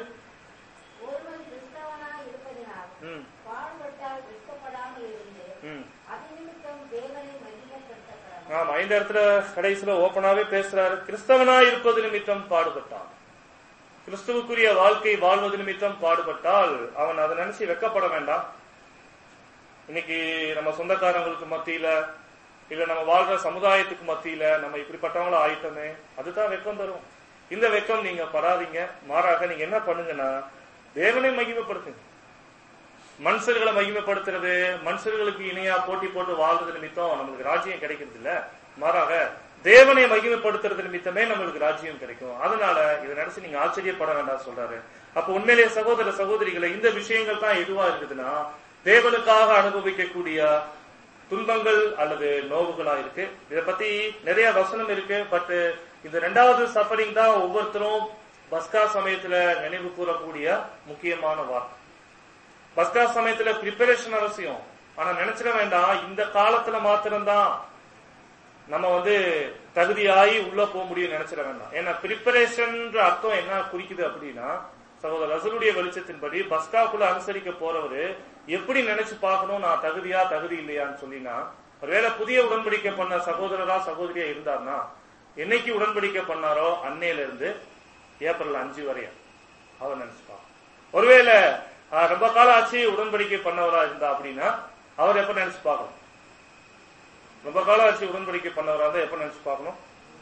ஒருவன் கிறிஸ்தவனாய் இருப்பதினால் ம் பாடுபட்டால் வெட்கப்படாமல் இருந்து ம் அது நிமித்தம் தேவனை மகிமைப்படுத்தப்படலாம் ஆமா இந்த இடத்துல கடைசியில ஓபனாவே பேசுறாரு கிறிஸ்தவனா இருப்பது நிமித்தம் பாடுபட்டான் கிறிஸ்துவுக்குரிய வாழ்க்கை வாழ்வது நிமித்தம் பாடுபட்டால் அவன் அதை நினைச்சு வெக்கப்பட வேண்டாம் இன்னைக்கு நம்ம சொந்தக்காரங்களுக்கு மத்தியில இல்ல நம்ம வாழ்ற சமுதாயத்துக்கு மத்தியில நம்ம இப்படிப்பட்டவங்கள ஆயிட்டோமே அதுதான் வெக்கம் தரும் இந்த வெக்கம் நீங்க படாதீங்க மாறாக நீங்க என்ன பண்ணுங்கன்னா தேவனை மகிமைப்படுத்துங்க மனுஷர்களை மகிமைப்படுத்துறது மனுஷர்களுக்கு இணையா போட்டி போட்டு வாழ்றது நிமித்தம் நம்மளுக்கு ராஜ்யம் கிடைக்கிறது இல்ல மாறாக தேவனை மகிமைப்படுத்துறது நிமித்தமே நம்மளுக்கு ராஜ்யம் கிடைக்கும் அதனால இதை நினைச்சு நீங்க ஆச்சரியப்பட வேண்டாம் சொல்றாரு அப்ப உண்மையிலேயே சகோதர சகோதரிகளை இந்த விஷயங்கள் தான் எதுவா இருக்குதுன்னா தேவனுக்காக அனுபவிக்கக்கூடிய துன்பங்கள் அல்லது நோவுகளா இருக்கு இத பத்தி நிறைய வசனம் இருக்கு பட் இந்த ரெண்டாவது சஃபரிங் தான் ஒவ்வொருத்தரும் பஸ்கா சமயத்துல நினைவு கூறக்கூடிய முக்கியமான வார்த்தை பஸ்கா சமயத்துல ப்ரிப்பரேஷன் அவசியம் ஆனா நினைச்சிட வேண்டாம் இந்த காலத்துல மாத்திரம்தான் நம்ம வந்து தகுதியாகி உள்ள போக முடியும் நினைச்சிட வேண்டாம் ஏன்னா ப்ரிப்பரேஷன் அர்த்தம் என்ன குறிக்குது அப்படின்னா சகோதரர் ரசலுடைய வெளிச்சத்தின்படி பஸ்காக்குள்ள அனுசரிக்க போறவரு எப்படி நினைச்சு பார்க்கணும் நான் தகுதியா தகுதி இல்லையான்னு சொல்லினா ஒருவேளை புதிய உடன்படிக்கை பண்ண சகோதரரா சகோதரியா இருந்தார்னா என்னைக்கு உடன்படிக்கை பண்ணாரோ அன்னையில இருந்து ஏப்ரல் அஞ்சு வரையும் அவர் நினைச்சுப்பான் ஒருவேளை ஆஹ், ரொம்ப காலம் ஆச்சு உடன்படிக்கை பண்ணவரா இருந்தா அப்படின்னா அவர் எப்ப நினைச்சு பார்க்கணும் ரொம்ப காலம் ஆச்சு உடன்படிக்கை பண்ணவரா இருந்தா எப்ப நினைச்சு பார்க்கணும்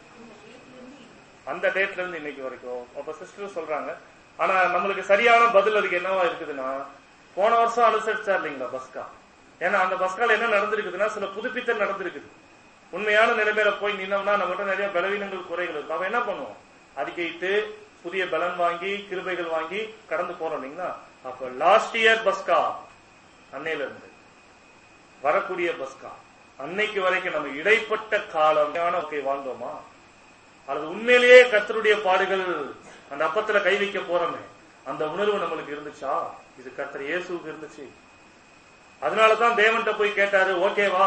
அந்த டேட்ல இருந்து இன்னைக்கு வரைக்கும் அப்ப சிஸ்டர் சொல்றாங்க ஆனா நம்மளுக்கு சரியான பதில் அதுக்கு என்னவா இருக்குதுன்னா போன வருஷம் அனுசரிச்சா இல்லைங்களா பஸ்கா ஏன்னா அந்த பஸ்கால என்ன நடந்திருக்குதுன்னா சில புதுப்பித்தல் நடந்திருக்குது உண்மையான நிலைமையில போய் நின்னோம்னா நம்மகிட்ட நிறைய பலவீனங்கள் குறைகள் இருக்கு அவன் என்ன பண்ணுவோம் அறிக்கையிட்டு புதிய பலன் வாங்கி கிருபைகள் வாங்கி கடந்து போறோம் இல்லைங்களா அப்ப லாஸ்ட் இயர் பஸ்கா அன்னையில இருந்து வரக்கூடிய பஸ்கா அன்னைக்கு வரைக்கும் நம்ம இடைப்பட்ட காலம் வாழ்க்கை வாழ்ந்தோமா அல்லது உண்மையிலேயே கர்த்தருடைய பாடுகள் அந்த அப்பத்துல கை வைக்க போறோமே அந்த உணர்வு நம்மளுக்கு இருந்துச்சா இது கர்த்தர் இயேசுவுக்கு இருந்துச்சு அதனாலதான் தேவன்கிட்ட போய் கேட்டாரு ஓகேவா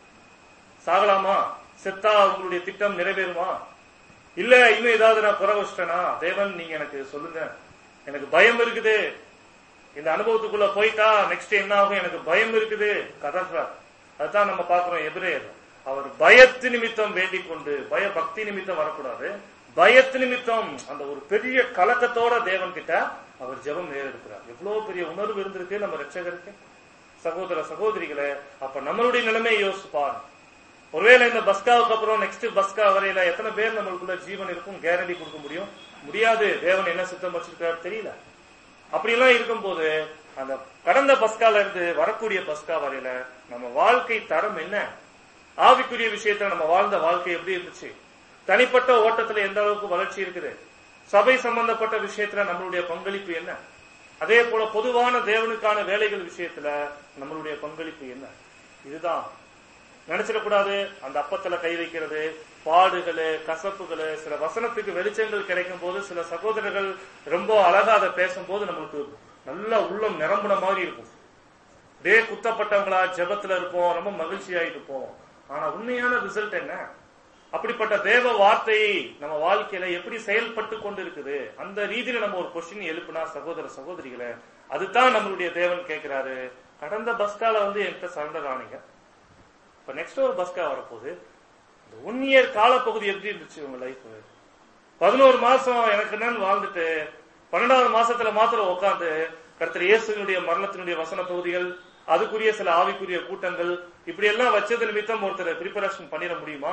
சாகலாமா செத்தா உங்களுடைய திட்டம் நிறைவேறுமா இல்ல இன்னும் ஏதாவது நான் குறை வச்சிட்டேனா தேவன் நீங்க எனக்கு சொல்லுங்க எனக்கு பயம் இருக்குது இந்த அனுபவத்துக்குள்ள போயிட்டா நெக்ஸ்ட் என்ன ஆகும் எனக்கு பயம் இருக்குது கதறார் அதுதான் நம்ம பாக்குறோம் எதிரேயர் அவர் பயத்து நிமித்தம் வேண்டிக் கொண்டு பய பக்தி நிமித்தம் வரக்கூடாது பயத்து நிமித்தம் அந்த ஒரு பெரிய கலக்கத்தோட தேவன் கிட்ட அவர் ஜெபம் நேரெடுக்கிறார் எவ்வளவு பெரிய உணர்வு இருந்திருக்கு நம்ம ரட்சகருக்கு சகோதர சகோதரிகளே அப்ப நம்மளுடைய நிலைமையை யோசிப்பார் ஒருவேளை இந்த பஸ்காவுக்கு அப்புறம் நெக்ஸ்ட் பஸ்கா வரையில எத்தனை பேர் நம்மளுக்குள்ள ஜீவன் இருக்கும் கேரண்டி கொடுக்க முடியும் முடியாது தேவன் என்ன சித்தம் வச்சிருக்காரு தெரியல அப்படியெல்லாம் இருக்கும்போது அந்த கடந்த பஸ்கால இருந்து வரக்கூடிய பஸ்கா வரையில நம்ம வாழ்க்கை தரம் என்ன ஆவிக்குரிய விஷயத்துல நம்ம வாழ்ந்த வாழ்க்கை எப்படி இருந்துச்சு தனிப்பட்ட ஓட்டத்துல எந்த அளவுக்கு வளர்ச்சி இருக்குது சபை சம்பந்தப்பட்ட விஷயத்துல நம்மளுடைய பங்களிப்பு என்ன அதே போல பொதுவான தேவனுக்கான வேலைகள் விஷயத்துல நம்மளுடைய பங்களிப்பு என்ன இதுதான் நினைச்சிடக்கூடாது அந்த அப்பத்துல கை வைக்கிறது பாடுகளு கசப்புகளு சில வசனத்துக்கு வெளிச்சங்கள் கிடைக்கும் போது சில சகோதரர்கள் ரொம்ப அழகா அதை பேசும்போது நம்மளுக்கு நல்ல உள்ளம் நிரம்புன மாதிரி இருக்கும் டே குத்தப்பட்டவங்களா ஜெபத்துல இருப்போம் ரொம்ப மகிழ்ச்சியா இருப்போம் ஆனா உண்மையான ரிசல்ட் என்ன அப்படிப்பட்ட தேவ வார்த்தை நம்ம வாழ்க்கையில எப்படி செயல்பட்டு கொண்டு இருக்குது அந்த ரீதியில நம்ம ஒரு கொஸ்டின் எழுப்புனா சகோதர சகோதரிகளை அதுதான் நம்மளுடைய தேவன் கேட்கிறாரு கடந்த பஸ்கால வந்து என்கிட்ட சரண்டர் ஆனீங்க இப்ப நெக்ஸ்ட் ஒரு பஸ்கா வரப்போகுது இந்த ஒன் இயர் காலப்பகுதி எப்படி இருந்துச்சு உங்க லைஃப் பதினோரு மாசம் எனக்கு என்னன்னு வாழ்ந்துட்டு பன்னெண்டாவது மாசத்துல மாத்திரம் உட்காந்து கர்த்தர் இயேசுனுடைய மரணத்தினுடைய வசன பகுதிகள் அதுக்குரிய சில ஆவிக்குரிய கூட்டங்கள் இப்படி எல்லாம் வச்சது நிமித்தம் ஒருத்தர் ப்ரிப்பரேஷன் பண்ணிட முடியுமா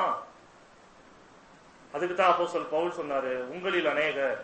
அதுக்கு தான் அப்போ சொல் பவுல் சொன்னாரு உங்களில் அநேகர்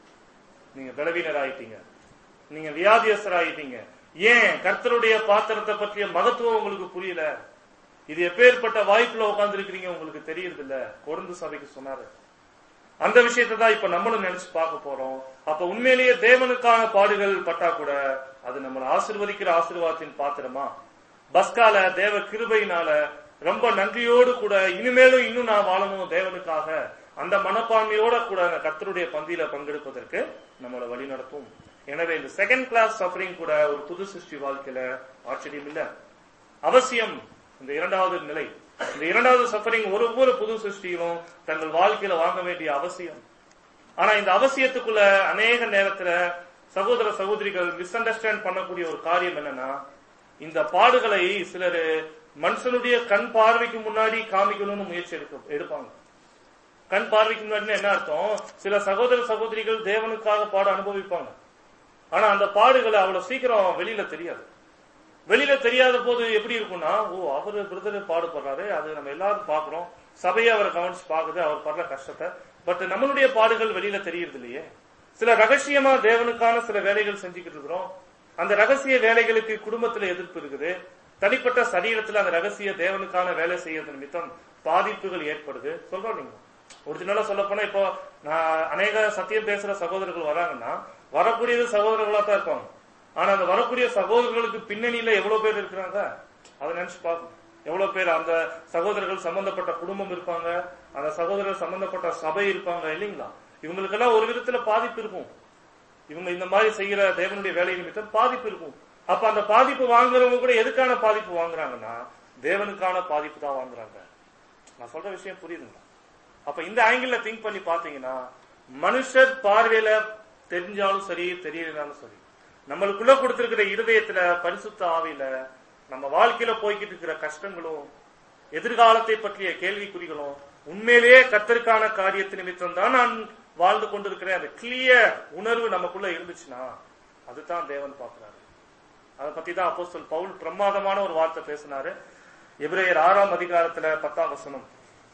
நீங்க பலவீனர் ஆயிட்டீங்க நீங்க வியாதியஸ்தர் ஆயிட்டீங்க ஏன் கர்த்தருடைய பாத்திரத்தை பற்றிய மகத்துவம் உங்களுக்கு புரியல இது எப்பேற்பட்ட வாய்ப்புல உட்கார்ந்து இருக்கிறீங்க உங்களுக்கு தெரியறது இல்ல கொருந்து சபைக்கு சொன்னாரு அந்த விஷயத்தை தான் இப்ப நம்மளும் நினைச்சு பார்க்க போறோம் அப்ப உண்மையிலேயே தேவனுக்கான பாடுகள் பட்டா கூட அது நம்மளை ஆசிர்வதிக்கிற ஆசீர்வாதத்தின் பாத்திரமா பஸ்கால தேவ கிருபையினால ரொம்ப நன்றியோடு கூட இனிமேலும் இன்னும் நான் வாழணும் தேவனுக்காக அந்த மனப்பான்மையோட கூட அந்த கர்த்தருடைய பந்தியில பங்கெடுப்பதற்கு நம்மளை வழி நடத்தும் எனவே இந்த செகண்ட் கிளாஸ் சஃபரிங் கூட ஒரு புது சிருஷ்டி வாழ்க்கையில ஆச்சரியம் இல்ல அவசியம் இந்த இரண்டாவது நிலை இந்த இரண்டாவது சஃபரிங் ஒரு ஒவ்வொரு புது சிருஷ்டியும் தங்கள் வாழ்க்கையில வாங்க வேண்டிய அவசியம் ஆனா இந்த அவசியத்துக்குள்ள அநேக நேரத்துல சகோதர சகோதரிகள் மிஸ் அண்டர்ஸ்டாண்ட் பண்ணக்கூடிய ஒரு காரியம் என்னன்னா இந்த பாடுகளை சிலர் மனுஷனுடைய கண் பார்வைக்கு முன்னாடி காமிக்கணும்னு முயற்சி எடுக்க எடுப்பாங்க கண் பார்வைக்கு முன்னாடி என்ன அர்த்தம் சில சகோதர சகோதரிகள் தேவனுக்காக பாட அனுபவிப்பாங்க ஆனா அந்த பாடுகளை அவ்வளவு சீக்கிரம் வெளியில தெரியாது வெளியில தெரியாத போது எப்படி இருக்கும்னா ஓ அவரு பிரதர் பாடுபடுறாரு அது நம்ம எல்லாரும் பாக்குறோம் சபையை அவரை கவனிச்சு பாக்குது அவர் படுற கஷ்டத்தை பட் நம்மளுடைய பாடுகள் வெளியில தெரியறது இல்லையே சில ரகசியமா தேவனுக்கான சில வேலைகள் செஞ்சுக்கிட்டு இருக்கிறோம் அந்த ரகசிய வேலைகளுக்கு குடும்பத்துல எதிர்ப்பு இருக்குது தனிப்பட்ட சரீரத்துல அந்த ரகசிய தேவனுக்கான வேலை செய்யறது நிமித்தம் பாதிப்புகள் ஏற்படுது சொல்றோம் நீங்க ஒரிஜினலா சொல்ல போனா இப்போ நான் அநேக சத்தியம் பேசுற சகோதரர்கள் வராங்கன்னா வரக்கூடியது சகோதரர்களா தான் இருப்பாங்க ஆனா அந்த வரக்கூடிய சகோதரர்களுக்கு பின்னணியில எவ்வளவு பேர் இருக்கிறாங்க அதை நினைச்சு பார்க்கணும் எவ்வளவு பேர் அந்த சகோதரர்கள் சம்பந்தப்பட்ட குடும்பம் இருப்பாங்க அந்த சகோதரர் சம்பந்தப்பட்ட சபை இருப்பாங்க இல்லைங்களா இவங்களுக்கெல்லாம் ஒரு விதத்துல பாதிப்பு இருக்கும் இவங்க இந்த மாதிரி செய்யற தேவனுடைய வேலை நிமித்தம் பாதிப்பு இருக்கும் அப்ப அந்த பாதிப்பு வாங்குறவங்க கூட எதுக்கான பாதிப்பு வாங்குறாங்கன்னா தேவனுக்கான பாதிப்பு தான் வாங்குறாங்க நான் சொல்ற விஷயம் புரியுதுங்களா அப்ப இந்த ஆங்கிள் திங்க் பண்ணி பாத்தீங்கன்னா மனுஷர் பார்வையில தெரிஞ்சாலும் சரி தெரியலனாலும் சரி நம்மளுக்குள்ள கொடுத்திருக்கிற இருதயத்துல பரிசுத்த ஆவியில நம்ம வாழ்க்கையில போய்கிட்டு இருக்கிற கஷ்டங்களும் எதிர்காலத்தை பற்றிய கேள்விக்குறிகளும் உண்மையிலேயே கத்தருக்கான காரியத்து நிமித்தம் தான் நான் வாழ்ந்து கொண்டிருக்கிறேன் அந்த கிளியர் உணர்வு நமக்குள்ள இருந்துச்சுன்னா அதுதான் தேவன் பார்க்கிறாரு அதை பத்தி தான் அப்போஸ்தலன் பவுல் பிரமாதமான ஒரு வார்த்தை பேசினாரு எபிரேயர் ஆறாம் அதிகாரத்துல பத்தாம் வசனம்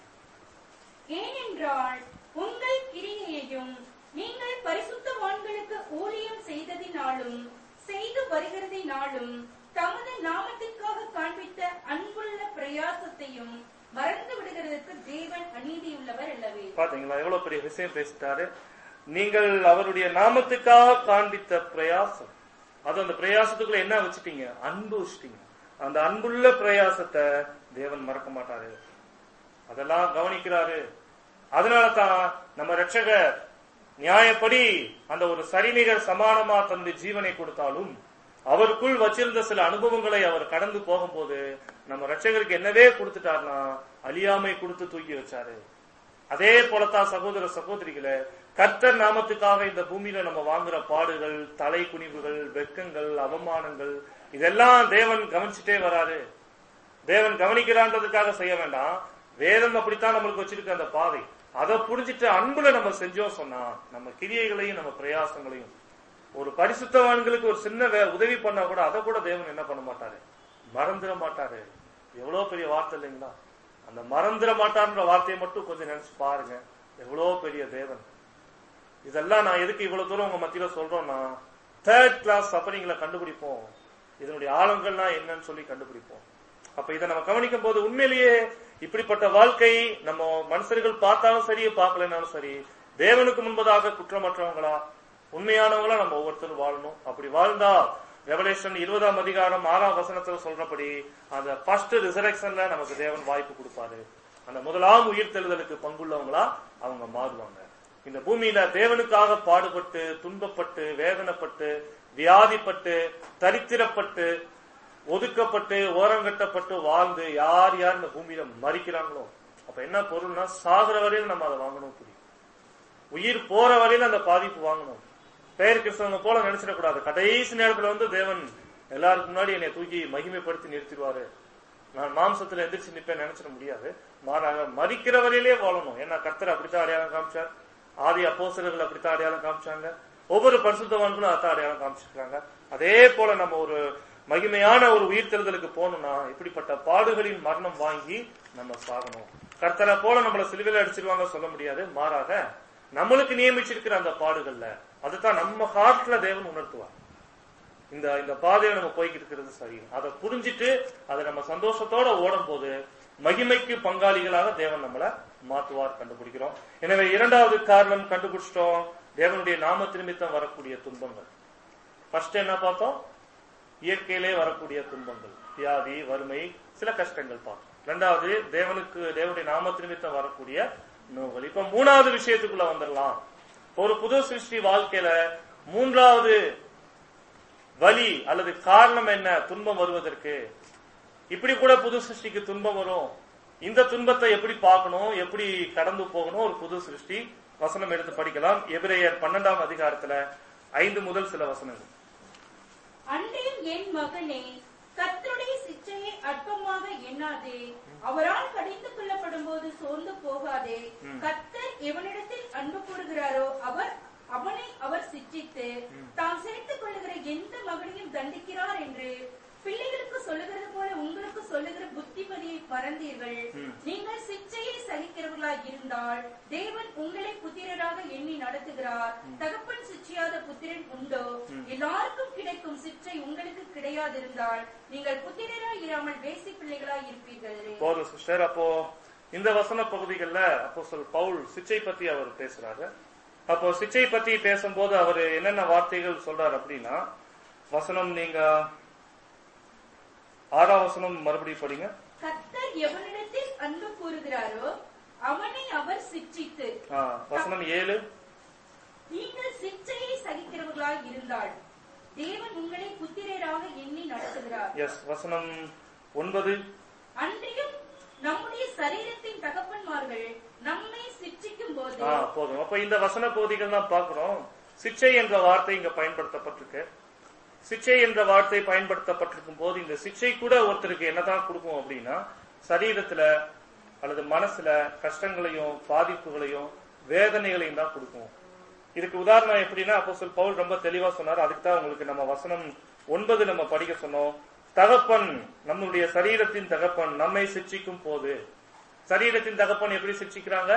ஏனென்றால் உங்கள் கிரியையையும் நீங்கள் பரிசுத்தவான்களுக்கு ஊழியம் செய்ததினாலும் செய்து வருகிறதினாலும் தமது நாமத்திற்காக காண்பித்த அன்புள்ள பிரயாசத்தையும் மறந்து விடுகிறதற்கு தேவன் அநீதியுள்ளவர் அல்லவே பாத்தீங்களா எவ்வளவு பெரிய விஷயம் பேசிட்டாரு நீங்கள் அவருடைய நாமத்துக்காக காண்பித்த பிரயாசம் அது அந்த பிரயாசத்துக்குள்ள என்ன வச்சுட்டீங்க அன்பு வச்சுட்டீங்க அந்த அன்புள்ள பிரயாசத்தை தேவன் மறக்க மாட்டாரு அதெல்லாம் கவனிக்கிறாரு அதனால தான் நம்ம ரட்சகர் நியாயப்படி அந்த ஒரு சரிநிகர் சமானமா தன்னுடைய ஜீவனை கொடுத்தாலும் அவருக்குள் வச்சிருந்த சில அனுபவங்களை அவர் கடந்து போகும்போது நம்ம ரட்சகருக்கு என்னவே கொடுத்துட்டார்னா அழியாமை கொடுத்து தூக்கி வச்சாரு அதே போலத்தான் சகோதர சகோதரிகளே கர்த்தர் நாமத்துக்காக இந்த பூமியில நம்ம வாங்குற பாடுகள் தலை குனிவுகள் வெட்கங்கள் அவமானங்கள் இதெல்லாம் தேவன் கவனிச்சுட்டே வராரு தேவன் கவனிக்கிறான்றதுக்காக செய்ய வேண்டாம் வேதம் அப்படித்தான் நம்மளுக்கு வச்சிருக்க அந்த பாதை அதை புரிஞ்சிட்டு அன்புல நம்ம செஞ்சோம் சொன்னா நம்ம கிரியைகளையும் நம்ம பிரயாசங்களையும் ஒரு பரிசுத்தவான்களுக்கு ஒரு சின்ன வே- உதவி பண்ணா கூட அதை கூட தேவன் என்ன பண்ண மாட்டாரு மறந்துட மாட்டாரு எவ்வளவு பெரிய வார்த்தை இல்லைங்களா அந்த மறந்துட மாட்டார்ன்ற வார்த்தையை மட்டும் கொஞ்சம் நினைச்சு பாருங்க எவ்வளவு பெரிய தேவன் இதெல்லாம் நான் எதுக்கு இவ்வளவு தூரம் உங்க மத்தியில சொல்றோம்னா தேர்ட் கிளாஸ் சஃபரிங்களை கண்டுபிடிப்போம் இதனுடைய ஆழங்கள்லாம் என்னன்னு சொல்லி கண்டுபிடிப்போம் அப்ப இதை நம்ம கவனிக்கும் போது உண்மையிலேயே இப்படிப்பட்ட வாழ்க்கை நம்ம மனுஷர்கள் பார்த்தாலும் சரி பார்க்கலனாலும் சரி தேவனுக்கு முன்பதாக குற்றமற்றவங்களா உண்மையானவங்களா நம்ம ஒவ்வொருத்தரும் வாழணும் அப்படி வாழ்ந்தா ரெவலேஷன் இருபதாம் அதிகாரம் ஆறாம் வசனத்துல சொல்றபடி அந்த ஃபர்ஸ்ட் ரிசரக்ஷன்ல நமக்கு தேவன் வாய்ப்பு கொடுப்பாரு அந்த முதலாம் உயிர்த்தெழுதலுக்கு பங்குள்ளவங்களா அவங்க மாறுவாங்க இந்த பூமியில தேவனுக்காக பாடுபட்டு துன்பப்பட்டு வேதனைப்பட்டு வியாதிப்பட்டு தரித்திரப்பட்டு ஒதுக்கப்பட்டு ஓரங்கட்டப்பட்டு வாழ்ந்து யார் யார் இந்த பூமியில மறிக்கிறாங்களோ அப்ப என்ன பொருள்னா சாகுற வரையில நம்ம அதை வாங்கணும் புரியும் உயிர் போற வரையில அந்த பாதிப்பு வாங்கணும் பெயர் கிறிஸ்தவங்க போல நினைச்சிடக்கூடாது கடைசி நேரத்துல வந்து தேவன் எல்லாருக்கும் முன்னாடி என்னை தூக்கி மகிமைப்படுத்தி நிறுத்திடுவாரு நான் மாம்சத்துல எந்திரிச்சு நிப்பேன் நினைச்சிட முடியாது மாறாக மறிக்கிற வரையிலே வாழணும் ஏன்னா கர்த்தர் அப்படித்தான் அடையாளம் காமிச்சார் ஆதி அப்போஸ்தலர்கள் அப்படித்தான் அடையாளம் காமிச்சாங்க ஒவ்வொரு பரிசுத்தவான்களும் அதான் அடையாளம் காமிச்சிருக்காங்க அதே போல நம்ம ஒரு மகிமையான ஒரு உயிர்த்தெழுதலுக்கு போகணும்னா இப்படிப்பட்ட பாடுகளின் மரணம் வாங்கி நம்ம சாகணும் கர்த்தரை போல நம்மள சிலுவையில அடிச்சிருவாங்க சொல்ல முடியாது மாறாக நம்மளுக்கு நியமிச்சிருக்கிற அந்த பாடுகள்ல அதுதான் நம்ம ஹார்ட்ல தேவன் உணர்த்துவார் இந்த இந்த பாதையில நம்ம போய்கிட்டு இருக்கிறது சரி அதை புரிஞ்சிட்டு அதை நம்ம சந்தோஷத்தோட ஓடும் போது மகிமைக்கு பங்காளிகளாக தேவன் நம்மள மாத்துவார் கண்டுபிடிக்கிறோம் எனவே இரண்டாவது காரணம் கண்டுபிடிச்சிட்டோம் தேவனுடைய நாம நிமித்தம் வரக்கூடிய துன்பங்கள் ஃபர்ஸ்ட் என்ன பார்த்தோம் இயற்கையிலே வரக்கூடிய துன்பங்கள் வியாதி வறுமை சில கஷ்டங்கள் பார்த்தோம் ரெண்டாவது தேவனுக்கு தேவனுடைய நாம நிமித்தம் வரக்கூடிய நோய்கள் இப்ப மூணாவது விஷயத்துக்குள்ள வந்துடலாம் ஒரு புது சிருஷ்டி வாழ்க்கையில மூன்றாவது வலி அல்லது காரணம் என்ன துன்பம் வருவதற்கு இப்படி கூட புது சிருஷ்டிக்கு துன்பம் வரும் இந்த துன்பத்தை எப்படி பார்க்கணும் எப்படி கடந்து போகணும் ஒரு புது சிருஷ்டி வசனம் எடுத்து படிக்கலாம் எபிரேயர் பன்னெண்டாம் அதிகாரத்துல ஐந்து முதல் சில வசனங்கள் அன்றியும் என் மகனே கர்த்தருடைய சிச்சையை அற்பமாக எண்ணாதே அவரால் கடிந்து கொள்ளப்படும் போது சோர்ந்து போகாதே கர்த்தர் எவனிடத்தில் அன்பு கூறுகிறாரோ அவர் அவனை அவர் சிற்றித்து தாம் சிரித்துக் கொள்ளுகிற எந்த மகனையும் தண்டிக்கிறார் என்று பிள்ளைகளுக்கு சொல்லுகிறது போல உங்களுக்கு சொல்லுகிற புத்திமதியை மறந்தீர்கள் நீங்கள் சிச்சையை சகிக்கிறவர்களாய் இருந்தால் தேவன் உங்களை புத்திரராக எண்ணி நடத்துகிறார் தகப்பன் சிச்சையாத புத்திரன் உண்டோ எல்லாருக்கும் கிடைக்கும் சிற்றை உங்களுக்கு கிடையாதிருந்தால் நீங்கள் புத்திரராய் இராமல் வேசி பிள்ளைகளாய் இருப்பீர்கள் போதும் சிஸ்டர் அப்போ இந்த வசன பகுதிகளில் அப்போ சொல் பவுல் சிச்சை பத்தி அவர் பேசுறாரு அப்போ சிச்சை பத்தி பேசும்போது அவர் என்னென்ன வார்த்தைகள் சொல்றாரு அப்படின்னா வசனம் நீங்க ஆறாம் வசனம் மறுபடியும் படிங்க கர்த்தர் எவனிடத்தில் அன்பு கூறுகிறாரோ அவனை அவர் சிற்றித்து ஆ, வசனம் ஏழு நீங்கள் சிற்றையை சகிக்கிறவர்களாய் இருந்தால் தேவன் உங்களை புத்திரராக எண்ணி நடத்துகிறார் எஸ் வசனம் ஒன்பது அன்றியும் நம்முடைய சரீரத்தின் தகப்பன்மார்கள் நம்மை சிற்றிக்கும் போது ஆ, போதும் அப்ப இந்த வசன பகுதிகள் தான் பார்க்கிறோம் சிச்சை என்ற வார்த்தை இங்க பயன்படுத்தப்பட்டிருக்கு சிச்சை என்ற வார்த்தை பயன்படுத்தப்பட்டிருக்கும் போது இந்த சிச்சை கூட ஒருத்தருக்கு என்னதான் கொடுக்கும் அப்படின்னா சரீரத்துல அல்லது மனசுல கஷ்டங்களையும் பாதிப்புகளையும் வேதனைகளையும் தான் கொடுக்கும் இதுக்கு உதாரணம் எப்படின்னா அப்போ சொல் பவுல் ரொம்ப தெளிவா சொன்னார் அதுக்கு தான் உங்களுக்கு நம்ம வசனம் ஒன்பது நம்ம படிக்க சொன்னோம் தகப்பன் நம்முடைய சரீரத்தின் தகப்பன் நம்மை சிக்ஷிக்கும் போது சரீரத்தின் தகப்பன் எப்படி சிக்ஷிக்கிறாங்க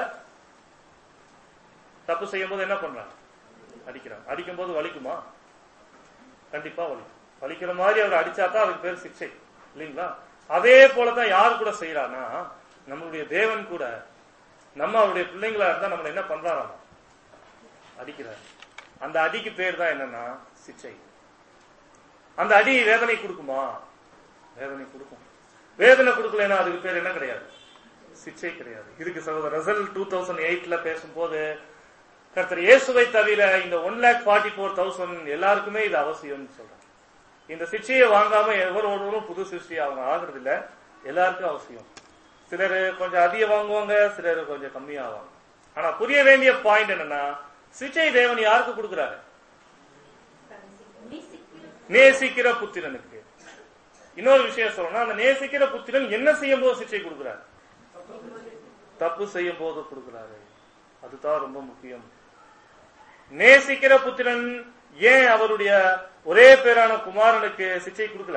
தப்பு செய்யும் போது என்ன பண்றாங்க அடிக்கிறாங்க அடிக்கும் போது வலிக்குமா கண்டிப்பா வலிக்கும் வலிக்கிற மாதிரி அவர் அடிச்சா தான் அதுக்கு பேர் சிக்ஷை இல்லைங்களா அதே போலதான் யார் கூட செய்யறானா நம்மளுடைய தேவன் கூட நம்ம அவருடைய பிள்ளைங்களா இருந்தா நம்மள என்ன பண்றாராமா அடிக்கிறார் அந்த அடிக்கு பேர் தான் என்னன்னா சிக்ஷை அந்த அடி வேதனை கொடுக்குமா வேதனை கொடுக்கும் வேதனை கொடுக்கலன்னா அதுக்கு பேர் என்ன கிடையாது சிக்ஷை கிடையாது இதுக்கு சகோதரர் ரசல் டூ தௌசண்ட் எயிட்ல பேசும்போது கர்த்தர் இயேசுவை தவிர இந்த one lakh forty four thousand எல்லாருக்குமே இது அவசியம்னு சொல்றாங்க இந்த சிக்ஷையை வாங்காம எவர் ஒருவரும் புது சிருஷ்டி அவங்க ஆகுறது இல்ல எல்லாருக்கும் அவசியம் சிலர் கொஞ்சம் அதிகம் வாங்குவாங்க சிலர் கொஞ்சம் கம்மியா ஆவாங்க ஆனா புரிய வேண்டிய பாயிண்ட் என்னன்னா சிச்சை தேவன் யாருக்கு கொடுக்கிறாரு நேசிக்கிற நேசிக்கிற புத்திரனுக்கு இன்னொரு விஷயம் சொல்லணும் அந்த நேசிக்கிற புத்திரன் என்ன செய்யும் போது சிச்சை கொடுக்கிறார் தப்பு செய்யும் போது கொடுக்கிறாரு அதுதான் ரொம்ப முக்கியம் நேசிக்கிற புத்திரன் ஏன் அவருடைய ஒரே பேரான குமாரனுக்கு சிச்சை கொடுக்கல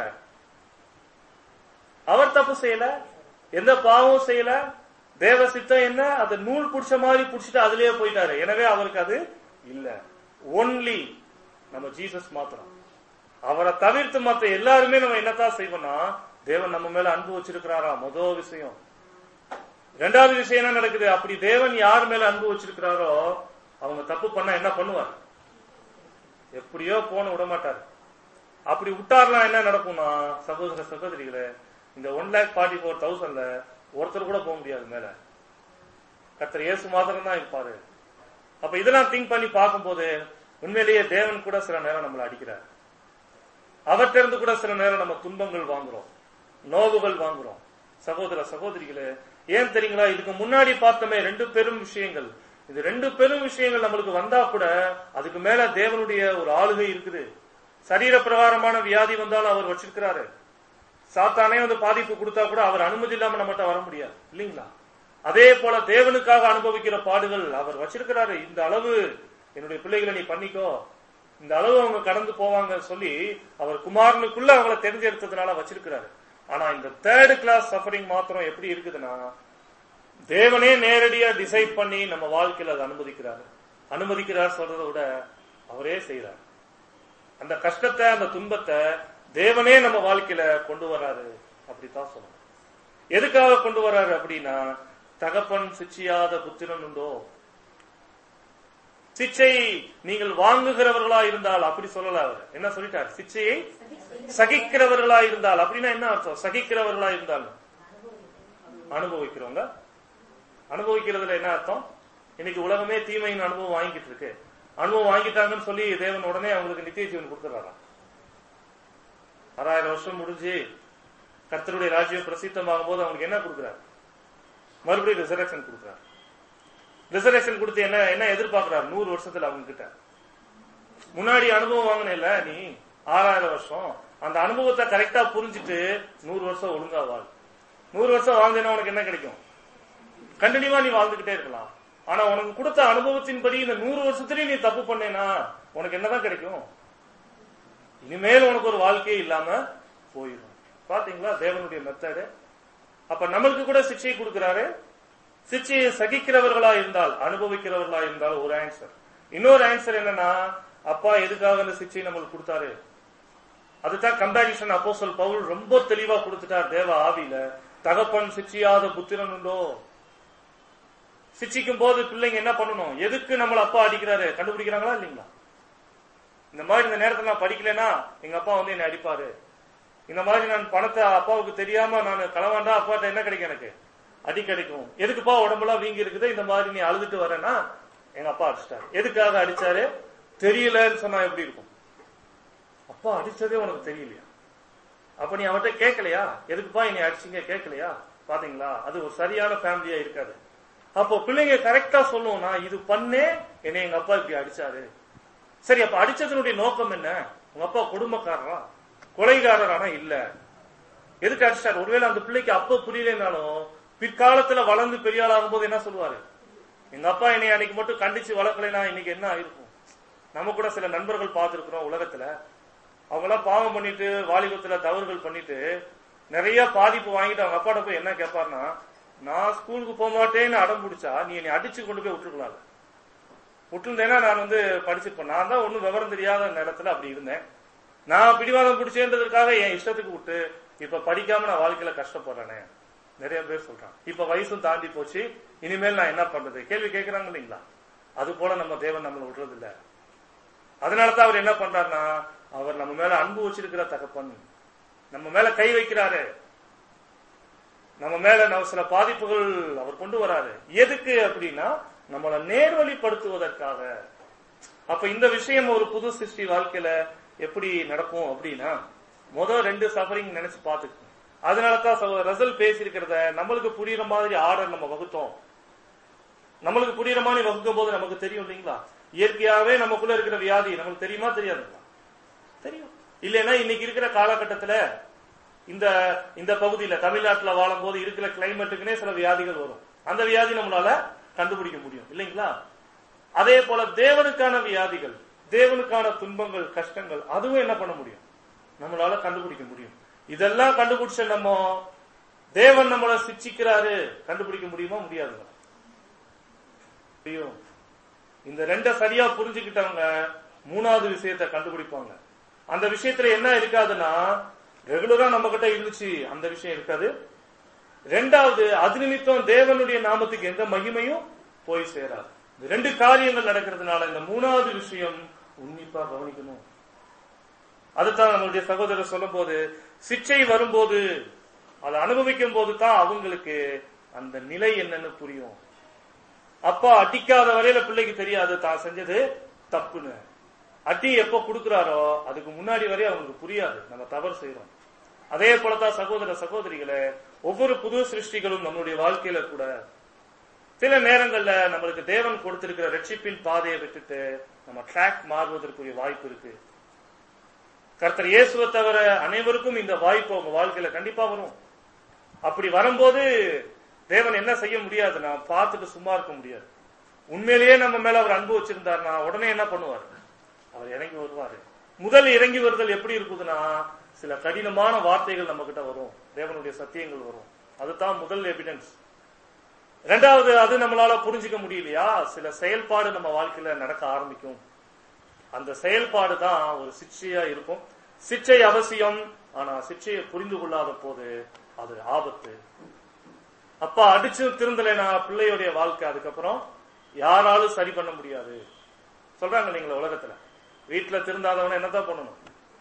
அவர் தப்பு செய்யல எந்த பாவமும் செய்யல தேவ சித்தம் என்ன அதை நூல் புடிச்ச மாதிரி புடிச்சிட்டு அதுலயே போயிட்டாரு எனவே அவருக்கு அது இல்ல ஒன்லி நம்ம ஜீசஸ் மாத்திரம் அவரை தவிர்த்து மத்த எல்லாருமே நம்ம என்னத்தான் செய்வோம்னா தேவன் நம்ம மேல அன்பு வச்சிருக்கிறாரா முதல் விஷயம் ரெண்டாவது விஷயம் என்ன நடக்குது அப்படி தேவன் யார் மேல அன்பு வச்சிருக்கிறாரோ அவங்க தப்பு பண்ணா என்ன பண்ணுவார் எப்படியோ போன விட மாட்டார் அப்படி விட்டார்னா என்ன நடக்கும்னா சகோதர சகோதரிகளே இந்த ஒன் லேக் ஃபார்ட்டி ஃபோர் தௌசண்ட்ல ஒருத்தர் கூட போக முடியாது மேல கர்த்தர் இயேசு மாத்திரம் தான் இருப்பாரு அப்ப இதெல்லாம் திங்க் பண்ணி பார்க்கும்போது உண்மையிலேயே தேவன் கூட சில நேரம் நம்மளை அடிக்கிறார் அவற்றிருந்து கூட சில நேரம் நம்ம துன்பங்கள் வாங்குறோம் நோவுகள் வாங்குறோம் சகோதர சகோதரிகளே ஏன் தெரியுங்களா இதுக்கு முன்னாடி பார்த்தோமே ரெண்டு பெரும் விஷயங்கள் இது ரெண்டு பெரும் விஷயங்கள் நம்மளுக்கு வந்தா கூட அதுக்கு மேல தேவனுடைய ஒரு ஆளுகை இருக்குது சரீர பிரகாரமான வியாதி வந்தாலும் அவர் வச்சிருக்கிறாரு சாத்தானே வந்து பாதிப்பு கொடுத்தா கூட அவர் அனுமதி இல்லாம நம்மகிட்ட வர முடியாது இல்லைங்களா அதே போல தேவனுக்காக அனுபவிக்கிற பாடுகள் அவர் வச்சிருக்கிறாரு இந்த அளவு என்னுடைய பிள்ளைகளை நீ பண்ணிக்கோ இந்த அளவு அவங்க கடந்து போவாங்க சொல்லி அவர் குமாரனுக்குள்ள அவங்கள தெரிஞ்செடுத்ததுனால வச்சிருக்கிறாரு ஆனா இந்த தேர்ட் கிளாஸ் சஃபரிங் மாத்திரம் எப்படி இருக்குதுன்னா தேவனே நேரடியா டிசைட் பண்ணி நம்ம வாழ்க்கையில அதை அனுமதிக்கிறாரு அனுமதிக்கிறார் சொல்றதை விட அவரே செய்யறார் அந்த கஷ்டத்தை அந்த துன்பத்தை தேவனே நம்ம வாழ்க்கையில கொண்டு வராரு அப்படித்தான் சொல்லணும் எதுக்காக கொண்டு வராரு அப்படின்னா தகப்பன் சிச்சியாத புத்திரன் உண்டோ சிச்சை நீங்கள் வாங்குகிறவர்களா இருந்தால் அப்படி சொல்லல அவர் என்ன சொல்லிட்டார் சிச்சையை சகிக்கிறவர்களா இருந்தால் அப்படின்னா என்ன அர்த்தம் சகிக்கிறவர்களா இருந்தால் அனுபவிக்கிறவங்க அனுபவிக்கிறதுல என்ன அர்த்தம் இன்னைக்கு உலகமே தீமையின் அனுபவம் வாங்கிட்டு இருக்கு அனுபவம் வாங்கிட்டாங்கன்னு சொல்லி தேவன் உடனே அவங்களுக்கு நித்திய ஜீவன் கொடுத்துறாராம் ஆறாயிரம் வருஷம் முடிஞ்சு கர்த்தருடைய ராஜ்யம் பிரசித்தமாகும் போது அவங்களுக்கு என்ன கொடுக்குறாரு மறுபடியும் ரிசரக்ஷன் கொடுக்குறாரு ரிசர்வேஷன் கொடுத்து என்ன என்ன எதிர்பார்க்கிறார் நூறு வருஷத்துல அவங்க கிட்ட முன்னாடி அனுபவம் வாங்கினேல நீ ஆறாயிரம் வருஷம் அந்த அனுபவத்தை கரெக்டா புரிஞ்சுட்டு நூறு வருஷம் ஒழுங்கா வாழ் நூறு வருஷம் வாழ்ந்தேன்னா உனக்கு என்ன கிடைக்கும் கண்டினியூவா நீ வாழ்ந்துகிட்டே இருக்கலாம் ஆனா உனக்கு கொடுத்த அனுபவத்தின்படி இந்த நூறு வருஷத்துலயும் நீ தப்பு பண்ணேனா உனக்கு என்னதான் கிடைக்கும் இனிமேல் உனக்கு ஒரு வாழ்க்கையே இல்லாம போயிடும் பாத்தீங்களா தேவனுடைய மெத்தடு அப்ப நம்மளுக்கு கூட சிக்ஷை கொடுக்கிறாரு சிக்ஷையை சகிக்கிறவர்களா இருந்தால் அனுபவிக்கிறவர்களா இருந்தால் ஒரு ஆன்சர் இன்னொரு ஆன்சர் என்னன்னா அப்பா எதுக்காக அந்த சிக்ஷை நம்மளுக்கு கொடுத்தாரு அதுதான் கம்பாரிசன் அப்போஸ்தலர் பவுல் ரொம்ப தெளிவா கொடுத்துட்டார் தேவ ஆவியில தகப்பன் சிச்சியாத புத்திரன் உண்டோ சிச்சிக்கும் போது பிள்ளைங்க என்ன பண்ணணும் எதுக்கு நம்மள அப்பா அடிக்கிறாரு கண்டுபிடிக்கிறாங்களா இல்லீங்களா இந்த மாதிரி இந்த நேரத்துல நான் படிக்கலைன்னா எங்க அப்பா வந்து என்னை அடிப்பாரு இந்த மாதிரி நான் பணத்தை அப்பாவுக்கு தெரியாம நான் களவாண்டா அப்பாட்ட என்ன கிடைக்கும் எனக்கு அடி கிடைக்கும் எதுக்குப்பா உடம்பெல்லாம் வீங்கி இருக்குது இந்த மாதிரி நீ அழுதுட்டு வரேன்னா எங்க அப்பா அடிச்சிட்டாரு எதுக்காக அடிச்சாரு தெரியலன்னு சொன்னா எப்படி இருக்கும் அப்பா அடிச்சதே உனக்கு தெரியலையா அப்ப நீ அவன்கிட்ட கேட்கலையா எதுக்குப்பா என்னை அடிச்சீங்க கேட்கலையா பாத்தீங்களா அது ஒரு சரியான ஃபேமிலியா இருக்காது அப்போ பிள்ளைங்க கரெக்டா சொல்லும் நான் இது பண்ணேன் என்னை எங்க அப்பா இப்படி அடிச்சாரு சரி அப்ப அடிச்சதனுடைய நோக்கம் என்ன உங்க அப்பா குடும்பக்காரரா கொலைகாரரானா இல்ல எதுக்கு அடிச்சாரு ஒருவேளை அந்த பிள்ளைக்கு அப்ப புரியலனாலும் பிற்காலத்துல வளர்ந்து பெரிய ஆளாகும் போது என்ன சொல்லுவாரு எங்க அப்பா என்னை அன்னைக்கு மட்டும் கண்டிச்சு வளர்க்கலைன்னா இன்னைக்கு என்ன ஆயிருக்கும் நம்ம கூட சில நண்பர்கள் பார்த்திருக்கிறோம் உலகத்துல அவங்க எல்லாம் பாவம் பண்ணிட்டு வாலிபத்துல தவறுகள் பண்ணிட்டு நிறைய பாதிப்பு வாங்கிட்டு அவங்க அப்பாட்ட போய் என்ன கேட்பாருன்னா நான் ஸ்கூலுக்கு போக மாட்டேன்னு அடம் பிடிச்சா நீ என்னை அடிச்சு கொண்டு போய் விட்டுருக்கலாம் விட்டுருந்தேன்னா நான் வந்து படிச்சிருப்பேன் நான் தான் ஒன்னும் விவரம் தெரியாத நேரத்துல அப்படி இருந்தேன் நான் பிடிவாதம் பிடிச்சேன்றதுக்காக என் இஷ்டத்துக்கு விட்டு இப்ப படிக்காம நான் வாழ்க்கையில கஷ்டப்படுறேனே நிறைய பேர் சொல்றாங்க இப்ப வயசும் தாண்டி போச்சு இனிமேல் நான் என்ன பண்றது கேள்வி கேட்கறாங்க இல்லைங்களா அது போல நம்ம தேவன் நம்மளை விடுறது இல்ல அதனாலதான் அவர் என்ன பண்றாருன்னா அவர் நம்ம மேல அன்பு வச்சிருக்கிற தகப்பன் நம்ம மேல கை வைக்கிறாரு நம்ம மேல நம்ம சில பாதிப்புகள் அவர் கொண்டு வராரு எதுக்கு அப்படின்னா நம்மளை நேர்வழிப்படுத்துவதற்காக அப்ப இந்த விஷயம் ஒரு புது சிருஷ்டி வாழ்க்கையில எப்படி நடக்கும் அப்படின்னா முதல் ரெண்டு சஃபரிங் நினைச்சு பார்த்துக்கணும் அதனாலதான் சகோதரர் ரசல் பேசியிருக்கிறத நம்மளுக்கு புரியுற மாதிரி ஆர்டர் நம்ம வகுத்தோம் நம்மளுக்கு புரியுற மாதிரி வகுக்கும் போது நமக்கு தெரியும் இல்லைங்களா இயற்கையாவே நமக்குள்ள இருக்கிற வியாதி நமக்கு தெரியுமா தெரியாதுங்களா தெரியும் இல்லைன்னா இன்னைக்கு இருக்கிற காலகட்டத்துல இந்த இந்த பகுதியில தமிழ்நாட்டுல வாழும் போது இருக்கிற கிளைமேட்டுக்குனே சில வியாதிகள் வரும் அந்த வியாதி நம்மளால கண்டுபிடிக்க முடியும் இல்லைங்களா அதே போல தேவனுக்கான வியாதிகள் தேவனுக்கான துன்பங்கள் கஷ்டங்கள் அதுவும் என்ன பண்ண முடியும் நம்மளால கண்டுபிடிக்க முடியும் இதெல்லாம் கண்டுபிடிச்ச நம்ம தேவன் நம்மளை சிச்சிக்கிறாரு கண்டுபிடிக்க முடியுமா முடியாதுங்களா முடியும் இந்த ரெண்ட சரியா புரிஞ்சுக்கிட்டவங்க மூணாவது விஷயத்தை கண்டுபிடிப்பாங்க அந்த விஷயத்துல என்ன இருக்காதுன்னா ரெகுலரா நம்ம கிட்ட இருந்துச்சு அந்த விஷயம் இருக்காது ரெண்டாவது அது நிமித்தம் தேவனுடைய நாமத்துக்கு எந்த மகிமையும் போய் சேராது இந்த ரெண்டு காரியங்கள் நடக்கிறதுனால இந்த மூணாவது விஷயம் உன்னிப்பா கவனிக்கணும் அதுதான் நம்மளுடைய சகோதரர் சொல்லும் போது சிச்சை வரும்போது அதை அனுபவிக்கும் போது தான் அவங்களுக்கு அந்த நிலை என்னன்னு புரியும் அப்பா அடிக்காத வரையில பிள்ளைக்கு தெரியாது தான் செஞ்சது தப்புன்னு அடி எப்ப கொடுக்கிறாரோ அதுக்கு முன்னாடி வரை அவங்களுக்கு புரியாது நம்ம தவறு செய்யறோம் அதே போலதான் சகோதர சகோதரிகளே ஒவ்வொரு புது சிருஷ்டிகளும் நம்மளுடைய வாழ்க்கையில கூட சில நேரங்கள்ல நம்மளுக்கு தேவன் கொடுத்திருக்கிற ரட்சிப்பின் பாதையை விட்டுட்டு நம்ம ட்ராக் மாறுவதற்குரிய வாய்ப்பு இருக்கு கர்த்தர் இயேசுவை தவிர அனைவருக்கும் இந்த வாய்ப்பு அவங்க வாழ்க்கையில கண்டிப்பா வரும் அப்படி வரும்போது தேவன் என்ன செய்ய முடியாதுன்னா பார்த்துட்டு சும்மா இருக்க முடியாது உண்மையிலேயே நம்ம மேல அவர் அன்பு வச்சிருந்தாருன்னா உடனே என்ன பண்ணுவார் அவர் இறங்கி வருவாரு முதல் இறங்கி வருதல் எப்படி இருக்குதுன்னா சில கடினமான வார்த்தைகள் நம்ம கிட்ட வரும் தேவனுடைய சத்தியங்கள் வரும் அதுதான் முதல் எவிடன்ஸ் ரெண்டாவது அது நம்மளால புரிஞ்சுக்க முடியலையா சில செயல்பாடு நம்ம வாழ்க்கையில நடக்க ஆரம்பிக்கும் அந்த செயல்பாடு தான் ஒரு சிக்ஷையா இருக்கும் சிக்ஷை அவசியம் ஆனா சிக்ஷையை புரிந்து கொள்ளாத போது அது ஆபத்து அப்பா அடிச்சு திருந்தலைனா பிள்ளையுடைய வாழ்க்கை அதுக்கப்புறம் யாராலும் சரி பண்ண முடியாது சொல்றாங்க இல்லைங்களா உலகத்துல வீட்டுல திருந்தாதவன என்னதான் பண்ணணும்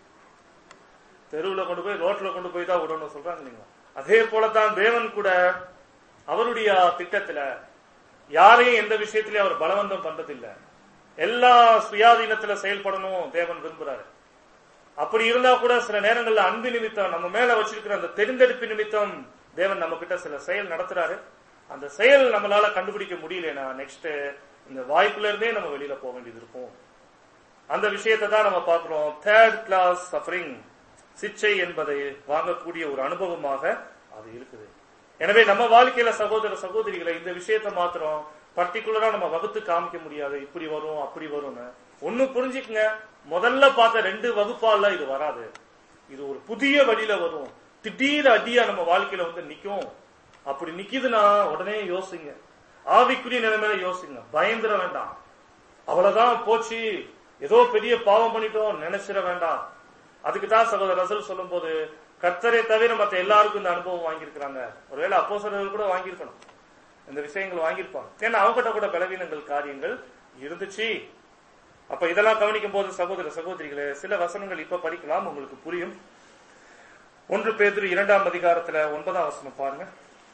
தெருவுல கொண்டு போய் ரோட்ல கொண்டு போய் தான் விடணும் சொல்றாங்க இல்லைங்களா அதே போலதான் தேவன் கூட அவருடைய திட்டத்துல யாரையும் எந்த விஷயத்திலயும் அவர் பலவந்தம் பண்றதில்லை எல்லா சுயாதீனத்துல செயல்படணும் தேவன் விரும்புறாரு அப்படி இருந்தா கூட சில நேரங்கள்ல அன்பு நிமித்தம் நம்ம மேல வச்சிருக்கிற அந்த தெரிந்தெடுப்பு நிமித்தம் தேவன் நம்ம கிட்ட சில செயல் நடத்துறாரு அந்த செயல் நம்மளால கண்டுபிடிக்க முடியலனா நெக்ஸ்ட் இந்த வாய்ப்புல இருந்தே நம்ம வெளியில போக வேண்டியது இருக்கும் அந்த விஷயத்தை தான் நம்ம பார்க்கிறோம் தேர்ட் கிளாஸ் சஃபரிங் சிச்சை என்பதை வாங்கக்கூடிய ஒரு அனுபவமாக அது இருக்குது எனவே நம்ம வாழ்க்கையில சகோதர சகோதரிகளை இந்த விஷயத்தை மாத்திரம் பர்டிகுலரா நம்ம வகுத்து காமிக்க முடியாது இப்படி வரும் அப்படி வரும்னு ஒண்ணு புரிஞ்சுக்குங்க முதல்ல பார்த்த ரெண்டு வகுப்பால இது வராது இது ஒரு புதிய வழியில வரும் திடீர் அடியா நம்ம வாழ்க்கையில வந்து நிக்கும் அப்படி நிக்குதுன்னா உடனே யோசிங்க ஆவிக்குரிய நிலைமையில யோசிங்க பயந்துட வேண்டாம் அவ்வளவுதான் போச்சு ஏதோ பெரிய பாவம் பண்ணிட்டோம் நினைச்சிட வேண்டாம் அதுக்கு தான் சகோதரர் ரசல் சொல்லும் போது கர்த்தரை தவிர மத்த எல்லாருக்கும் இந்த அனுபவம் வாங்கியிருக்கிறாங்க ஒருவேளை அப்போசர்கள் கூட வாங்கியிருக்கணும் இந்த விஷயங்கள் வாங்கியிருப்பாங்க ஏன்னா அவங்ககிட்ட கூட பலவீனங்கள் காரியங்கள் இருந்துச்சு அப்ப இதெல்லாம் கவனிக்கும் போது சகோதர சகோதரிகளே சில வசனங்கள் இப்ப படிக்கலாம் உங்களுக்கு புரியும் ஒன்று பேதுரு இரண்டாம் அதிகாரத்துல ஒன்பதாம் வசனம் பாருங்க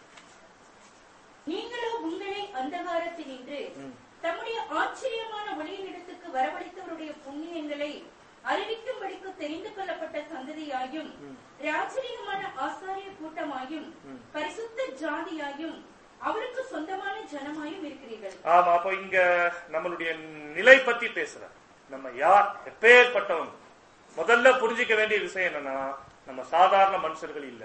நீங்களோ உங்களை அந்தகாரத்தினின்று ம். தம்முடைய ஆச்சரியமான ஒளியினிடத்துக்கு வரவழைத்தவருடைய புண்ணியங்களை அறிவிக்கும்படிக்கு தெரிந்து கொள்ளப்பட்ட சந்ததியாயும் ராஜரீகமான ஆசாரிய கூட்டமாயும் பரிசுத்த ஜாதியாயும் அவருக்கு சொந்தமான ஜனமாயும் இருக்கிறீர்கள் ஆமா அப்ப இங்க நம்மளுடைய நிலை பத்தி பேசுற நம்ம யார் எப்பேற்பட்டவங்க முதல்ல புரிஞ்சிக்க வேண்டிய விஷயம் என்னன்னா நம்ம சாதாரண மனுஷர்கள் இல்ல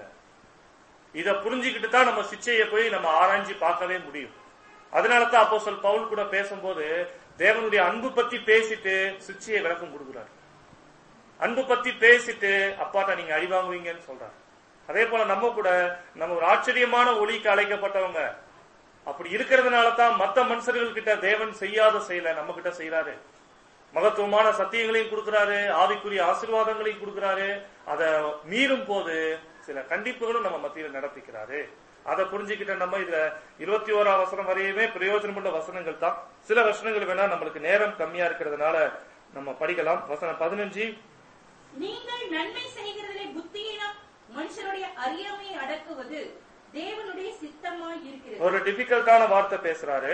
இத புரிஞ்சுக்கிட்டு தான் நம்ம சிச்சையை போய் நம்ம ஆராய்ஞ்சு பார்க்கவே முடியும் அதனாலதான் அப்போ சொல் பவுல் கூட பேசும்போது தேவனுடைய அன்பு பத்தி பேசிட்டு சிச்சையை விளக்கம் கொடுக்குறாரு அன்பு பத்தி பேசிட்டு அப்பாட்ட நீங்க அடி வாங்குவீங்கன்னு சொல்றாரு அதே போல நம்ம கூட நம்ம ஒரு ஆச்சரியமான ஒளிக்கு அழைக்கப்பட்டவங்க அப்படி இருக்கிறதுனால தான் மத்த மனுஷர்கள் கிட்ட தேவன் செய்யாத செயலை நம்ம கிட்ட செய்யறாரு மகத்துவமான சத்தியங்களையும் கொடுக்கிறாரு ஆவிக்குரிய ஆசீர்வாதங்களையும் கொடுக்கிறாரு அதை மீறும் போது சில கண்டிப்புகளும் நம்ம மத்தியில நடத்திக்கிறாரு அதை புரிஞ்சுக்கிட்ட நம்ம இதுல இருபத்தி ஓராம் வசனம் வரையுமே பிரயோஜனமுள்ள வசனங்கள் தான் சில வசனங்கள் வேணா நம்மளுக்கு நேரம் கம்மியா இருக்கிறதுனால நம்ம படிக்கலாம் வசனம் பதினஞ்சு நீங்கள் நன்மை செய்கிறதிலே புத்தியினா மனுஷருடைய அறியாமையை அடக்குவது தேவனுடைய சித்தமாய் இருக்கிறது ஒரு டிபிகல்ட்டான வார்த்தை பேசுறாரு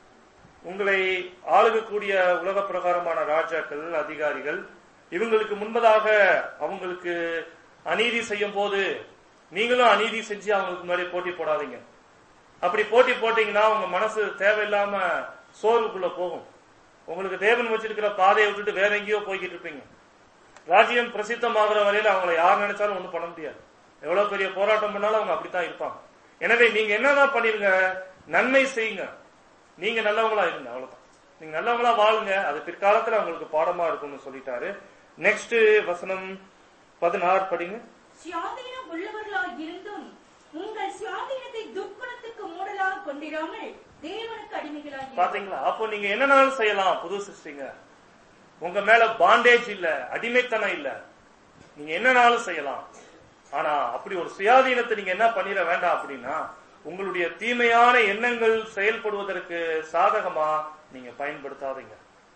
உங்களை ஆளுகக்கூடிய உலக பிரகாரமான ராஜாக்கள் அதிகாரிகள் இவங்களுக்கு முன்பதாக அவங்களுக்கு அநீதி செய்யும் போது நீங்களும் அநீதி செஞ்சு அவங்களுக்கு முன்னாடி போட்டி போடாதீங்க அப்படி போட்டி போட்டீங்கன்னா உங்க மனசு தேவையில்லாம சோர்வுக்குள்ள போகும் உங்களுக்கு தேவன் வச்சிருக்கிற பாதையை விட்டுட்டு வேற எங்கேயோ போய்கிட்டு இருப்பீங்க ராஜ்யம் பிரசித்தமாகிற வரையில அவங்கள யார் நினைச்சாலும் ஒண்ணும் பண்ண முடியாது எவ்வளவு பெரிய போராட்டம் பண்ணாலும் அவங்க அப்படித்தான் இருப்பாங்க எனவே நீங்க என்னதான் பண்ணிருங்க நன்மை செய்யுங்க நீங்க நல்லவங்களா இருங்க அவ்வளவுதான் நீங்க நல்லவங்களா வாழுங்க அது பிற்காலத்துல அவங்களுக்கு பாடமா இருக்கும்னு சொல்லிட்டாரு நெக்ஸ்ட் வசனம் பதினாறு படிங்க சுயாதீனம் உள்ளவர்களாய் இருந்தும் உங்கள் சுயாதீனத்தை துர்க்குணத்துக்கு மூடலாக கொண்டிராமல் தேவனுக்கு அடிமைகளாய் இருங்கள். பாத்தீங்களா அப்போ நீங்க என்னனாலும் செய்யலாம் புது சிருஷ்டிங்க உங்க மேல பாண்டேஜ் இல்ல அடிமைத்தனம் இல்ல நீங்க என்னனாலும் செய்யலாம் ஆனா அப்படி ஒரு சுயாதீனத்தை நீங்க என்ன பண்ணிட வேண்டாம் அப்படின்னா உங்களுடைய தீமையான எண்ணங்கள் செயல்படுவதற்கு சாதகமா நீங்க பயன்படுத்தாதீங்க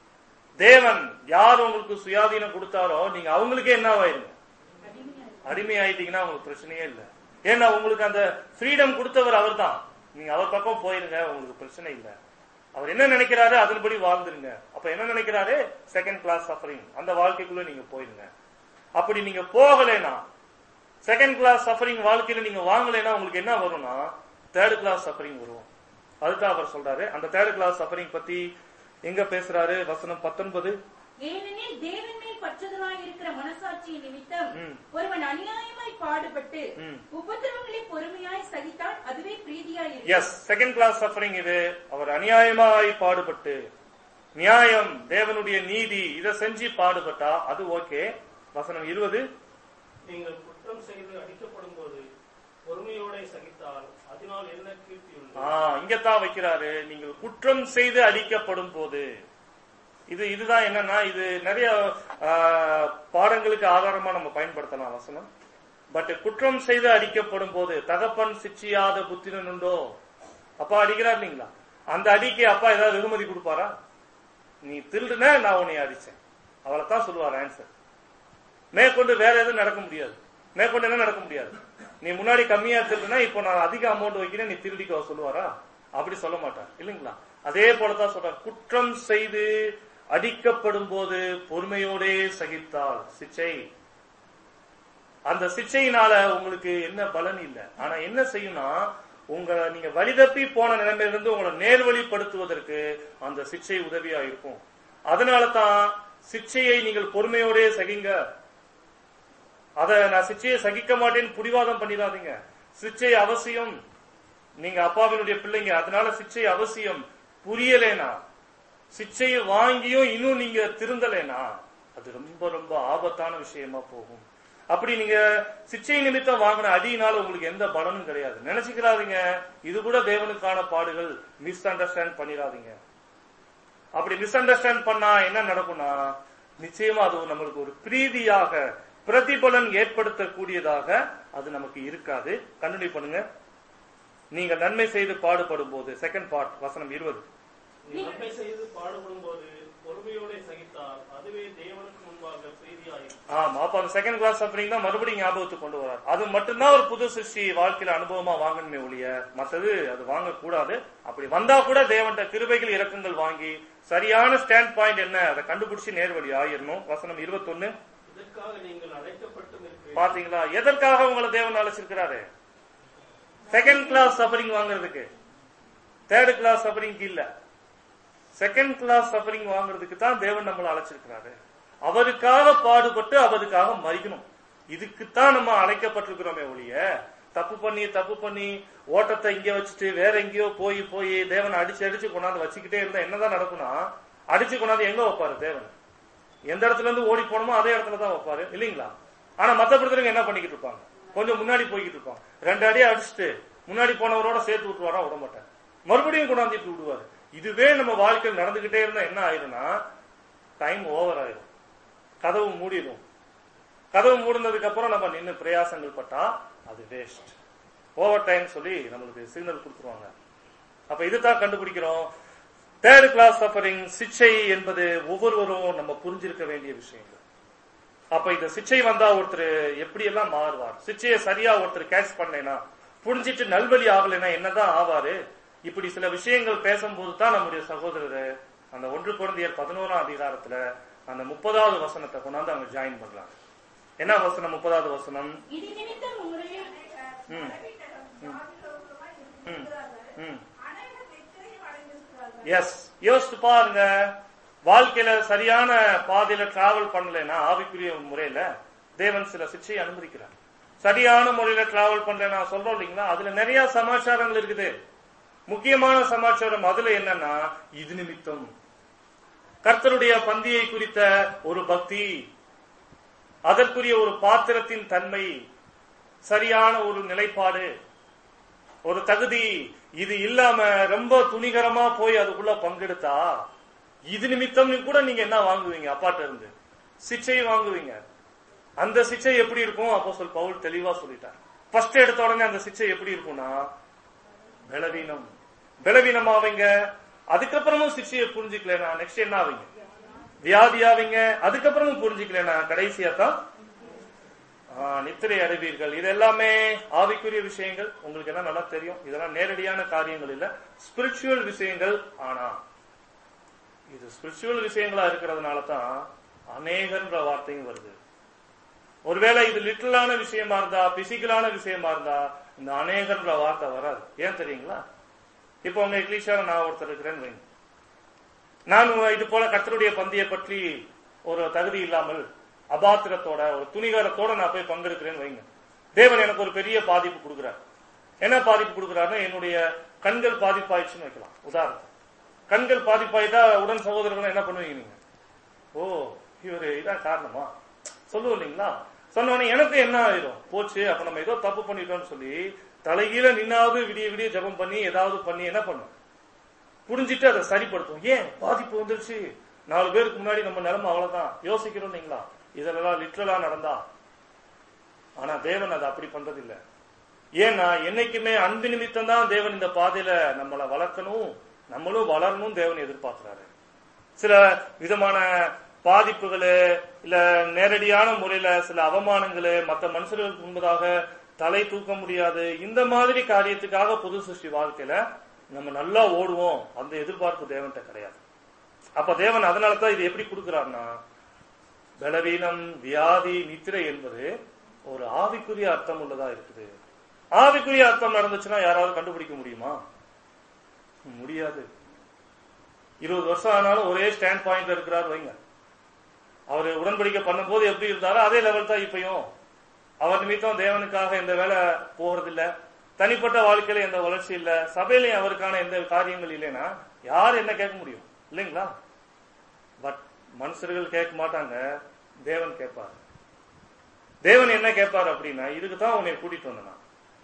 தேவன் யார் உங்களுக்கு சுயாதீனம் கொடுத்தாரோ நீங்க அவங்களுக்கே என்னவாயிருங்க அடிமையாய் இருங்கள். அடிமை ஆயிட்டீங்கன்னா உங்களுக்கு பிரச்சனையே இல்ல ஏன்னா உங்களுக்கு அந்த ஃப்ரீடம் கொடுத்தவர் அவர்தான் நீங்க அவர் பக்கம் போயிருங்க உங்களுக்கு பிரச்சனை இல்ல அவர் என்ன நினைக்கிறாரு அதன்படி வாழ்ந்துருங்க அப்ப என்ன நினைக்கிறாரு செகண்ட் கிளாஸ் சஃபரிங் அந்த வாழ்க்கைக்குள்ள நீங்க போயிருங்க அப்படி நீங்க போகலைன்னா செகண்ட் கிளாஸ் சஃபரிங் வாழ்க்கையில நீங்க வாங்கலைன்னா உங்களுக்கு என்ன வரும்னா தேர்ட் கிளாஸ் சஃபரிங் வரும் அதுதான் அவர் சொல்றாரு அந்த தேர்ட் கிளாஸ் சஃபரிங் பத்தி எங்க பேசுறாரு வசனம் பத்தொன்பது ஏனெனில் தேவன் மேல் பற்றுதலாய் இருக்கிற மனசாட்சியின் நிமித்தம் ம். ஒருவன் அநியாயமாய் பாடுபட்டு ம். உபத்திரவங்களை பொறுமையாய் சகித்தால் அதுவே பிரீதியாய் இருக்கும் எஸ் செகண்ட் கிளாஸ் சஃபரிங் இது அவர் அநியாயமாய் பாடுபட்டு நியாயம் தேவனுடைய நீதி இதை செஞ்சு பாடுபட்டா அது ஓகே வசனம் இருபது நீங்கள் குற்றம் செய்து அடிக்கப்படும் போது பொறுமையோட சகித்தால் அதனால் என்ன கீர்த்தி உண்டு ஆ இங்கத்தான் வைக்கிறாரு நீங்கள் குற்றம் செய்து அடிக்கப்படும் போது இது இதுதான் என்னன்னா இது நிறைய ஆ, பாடங்களுக்கு ஆதாரமா நம்ம பயன்படுத்தலாம் வசனம் பட் குற்றம் செய்து அடிக்கப்படும் போது தகப்பன் சிச்சியாத புத்திரன் உண்டோ அப்பா அடிக்கிறார் இல்லைங்களா அந்த அடிக்கு அப்பா ஏதாவது வெகுமதி கொடுப்பாரா நீ திருடுன நான் உன்னை அடிச்சேன் அவளைத்தான் சொல்லுவார் ஆன்சர் மேற்கொண்டு வேற எதுவும் நடக்க முடியாது மேற்கொண்டு என்ன நடக்க முடியாது நீ முன்னாடி கம்மியா திருடுனா இப்போ நான் அதிக அமௌண்ட் வைக்கிறேன் நீ திருடிக்கோ சொல்லுவாரா அப்படி சொல்ல மாட்டார் இல்லைங்களா அதே போலதான் சொல்றார் குற்றம் செய்து அடிக்கப்படும் போது பொறுமையோடே சகித்தால் சிச்சை அந்த சிச்சையினால உங்களுக்கு என்ன பலன் இல்லை ஆனா என்ன செய்யும்னா உங்க நீங்க வழிதப்பி போன நிலைமையிலிருந்து உங்களை நேர்வழிப்படுத்துவதற்கு அந்த சிச்சை உதவியா இருக்கும் அதனால தான் சிச்சையை நீங்கள் பொறுமையோடே சகிங்க அத நான் சிச்சையை சகிக்க மாட்டேன்னு புடிவாதம் பண்ணிடாதீங்க சிச்சை அவசியம் நீங்க அப்பாவினுடைய பிள்ளைங்க அதனால சிச்சை அவசியம் புரியலேனா சிச்சையை வாங்கியும் இன்னும் நீங்க திருந்தலேனா அது ரொம்ப ரொம்ப ஆபத்தான விஷயமா போகும் அப்படி நீங்க சிச்சை நிமித்தம் வாங்கின அடியினால உங்களுக்கு எந்த பலனும் கிடையாது நினைச்சுக்கிறாதீங்க இது கூட தேவனுக்கான பாடுகள் மிஸ் அண்டர்ஸ்டாண்ட் பண்ணிடாதீங்க அப்படி மிஸ் அண்டர்ஸ்டாண்ட் பண்ணா என்ன நடக்கும்னா நிச்சயமா அது நம்மளுக்கு ஒரு பிரீதியாக பிரதிபலன் ஏற்படுத்தக்கூடியதாக அது நமக்கு இருக்காது கண்டினியூ பண்ணுங்க நீங்க நன்மை செய்து பாடுபடும் போது செகண்ட் பார்ட் வசனம் இருபது நீ நன்மை செய்து பாடுபடும் போது பொறுமையோட சகித்தால் அதுவே தேவனுக்கு முன்பாக பிரீதியாயிருக்கும் ஆமா அப்ப அந்த செகண்ட் கிளாஸ் சஃபரிங் தான் மறுபடியும் ஞாபகத்துக்கு கொண்டு வரார் அது மட்டும்தான் ஒரு புது சிருஷ்டி வாழ்க்கையில அனுபவமா வாங்கணுமே ஒழிய மத்தது அது வாங்கக்கூடாது அப்படி வந்தா கூட தேவன்ட்ட கிருபைகள் இறக்கங்கள் வாங்கி சரியான ஸ்டாண்ட் பாயிண்ட் என்ன அதை கண்டுபிடிச்சு நேர்வழி ஆயிரணும் வசனம் இருபத்தொன்னு இதற்கு அதற்காக நீங்கள் அழைக்கப்பட்டும் இருக்கிறீர்கள் பாத்தீங்களா எதற்காக உங்களை தேவன் அழைச்சிருக்கிறாரு செகண்ட் கிளாஸ் சஃபரிங் வாங்குறதுக்கு தேர்ட் கிளாஸ் சஃபரிங் இல்ல செகண்ட் கிளாஸ் சஃபரிங் வாங்குறதுக்கு தான் தேவன் நம்மளை அழைச்சிருக்கிறாரு அவருக்காக பாடுபட்டு அவருக்காக மறிக்கணும் இதுக்குத்தான் நம்ம அழைக்கப்பட்டிருக்கிறோமே ஒழிய தப்பு பண்ணி தப்பு பண்ணி ஓட்டத்தை இங்க வச்சுட்டு வேற எங்கேயோ போய் போய் தேவனை அடிச்சு அடிச்சு கொண்டாந்து வச்சுக்கிட்டே இருந்தா என்னதான் நடக்கும்னா அடிச்சு கொண்டாந்து எங்க வைப்பாரு தேவன் எந்த இடத்துல இருந்து ஓடி போனோமோ அதே இடத்துல தான் வைப்பாரு இல்லீங்களா ஆனா மத்த பிரதருங்க என்ன பண்ணிக்கிட்டு இருப்பாங்க கொஞ்சம் முன்னாடி போய்கிட்டு இருப்பாங்க ரெண்டு அடியை அடிச்சுட்டு முன்னாடி போனவரோட சேர்த்து விட்டுவாரா விட மாட்டார் மறுபடியும் கொண்டாந்துட்டு விடுவாரு இதுவே நம்ம வாழ்க்கையில் நடந்துகிட்டே இருந்தா என்ன ஆயிரும்னா டைம் ஓவர் ஆயிரும் கதவு மூடிடும் கதவு மூடினதுக்கு அப்புறம் நம்ம நின்று பிரயாசங்கள் பட்டா அது வேஸ்ட் ஓவர் டைம் சொல்லி நம்மளுக்கு சிக்னல் கொடுத்துருவாங்க அப்ப இதுதான் கண்டுபிடிக்கிறோம் தேர்ட் கிளாஸ் சஃபரிங் சிக்ஷை என்பது ஒவ்வொருவரும் நம்ம புரிஞ்சிருக்க வேண்டிய விஷயங்கள் அப்ப இந்த சிக்ஷை வந்தா ஒருத்தர் எப்படி எல்லாம் மாறுவார் சிக்ஷையை சரியா ஒருத்தர் கேட்ச் பண்ணலைனா புரிஞ்சிட்டு நல்வழி ஆகலைன்னா என்னதான் ஆவாரு இப்படி சில விஷயங்கள் பேசும்போது தான் நம்முடைய சகோதரர் அந்த ஒன்று குழந்தையர் பதினோராம் அதிகாரத்துல அந்த முப்பதாவது வசனத்தை கொண்டாந்து அங்க ஜாயின் பண்றாங்க என்ன வசனம் முப்பதாவது வசனம் இது நிமித்தம் உங்களுடைய ம். பலவீனம், ஜாதிகளுமாய் இருக்கிறார்கள். ம் அனைவரும் நிச்சயம் அடைந்திருக்கிறார்கள். எஸ் யோசிச்சு பாருங்க வாழ்க்கையில சரியான பாதையில டிராவல் பண்ணலைன்னா ஆவிக்குரிய முறையில தேவன் சில சிக்ஷையை அனுமதிக்கிறார் சரியான முறையில டிராவல் பண்ணல நான் சொல்றோம் இல்லைங்களா அதுல நிறைய சமாச்சாரங்கள் இருக்குது முக்கியமான சமாச்சாரம் அதுல என்னன்னா இது நிமித்தம் கர்த்தருடைய பந்தியை குறித்த ஒரு பக்தி அதற்குரிய ஒரு பாத்திரத்தின் தன்மை சரியான ஒரு நிலைப்பாடு ஒரு தகுதி இது இல்லாம ரொம்ப துணிகரமா போய் அதுக்குள்ள பங்கெடுத்தா இது நிமித்தம் கூட நீங்க என்ன வாங்குவீங்க அப்பாட்ட இருந்து சிச்சை வாங்குவீங்க அந்த சிச்சை எப்படி இருக்கும் அப்போ சொல் பவுல் தெளிவா சொல்லிட்டார் ஃபர்ஸ்ட் எடுத்த உடனே அந்த சிச்சை எப்படி இருக்கும்னா பலவீனம் பலவீனம் ஆவீங்க அதுக்கப்புறமும் சிச்சையை புரிஞ்சுக்கலனா நெக்ஸ்ட் என்ன ஆவீங்க வியாதி ஆவீங்க அதுக்கப்புறமும் புரிஞ்சுக்கலனா கடைசியா தான் ஆ, நித்திரை அடைவீர்கள் இது எல்லாமே ஆவிக்குரிய விஷயங்கள் உங்களுக்கு எல்லாம் நல்லா தெரியும் இதெல்லாம் நேரடியான காரியங்கள் இல்ல ஸ்பிரிச்சுவல் விஷயங்கள் ஆனா இது ஸ்பிரிச்சுவல் விஷயங்களா இருக்கிறதுனால தான் அநேகன்ற வார்த்தையும் வருது ஒருவேளை இது லிட்டலான விஷயமா இருந்தா பிசிக்கலான விஷயமா இருந்தா இந்த அநேகன்ற வார்த்தை வராது ஏன் தெரியுங்களா இப்போ உங்க இங்கிலீஷால நான் ஒருத்தர் இருக்கிறேன்னு வைங்க நான் இது போல கர்த்தருடைய பந்தியை பற்றி ஒரு தகுதி இல்லாமல் அபாத்திரத்தோட ஒரு துணிகரத்தோட நான் போய் பங்கெடுக்கிறேன்னு வைங்க தேவன் எனக்கு ஒரு பெரிய பாதிப்பு கொடுக்கிறார் என்ன பாதிப்பு கொடுக்கிறாருன்னா என்னுடைய கண்கள் பாதிப்பாயிடுச்சுன்னு வைக்கலாம் உதாரணம் கண்கள் பாதிப்பாயிட்டா உடன் சகோதரர்கள் என்ன பண்ணுவீங்க நீங்க ஓ இவரு இதான் காரணமா சொல்லுவோம் இல்லைங்களா சொன்ன உடனே எனக்கு என்ன ஆயிரும் போச்சு அப்ப நம்ம ஏதோ தப்பு பண்ணிட்டோம்னு சொல்லி தலைகீழ நின்னாவது விடிய விடிய ஜெபம் பண்ணி ஏதாவது பண்ணி என்ன பண்ணும் புரிஞ்சிட்டு அதை சரிப்படுத்தும் ஏன் பாதிப்பு வந்துருச்சு நாலு பேருக்கு முன்னாடி நம்ம நிலைமை அவ்வளவுதான் யோசிக்கிறோம் இல்லைங்களா இதெல்லாம் லிட்ரலா நடந்தா ஆனா தேவன் அதை அப்படி பண்றது இல்ல ஏன்னா என்னைக்குமே அன்பு நிமித்தம் தான் தேவன் இந்த பாதையில நம்மளை வளர்க்கணும் நம்மளும் வளரணும் தேவன் எதிர்பார்க்கிறாரு சில விதமான பாதிப்புகளு இல்ல நேரடியான முறையில சில அவமானங்களு மற்ற மனுஷர்களுக்கு முன்பதாக தலை தூக்க முடியாது இந்த மாதிரி காரியத்துக்காக புது சிருஷ்டி வாழ்க்கையில நம்ம நல்லா ஓடுவோம் அந்த எதிர்பார்ப்பு தேவன்கிட்ட கிடையாது அப்ப தேவன் அதனால தான் இது எப்படி கொடுக்கிறார்னா பலவீனம் வியாதி நித்திரை என்பது ஒரு ஆவிக்குரிய அர்த்தம் உள்ளதா இருக்குது ஆவிக்குரிய அர்த்தம் நடந்துச்சுன்னா யாராவது கண்டுபிடிக்க முடியுமா முடியாது இருபது வருஷம் ஆனாலும் ஒரே ஸ்டாண்ட் பாயிண்ட்ல இருக்கிறார் வைங்க அவர் உடன்படிக்கை பண்ணும்போது எப்படி இருந்தாரோ அதே லெவல் தான் இப்பயும் அவர் நிமித்தம் தேவனுக்காக எந்த வேலை போறதில்ல தனிப்பட்ட வாழ்க்கையில எந்த வளர்ச்சி இல்ல சபையிலையும் அவருக்கான எந்த காரியங்கள் இல்லைன்னா யார் என்ன கேட்க முடியும் இல்லைங்களா பட் மனுஷர்கள் கேட்க மாட்டாங்க தேவன் கேட்பார் தேவன் என்ன கேட்பார் அப்படின்னா இதுக்கு தான் உன்னை கூட்டிட்டு வந்தனா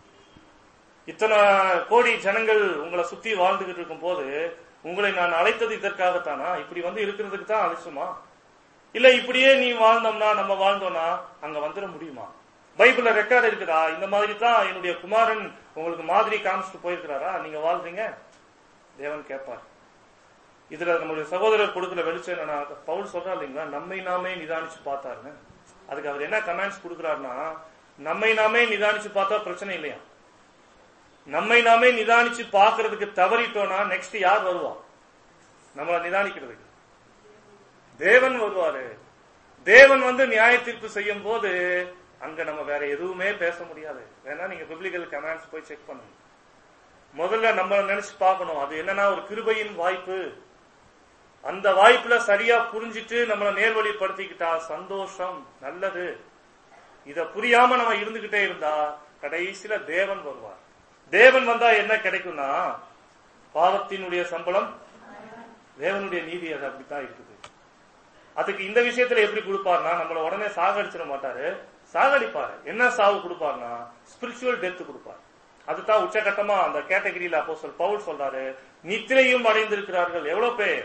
இத்தனை கோடி ஜனங்கள் உங்களை சுத்தி வாழ்ந்துகிட்டு இருக்கும் போது உங்களை நான் அழைத்தது இதற்காகத்தானா இப்படி வந்து இருக்கிறதுக்கு தான் அழைச்சுமா இல்ல இப்படியே நீ வாழ்ந்தோம்னா நம்ம வாழ்ந்தோம்னா அங்க வந்துட முடியுமா பைபிள்ல ரெக்கார்டு இருக்குதா இந்த மாதிரி தான் என்னுடைய குமாரன் உங்களுக்கு மாதிரி காமிச்சிட்டு போயிருக்கிறாரா நீங்க வாழ்றீங்க தேவன் கேட்பார் இதுல நம்முடைய சகோதரர் கொடுக்கிற வெளிச்சம் என்னன்னா பவுல் சொல்றா இல்லைங்களா நம்மை நாமே நிதானிச்சு பார்த்தாருன்னு அதுக்கு அவர் என்ன கமெண்ட்ஸ் கொடுக்கிறாருன்னா நம்மை நாமே நிதானிச்சு பார்த்தா பிரச்சனை இல்லையா நம்மை நாமே நிதானிச்சு பார்க்கிறதுக்கு தவறிட்டோம்னா நெக்ஸ்ட் யார் வருவா நம்மளை நிதானிக்கிறதுக்கு தேவன் வருவாரு தேவன் வந்து நியாய தீர்ப்பு செய்யும் போது அங்க நம்ம வேற எதுவுமே பேச முடியாது வேணா நீங்க பிப்ளிக்கல் கமெண்ட்ஸ் போய் செக் பண்ணுங்க முதல்ல நம்ம நினைச்சு பார்க்கணும் அது என்னன்னா ஒரு கிருபையின் வாய்ப்பு அந்த வாய்ப்புல சரியா புரிஞ்சிட்டு நம்மள நேர்வழிப்படுத்திக்கிட்டா சந்தோஷம் நல்லது இத புரியாம நம்ம இருந்துகிட்டே இருந்தா கடைசியில தேவன் வருவார் தேவன் வந்தா என்ன கிடைக்கும்னா பாவத்தினுடைய சம்பளம் தேவனுடைய நீதி அது அப்படித்தான் இருக்குது அதுக்கு இந்த விஷயத்துல எப்படி கொடுப்பார்னா நம்மள உடனே சாகடிச்சிட மாட்டாரு சாகடிப்பாரு என்ன சாவு கொடுப்பார்னா ஸ்பிரிச்சுவல் டெத் கொடுப்பார் அதுதான் உச்சகட்டமா அந்த கேட்டகரியில அப்போ சொல் பவுல் சொல்றாரு நித்திரையும் அடைந்திருக்கிறார்கள் எவ்வளவு பேர்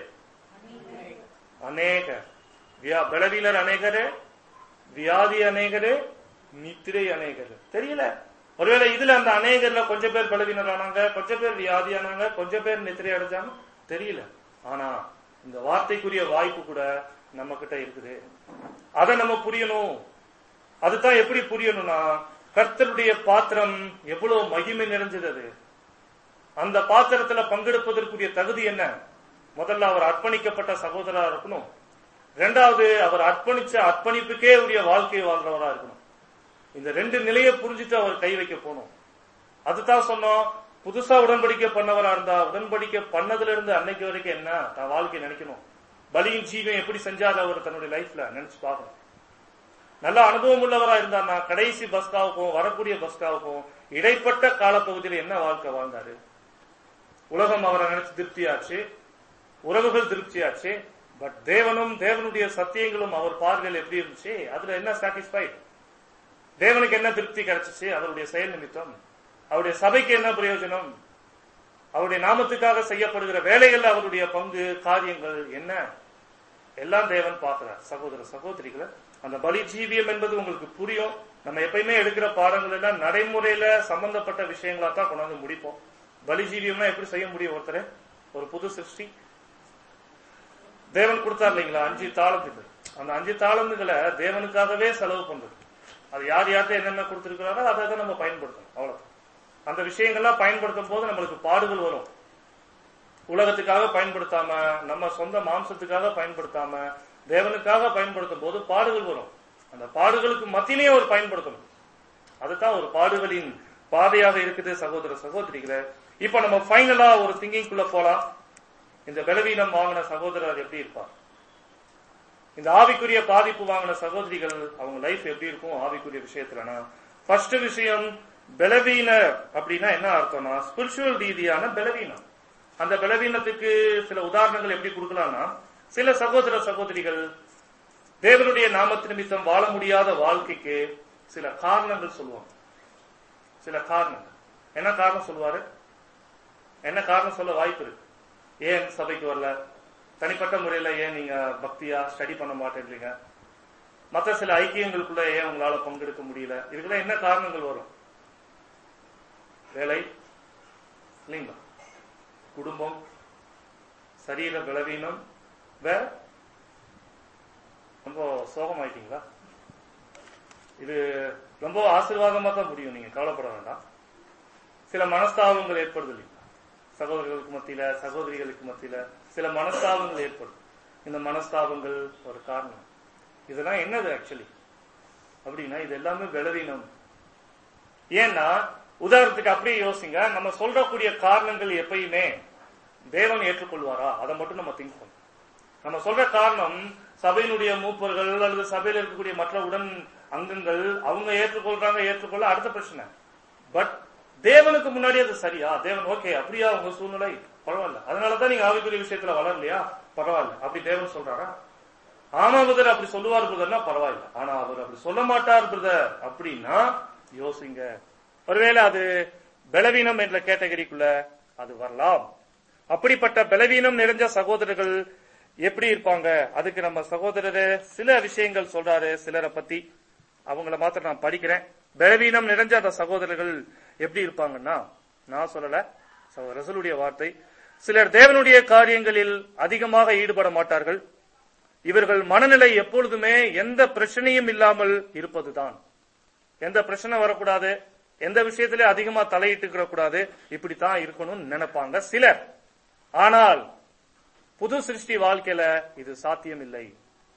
அநேகர் வியா- பலவீனர் அநேகரு வியாதி அநேகரு நித்திரை அநேகரு தெரியல ஒருவேளை இதுல அந்த அநேகர்ல கொஞ்சம் பேர் பலவீனர் ஆனாங்க கொஞ்சம் பேர் வியாதி ஆனாங்க கொஞ்சம் பேர் நித்திரை அடைஞ்சாங்க தெரியல ஆனா இந்த வார்த்தைக்குரிய வாய்ப்பு கூட நம்ம கிட்ட இருக்குது அதை நம்ம புரியணும் அதுதான் எப்படி புரியணும்னா கர்த்தருடைய பாத்திரம் எவ்வளவு மகிமை நிறைஞ்சது அது அந்த பாத்திரத்துல பங்கெடுப்பதற்குரிய தகுதி என்ன முதல்ல அவர் அர்ப்பணிக்கப்பட்ட சகோதரா இருக்கணும் ரெண்டாவது அவர் அர்ப்பணிச்ச அர்ப்பணிப்புக்கே உரிய வாழ்க்கையை வாழ்றவரா இருக்கணும் இந்த ரெண்டு நிலையை புரிஞ்சுட்டு அவர் கை வைக்க போகணும் அதுதான் சொன்னோம் புதுசா உடன்படிக்கை பண்ணவரா இருந்தா உடன்படிக்கை பண்ணதுல இருந்து அன்னைக்கு வரைக்கும் என்ன தான் வாழ்க்கை நினைக்கணும் பலியின் ஜீவன் எப்படி செஞ்சாரு அவர் தன்னுடைய லைஃப்ல நினைச்சு பார்க்கணும் நல்ல அனுபவம் உள்ளவரா இருந்தார்னா கடைசி பஸ்காவுக்கும் வரக்கூடிய பஸ்காவுக்கும் இடைப்பட்ட காலப்பகுதியில் என்ன வாழ்க்கை வாழ்ந்தாரு உலகம் அவரை நினைச்சு திருப்தியாச்சு உறவுகள் திருப்தியாச்சு பட் தேவனும் தேவனுடைய சத்தியங்களும் அவர் பார்வையில் எப்படி இருந்துச்சு அதுல என்ன சாட்டிஸ்ஃபைட் தேவனுக்கு என்ன திருப்தி கிடைச்சிச்சு அவருடைய செயல் நிமித்தம் அவருடைய சபைக்கு என்ன பிரயோஜனம் அவருடைய நாமத்துக்காக செய்யப்படுகிற வேலைகள்ல அவருடைய பங்கு காரியங்கள் என்ன எல்லாம் தேவன் பார்க்கிறார் சகோதர சகோதரிகளை அந்த பலி ஜீவியம் என்பது உங்களுக்கு புரியும் நம்ம எப்பயுமே எடுக்கிற பாடங்கள் எல்லாம் நடைமுறையில சம்பந்தப்பட்ட விஷயங்களா தான் கொண்டாந்து முடிப்போம் பலி ஜீவியம்னா எப்படி செய்ய முடியும் ஒருத்தர் ஒரு புது சிருஷ்டி தேவன் கொடுத்தார் இல்லைங்களா அஞ்சு தாளந்துகள் அந்த அஞ்சு தாளந்துகளை தேவனுக்காகவே செலவு பண்றது அது யார் யார்கிட்ட என்னென்ன கொடுத்திருக்கிறாரோ அதை தான் நம்ம பயன்படுத்தணும் அவ்வளவு அந்த விஷயங்கள்லாம் பயன்படுத்தும் போது நம்மளுக்கு பாடுகள் வரும் உலகத்துக்காக பயன்படுத்தாம நம்ம சொந்த மாம்சத்துக்காக பயன்படுத்தாம தேவனுக்காக பயன்படுத்தும் போது பாடுகள் வரும் அந்த பாடுகளுக்கு மத்தியிலேயே அவர் பயன்படுத்தணும் அதுதான் ஒரு பாடுகளின் பாதையாக இருக்குது சகோதர சகோதரிகளை இப்ப நம்ம ஃபைனலா ஒரு திங்கிங்குள்ள போலாம் இந்த பலவீனம் வாங்கின சகோதரர் எப்படி இருப்பார் இந்த ஆவிக்குரிய பாதிப்பு வாங்கின சகோதரிகள் அவங்க லைஃப் எப்படி இருக்கும் ஆவிக்குரிய விஷயத்துலனா ஃபர்ஸ்ட் விஷயம் பலவீனர் அப்படின்னா என்ன அர்த்தம்னா ஸ்பிரிச்சுவல் ரீதியான பலவீனம் அந்த பலவீனத்துக்கு சில உதாரணங்கள் எப்படி கொடுக்கலாம்னா சில சகோதர சகோதரிகள் தேவனுடைய நாமத்து நிமித்தம் வாழ முடியாத வாழ்க்கைக்கு சில காரணங்கள் சொல்லுவாங்க சில காரணங்கள் என்ன காரணம் சொல்லுவாரு என்ன காரணம் சொல்ல வாய்ப்பு இருக்கு ஏன் சபைக்கு வரல தனிப்பட்ட முறையில ஏன் நீங்க பக்தியா ஸ்டடி பண்ண மாட்டேன்றீங்க மற்ற சில ஐக்கியங்களுக்குள்ள ஏன் உங்களால பங்கெடுக்க முடியல இதுக்கெல்லாம் என்ன காரணங்கள் வரும் வேலை இல்லைங்களா குடும்பம் சரீர பலவீனம் வேற ரொம்ப சோகமாயிட்டீங்களா இது ரொம்ப ஆசீர்வாதமா தான் முடியும் நீங்க கவலைப்பட வேண்டாம் சில மனஸ்தாபங்கள் ஏற்படுது இல்லைங்களா சகோதரர்களுக்கு மத்தியில சகோதரிகளுக்கு மத்தியில சில மனஸ்தாபங்கள் ஏற்படும் இந்த மனஸ்தாபங்கள் ஒரு காரணம் இதெல்லாம் என்னது ஆக்சுவலி அப்படின்னா இது எல்லாமே பலவீனம் ஏன்னா உதாரணத்துக்கு அப்படியே யோசிங்க நம்ம சொல்றக்கூடிய காரணங்கள் எப்பயுமே தேவன் ஏற்றுக்கொள்வாரா அதை மட்டும் நம்ம திங்க் பண்ணணும் நம்ம சொல்ற காரணம் சபையினுடைய மூப்பர்கள் அல்லது சபையில் இருக்கக்கூடிய மற்ற உடன் அங்கங்கள் அவங்க ஏற்றுக்கொள்றாங்க ஏற்றுக்கொள்ள அடுத்த பிரச்சனை பட் தேவனுக்கு முன்னாடி அது சரியா தேவன் ஓகே அப்படியா உங்க சூழ்நிலை பரவாயில்ல அதனாலதான் நீங்க ஆவிக்குரிய விஷயத்துல வளரலையா பரவாயில்ல அப்படி தேவன் சொல்றாரா ஆமா பிரதர் அப்படி சொல்லுவார் பிரதர்னா பரவாயில்ல ஆனா அவர் அப்படி சொல்ல மாட்டார் பிரதர் அப்படின்னா யோசிங்க ஒருவேளை அது பலவீனம் என்ற கேட்டகரிக்குள்ள அது வரலாம் அப்படிப்பட்ட பலவீனம் நிறைஞ்ச சகோதரர்கள் எப்படி இருப்பாங்க அதுக்கு நம்ம சகோதரர் சில விஷயங்கள் சொல்றாரு சிலரை பத்தி அவங்கள மாத்திரம் நான் படிக்கிறேன் பலவீனம் நிறைஞ்ச அந்த சகோதரர்கள் எப்படி இருப்பாங்கன்னா நான் சொல்லல சகோதரர் ரசூலுடைய வார்த்தை சிலர் தேவனுடைய காரியங்களில் அதிகமாக ஈடுபட மாட்டார்கள் இவர்கள் மனநிலை எப்பொழுதுமே எந்த பிரச்சனையும் இல்லாமல் இருப்பதுதான் எந்த பிரச்சனை வரக்கூடாது எந்த விஷயத்திலே அதிகமா தலையிட்டுக்கிற கூடாது இப்படித்தான் இருக்கணும்னு நினைப்பாங்க சிலர் ஆனால் புது சிருஷ்டி வாழ்க்கையில இது சாத்தியம் இல்லை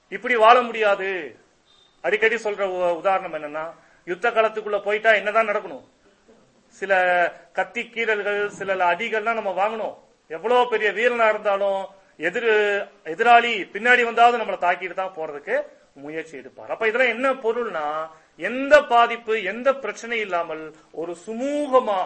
இப்படி வாழ முடியாது அடிக்கடி சொல்ற உ- உதாரணம் என்னன்னா யுத்த காலத்துக்குள்ள போயிட்டா என்னதான் நடக்கணும் சில கத்தி கீறல்கள் சில அடிகள்லாம் நம்ம வாங்கணும் எவ்வளவு பெரிய வீரனா இருந்தாலும் எதிர் எதிராளி பின்னாடி வந்தாவது நம்மளை தாக்கிட்டு தான் போறதுக்கு முயற்சி எடுப்பார் அப்ப இதெல்லாம் என்ன பொருள்னா எந்த பாதிப்பு எந்த பிரச்சனை இல்லாமல் ஒரு சுமூகமா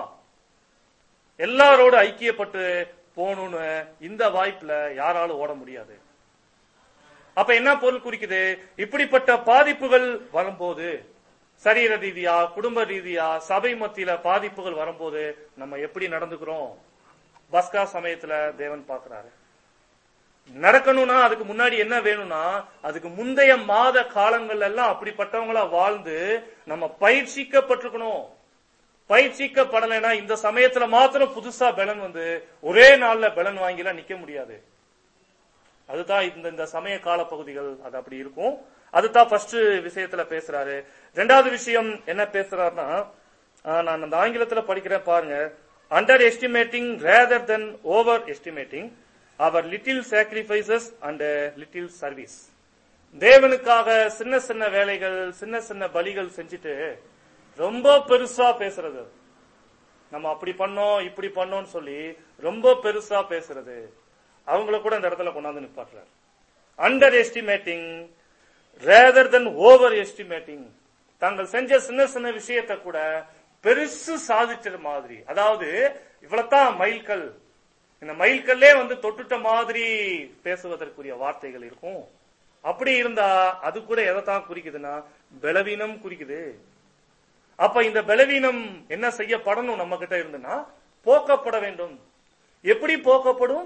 எல்லாரோட ஐக்கியப்பட்டு போகணும்னு இந்த வாய்ப்புல யாராலும் ஓட முடியாது அப்ப என்ன பொருள் குறிக்குது இப்படிப்பட்ட பாதிப்புகள் வரும்போது சரீர ரீதியா குடும்ப ரீதியா சபை மத்தியில பாதிப்புகள் வரும்போது நம்ம எப்படி நடந்துக்கிறோம் பஸ்கா சமயத்துல தேவன் பார்க்கிறாரு நடக்கணும்னா அதுக்கு முன்னாடி என்ன வேணும்னா அதுக்கு முந்தைய மாத காலங்கள் எல்லாம் அப்படிப்பட்டவங்களா வாழ்ந்து நம்ம பயிற்சிக்கப்பட்டிருக்கணும் பயிற்சிக்கப்படலைன்னா இந்த சமயத்துல மாத்திரம் புதுசா பலன் வந்து ஒரே நாள்ல பலன் வாங்கிலாம் நிக்க முடியாது அதுதான் இந்த இந்த சமய கால பகுதிகள் அது அப்படி இருக்கும் அதுதான் ஃபர்ஸ்ட் விஷயத்துல பேசுறாரு ரெண்டாவது விஷயம் என்ன பேசுறாருன்னா ஆஹ், நான் அந்த ஆங்கிலத்துல படிக்கிறேன் பாருங்க underestimating rather than overestimating our little sacrifices and little service தேவனுக்காக சின்ன சின்ன வேலைகள் சின்ன சின்ன பலிகள் செஞ்சுட்டு ரொம்ப பெருசா பேசுறது நம்ம அப்படி பண்ணோம் இப்படி பண்ணோம்னு சொல்லி ரொம்ப பெருசா பேசுறது அவங்கள கூட இந்த இடத்துல கொண்டாந்து நிப்பாட்டுறாரு underestimating rather than overestimating தாங்கள் செஞ்ச சின்ன சின்ன விஷயத்தை கூட பெருசு சாதிச்சது மாதிரி அதாவது இவ்வளவுதான் மைல்கல் இந்த மைல்கல்லே வந்து தொட்டுட்ட மாதிரி பேசுவதற்குரிய வார்த்தைகள் இருக்கும் அப்படி இருந்தா அது கூட எதைத்தான் குறிக்குதுன்னா பலவீனம் குறிக்குது அப்ப இந்த பலவீனம் என்ன செய்யப்படணும் நம்ம கிட்ட இருந்துன்னா போக்கப்பட வேண்டும் எப்படி போக்கப்படும்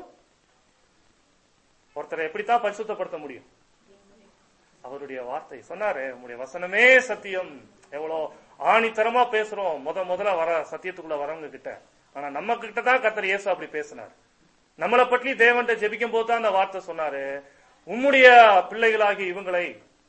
ஒருத்தரை எப்படித்தான் பரிசுத்தப்படுத்த முடியும் அவருடைய வார்த்தை சொன்னாரு உங்களுடைய வசனமே சத்தியம் எவ்வளவு ஆணித்தரமா பேசுறோம் முத முதல்ல வர சத்தியத்துக்குள்ள வரவங்க கிட்ட ஆனா நம்ம கிட்ட தான் கத்தர் இயேசு அப்படி பேசினார் நம்மளை பற்றி தேவன்ட்ட ஜெபிக்கும் போது தான் அந்த வார்த்தை சொன்னாரு உம்முடைய பிள்ளைகளாகி இவங்களை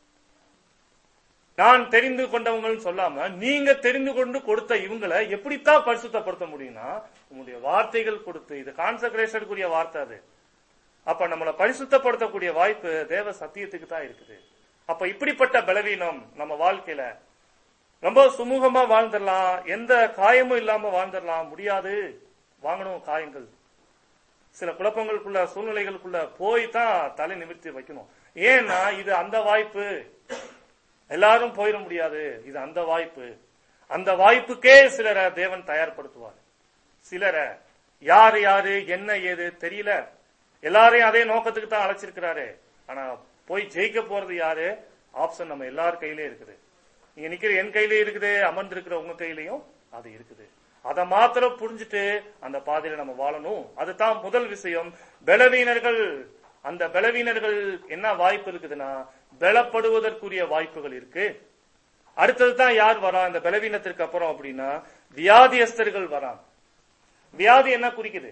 நான் தெரிந்து கொண்டவங்கன்னு சொல்லாம நீங்க தெரிந்து கொண்டு கொடுத்த இவங்களை எப்படித்தான் பரிசுத்தப்படுத்த முடியும்னா உங்களுடைய வார்த்தைகள் கொடுத்து இது கான்சக்ரேஷனுக்குரிய வார்த்தை அது அப்ப நம்மளை பரிசுத்தப்படுத்தக்கூடிய வாய்ப்பு தேவ சத்தியத்துக்கு தான் இருக்குது அப்ப இப்படிப்பட்ட பலவீனம் நம்ம வாழ்க்கையில ரொம்ப சுமூகமா வாழ்ந்துடலாம் எந்த காயமும் இல்லாம வாழ்ந்துடலாம் முடியாது வாங்கணும் காயங்கள் சில குழப்பங்களுக்குள்ள சூழ்நிலைகளுக்குள்ள போய் தான் தலை நிமிர்த்தி வைக்கணும் ஏன்னா இது அந்த வாய்ப்பு எல்லாரும் போயிட முடியாது இது அந்த வாய்ப்பு அந்த வாய்ப்புக்கே சிலரை தேவன் தயார்படுத்துவார் சிலரை யாரு யாரு என்ன ஏது தெரியல எல்லாரையும் அதே நோக்கத்துக்கு தான் அழைச்சிருக்கிறாரு ஆனா போய் ஜெயிக்க போறது யாரு ஆப்ஷன் நம்ம எல்லார் கையிலே இருக்குது நீங்க நிக்கிற என் கையிலே இருக்குது அமர்ந்து இருக்கிற உங்க கையிலையும் அது இருக்குது அதை மாத்திரம் புரிஞ்சுட்டு அந்த பாதையில நம்ம வாழணும் அதுதான் முதல் விஷயம் பலவீனர்கள் அந்த பலவீனர்கள் என்ன வாய்ப்பு இருக்குதுன்னா பலப்படுவதற்குரிய வாய்ப்புகள் இருக்கு அடுத்தது தான் யார் வரா இந்த பலவீனத்திற்கு அப்புறம் அப்படின்னா வியாதியஸ்தர்கள் வரான் வியாதி என்ன குறிக்குது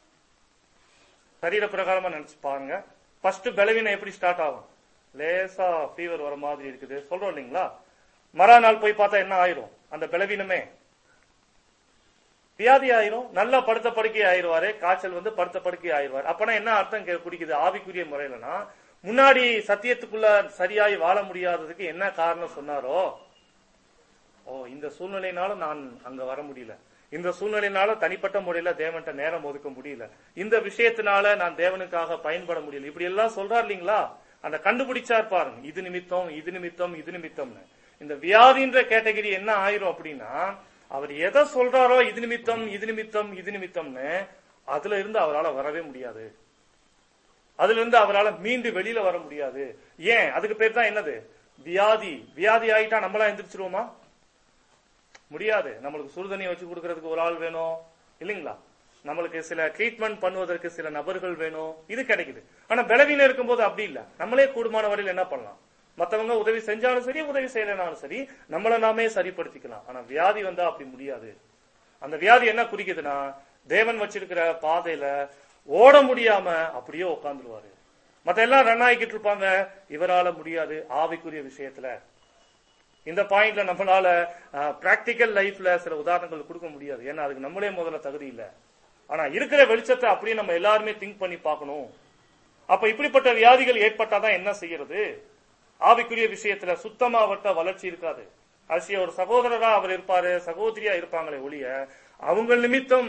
சரீர பிரகாரமா நினைச்சு பாருங்க ஃபர்ஸ்ட் பலவீனம் எப்படி ஸ்டார்ட் ஆகும் லேசா ஃபீவர் வர மாதிரி இருக்குது சொல்றோம் இல்லைங்களா மறுநாள் போய் பார்த்தா என்ன ஆயிரும் அந்த பலவீனமே வியாதி ஆயிரும் நல்லா படுத்த படுக்கை ஆயிருவாரு காய்ச்சல் வந்து படுத்த படுக்கை ஆயிருவார் அப்பனா என்ன அர்த்தம் கே- குடிக்குது ஆவிக்குரிய முறையிலனா முன்னாடி சத்தியத்துக்குள்ள சரியாய் வாழ முடியாததுக்கு என்ன காரணம் சொன்னாரோ ஓ இந்த சூழ்நிலையினால நான் அங்க வர முடியல இந்த சூழ்நிலையினால தனிப்பட்ட முறையில தேவன்ட்ட நேரம் ஒதுக்க முடியல இந்த விஷயத்தினால நான் தேவனுக்காக பயன்பட முடியல இப்படி எல்லாம் சொல்றாரு இல்லீங்களா அந்த கண்டுபிடிச்சார் பாருங்க இது நிமித்தம் இது நிமித்தம் இது நிமித்தம்னு இந்த வியாதின்ற கேட்டகரி என்ன ஆயிரும் அப்படின்னா அவர் எதை சொல்றாரோ இது நிமித்தம் இது நிமித்தம் இது நிமித்தம்னு அதுல இருந்து அவரால் வரவே முடியாது அதுல இருந்து அவரால் மீண்டு வெளியில வர முடியாது ஏன் அதுக்கு பேர் தான் என்னது வியாதி வியாதி ஆயிட்டா நம்மளா எந்திரிச்சிருவோமா முடியாது நம்மளுக்கு சுடுதண்ணி வச்சு கொடுக்கறதுக்கு ஒரு ஆள் வேணும் இல்லைங்களா நம்மளுக்கு சில ட்ரீட்மெண்ட் பண்ணுவதற்கு சில நபர்கள் வேணும் இது கிடைக்குது ஆனா பலவீனம் இருக்கும்போது அப்படி இல்ல நம்மளே கூடுமான வரையில் என்ன பண்ணலாம் மத்தவங்க உதவி செஞ்சாலும் சரி உதவி செய்யலனாலும் சரி நம்மள நாமே சரிப்படுத்திக்கலாம் ஆனா வியாதி வந்தா அப்படி முடியாது அந்த வியாதி என்ன குறிக்குதுன்னா தேவன் வச்சிருக்கிற பாதையில ஓட முடியாம அப்படியே உட்காந்துருவாரு மத்த எல்லாம் ரன் ஆகிக்கிட்டு இருப்பாங்க இவரால முடியாது ஆவிக்குரிய விஷயத்துல இந்த பாயிண்ட்ல நம்மளால பிராக்டிக்கல் லைஃப்ல சில உதாரணங்கள் கொடுக்க முடியாது ஏன்னா அதுக்கு நம்மளே முதல்ல தகுதி இல்ல ஆனா இருக்கிற வெளிச்சத்தை அப்படியே நம்ம எல்லாருமே திங்க் பண்ணி பார்க்கணும் அப்ப இப்படிப்பட்ட வியாதிகள் ஏற்பட்டாதான் என்ன செய்யறது ஆவிக்குரிய விஷயத்துல சுத்தமா அவர்கிட்ட வளர்ச்சி இருக்காது ஆசிய ஒரு சகோதரரா அவர் இருப்பாரு சகோதரியா இருப்பாங்களே ஒழிய அவங்க நிமித்தம்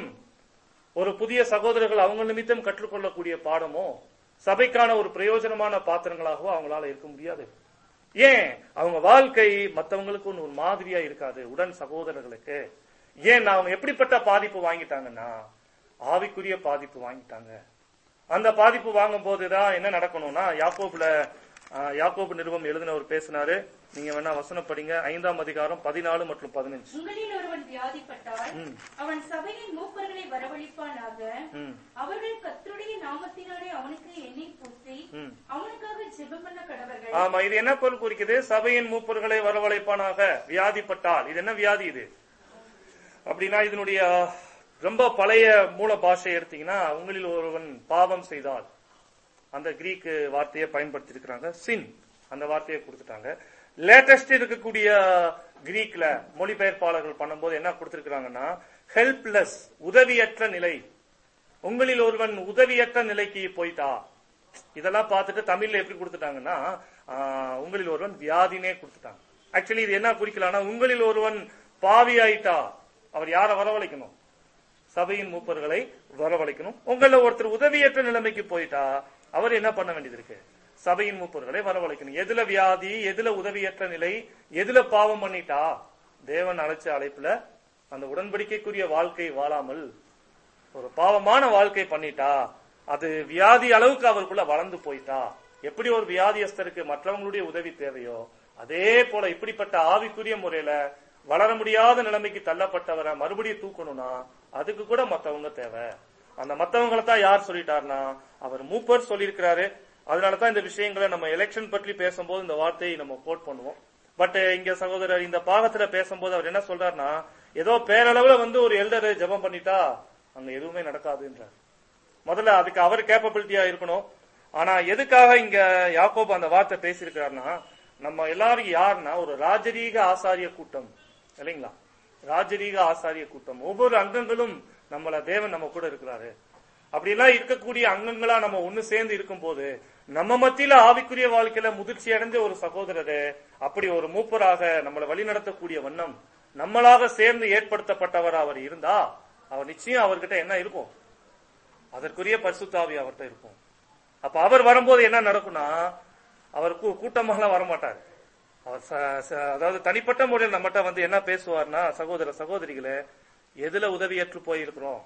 ஒரு புதிய சகோதரர்கள் அவங்க நிமித்தம் கற்றுக்கொள்ளக்கூடிய பாடமோ சபைக்கான ஒரு பிரயோஜனமான பாத்திரங்களாகவோ அவங்களால இருக்க முடியாது ஏன் அவங்க வாழ்க்கை மத்தவங்களுக்கு ஒண்ணு ஒரு மாதிரியா இருக்காது உடன் சகோதரர்களுக்கு ஏன் அவங்க எப்படிப்பட்ட பாதிப்பு வாங்கிட்டாங்கன்னா ஆவிக்குரிய பாதிப்பு வாங்கிட்டாங்க அந்த பாதிப்பு வாங்கும் போதுதான் என்ன நடக்கணும்னா யாக்கோபுல ஆஹ், யாக்கோபு நிருபம் எழுதினவர் பேசினாரு நீங்க வேணா வசனம் படிங்க ஐந்தாம் அதிகாரம் பதினாலு மற்றும் பதினஞ்சு உங்களில் ஒருவன் வியாதிப்பட்டால் ம். அவன் சபையின் மூப்பர்களை வரவழைப்பானாக ம், அவர்கள் கர்த்தருடைய நாமத்தினாலே அவனுக்கு எண்ணெய் பூசி ம். அவனுக்காக ஜெபம் பண்ண கடவர்கள் ஆமா இது என்ன பொருள் குறிக்குது சபையின் மூப்பர்களை வரவழைப்பானாக வியாதிப்பட்டால் இது என்ன வியாதி இது அப்படின்னா இதனுடைய ரொம்ப பழைய மூல பாஷை எடுத்தீங்கன்னா உங்களில் ஒருவன் பாவம் செய்தால் அந்த கிரீக் வார்த்தையை பயன்படுத்தி இருக்கிறாங்க சின் அந்த வார்த்தையை கொடுத்துட்டாங்க லேட்டஸ்ட் இருக்கக்கூடிய கிரீக்ல மொழிபெயர்ப்பாளர்கள் பண்ணும்போது என்ன கொடுத்திருக்கிறாங்கன்னா ஹெல்ப்லெஸ் உதவியற்ற நிலை உங்களில் ஒருவன் உதவியற்ற நிலைக்கு போயிட்டா இதெல்லாம் பார்த்துட்டு தமிழ்ல எப்படி கொடுத்துட்டாங்கன்னா ஆஹ், உங்களில் ஒருவன் வியாதினே கொடுத்துட்டாங்க ஆக்சுவலி இது என்ன குறிக்கலாம்னா உங்களில் ஒருவன் பாவி ஆயிட்டா அவர் யாரை வரவழைக்கணும் சபையின் மூப்பர்களை வரவழைக்கணும் உங்கள ஒருத்தர் உதவியற்ற நிலைமைக்கு போயிட்டா அவர் என்ன பண்ண வேண்டியது இருக்கு சபையின் மூப்பர்களை வரவழைக்கணும் எதுல வியாதி எதுல உதவியற்ற நிலை எதுல பாவம் பண்ணிட்டா தேவன் அழைச்ச அழைப்புல அந்த உடன்படிக்கைக்குரிய வாழ்க்கை வாழாமல் ஒரு பாவமான வாழ்க்கை பண்ணிட்டா அது வியாதி அளவுக்கு அவருக்குள்ள வளர்ந்து போயிட்டா எப்படி ஒரு வியாதியஸ்தருக்கு மற்றவங்களுடைய உதவி தேவையோ அதே போல இப்படிப்பட்ட ஆவிக்குரிய முறையில வளர முடியாத நிலைமைக்கு தள்ளப்பட்டவரை மறுபடியும் தூக்கணும்னா அதுக்கு கூட மத்தவங்க தேவை அந்த மத்தவங்களை தான் யார் சொல்லிட்டாருன்னா அவர் மூப்பர் சொல்லியிருக்கிறாரு அதனாலதான் இந்த விஷயங்களை நம்ம எலெக்ஷன் பற்றி பேசும்போது இந்த வார்த்தையை நம்ம கோட் பண்ணுவோம் பட் இங்க சகோதரர் இந்த பாகத்துல பேசும்போது அவர் என்ன சொல்றாருன்னா ஏதோ பேரளவுல வந்து ஒரு எல்டர் ஜெபம் பண்ணிட்டா அங்க எதுவுமே நடக்காதுன்றார் முதல்ல அதுக்கு அவர் கேப்பபிலிட்டியா இருக்கணும் ஆனா எதுக்காக இங்க யாக்கோப் அந்த வார்த்தை பேசியிருக்கிறாருன்னா நம்ம எல்லாரும் யாருன்னா ஒரு ராஜரீக ஆசாரிய கூட்டம் இல்லைங்களா ராஜரீக ஆசாரிய கூட்டம் ஒவ்வொரு அங்கங்களும் நம்மள தேவன் நம்ம கூட இருக்கிறாரு அப்படிலாம் இருக்கக்கூடிய அங்கங்களா நம்ம ஒண்ணு சேர்ந்து இருக்கும்போது நம்ம மத்தியில ஆவிக்குரிய வாழ்க்கையில முதிர்ச்சி அடைஞ்ச ஒரு சகோதரரு அப்படி ஒரு மூப்பராக நம்மளை வழிநடத்தக்கூடிய வண்ணம் நம்மளாக சேர்ந்து ஏற்படுத்தப்பட்டவர் அவர் இருந்தா அவர் நிச்சயம் அவர்கிட்ட என்ன இருக்கும் அதற்குரிய பரிசுத்தாவி அவர்கிட்ட இருக்கும் அப்ப அவர் வரும்போது என்ன நடக்கும்னா அவர் கூ- கூட்டமாலாம் வரமாட்டார் அவர் ச- ச- அதாவது தனிப்பட்ட முறையில் நம்மகிட்ட வந்து என்ன பேசுவார்னா சகோதர சகோதரிகளே எதுல உதவியற்று போயிருக்கிறோம்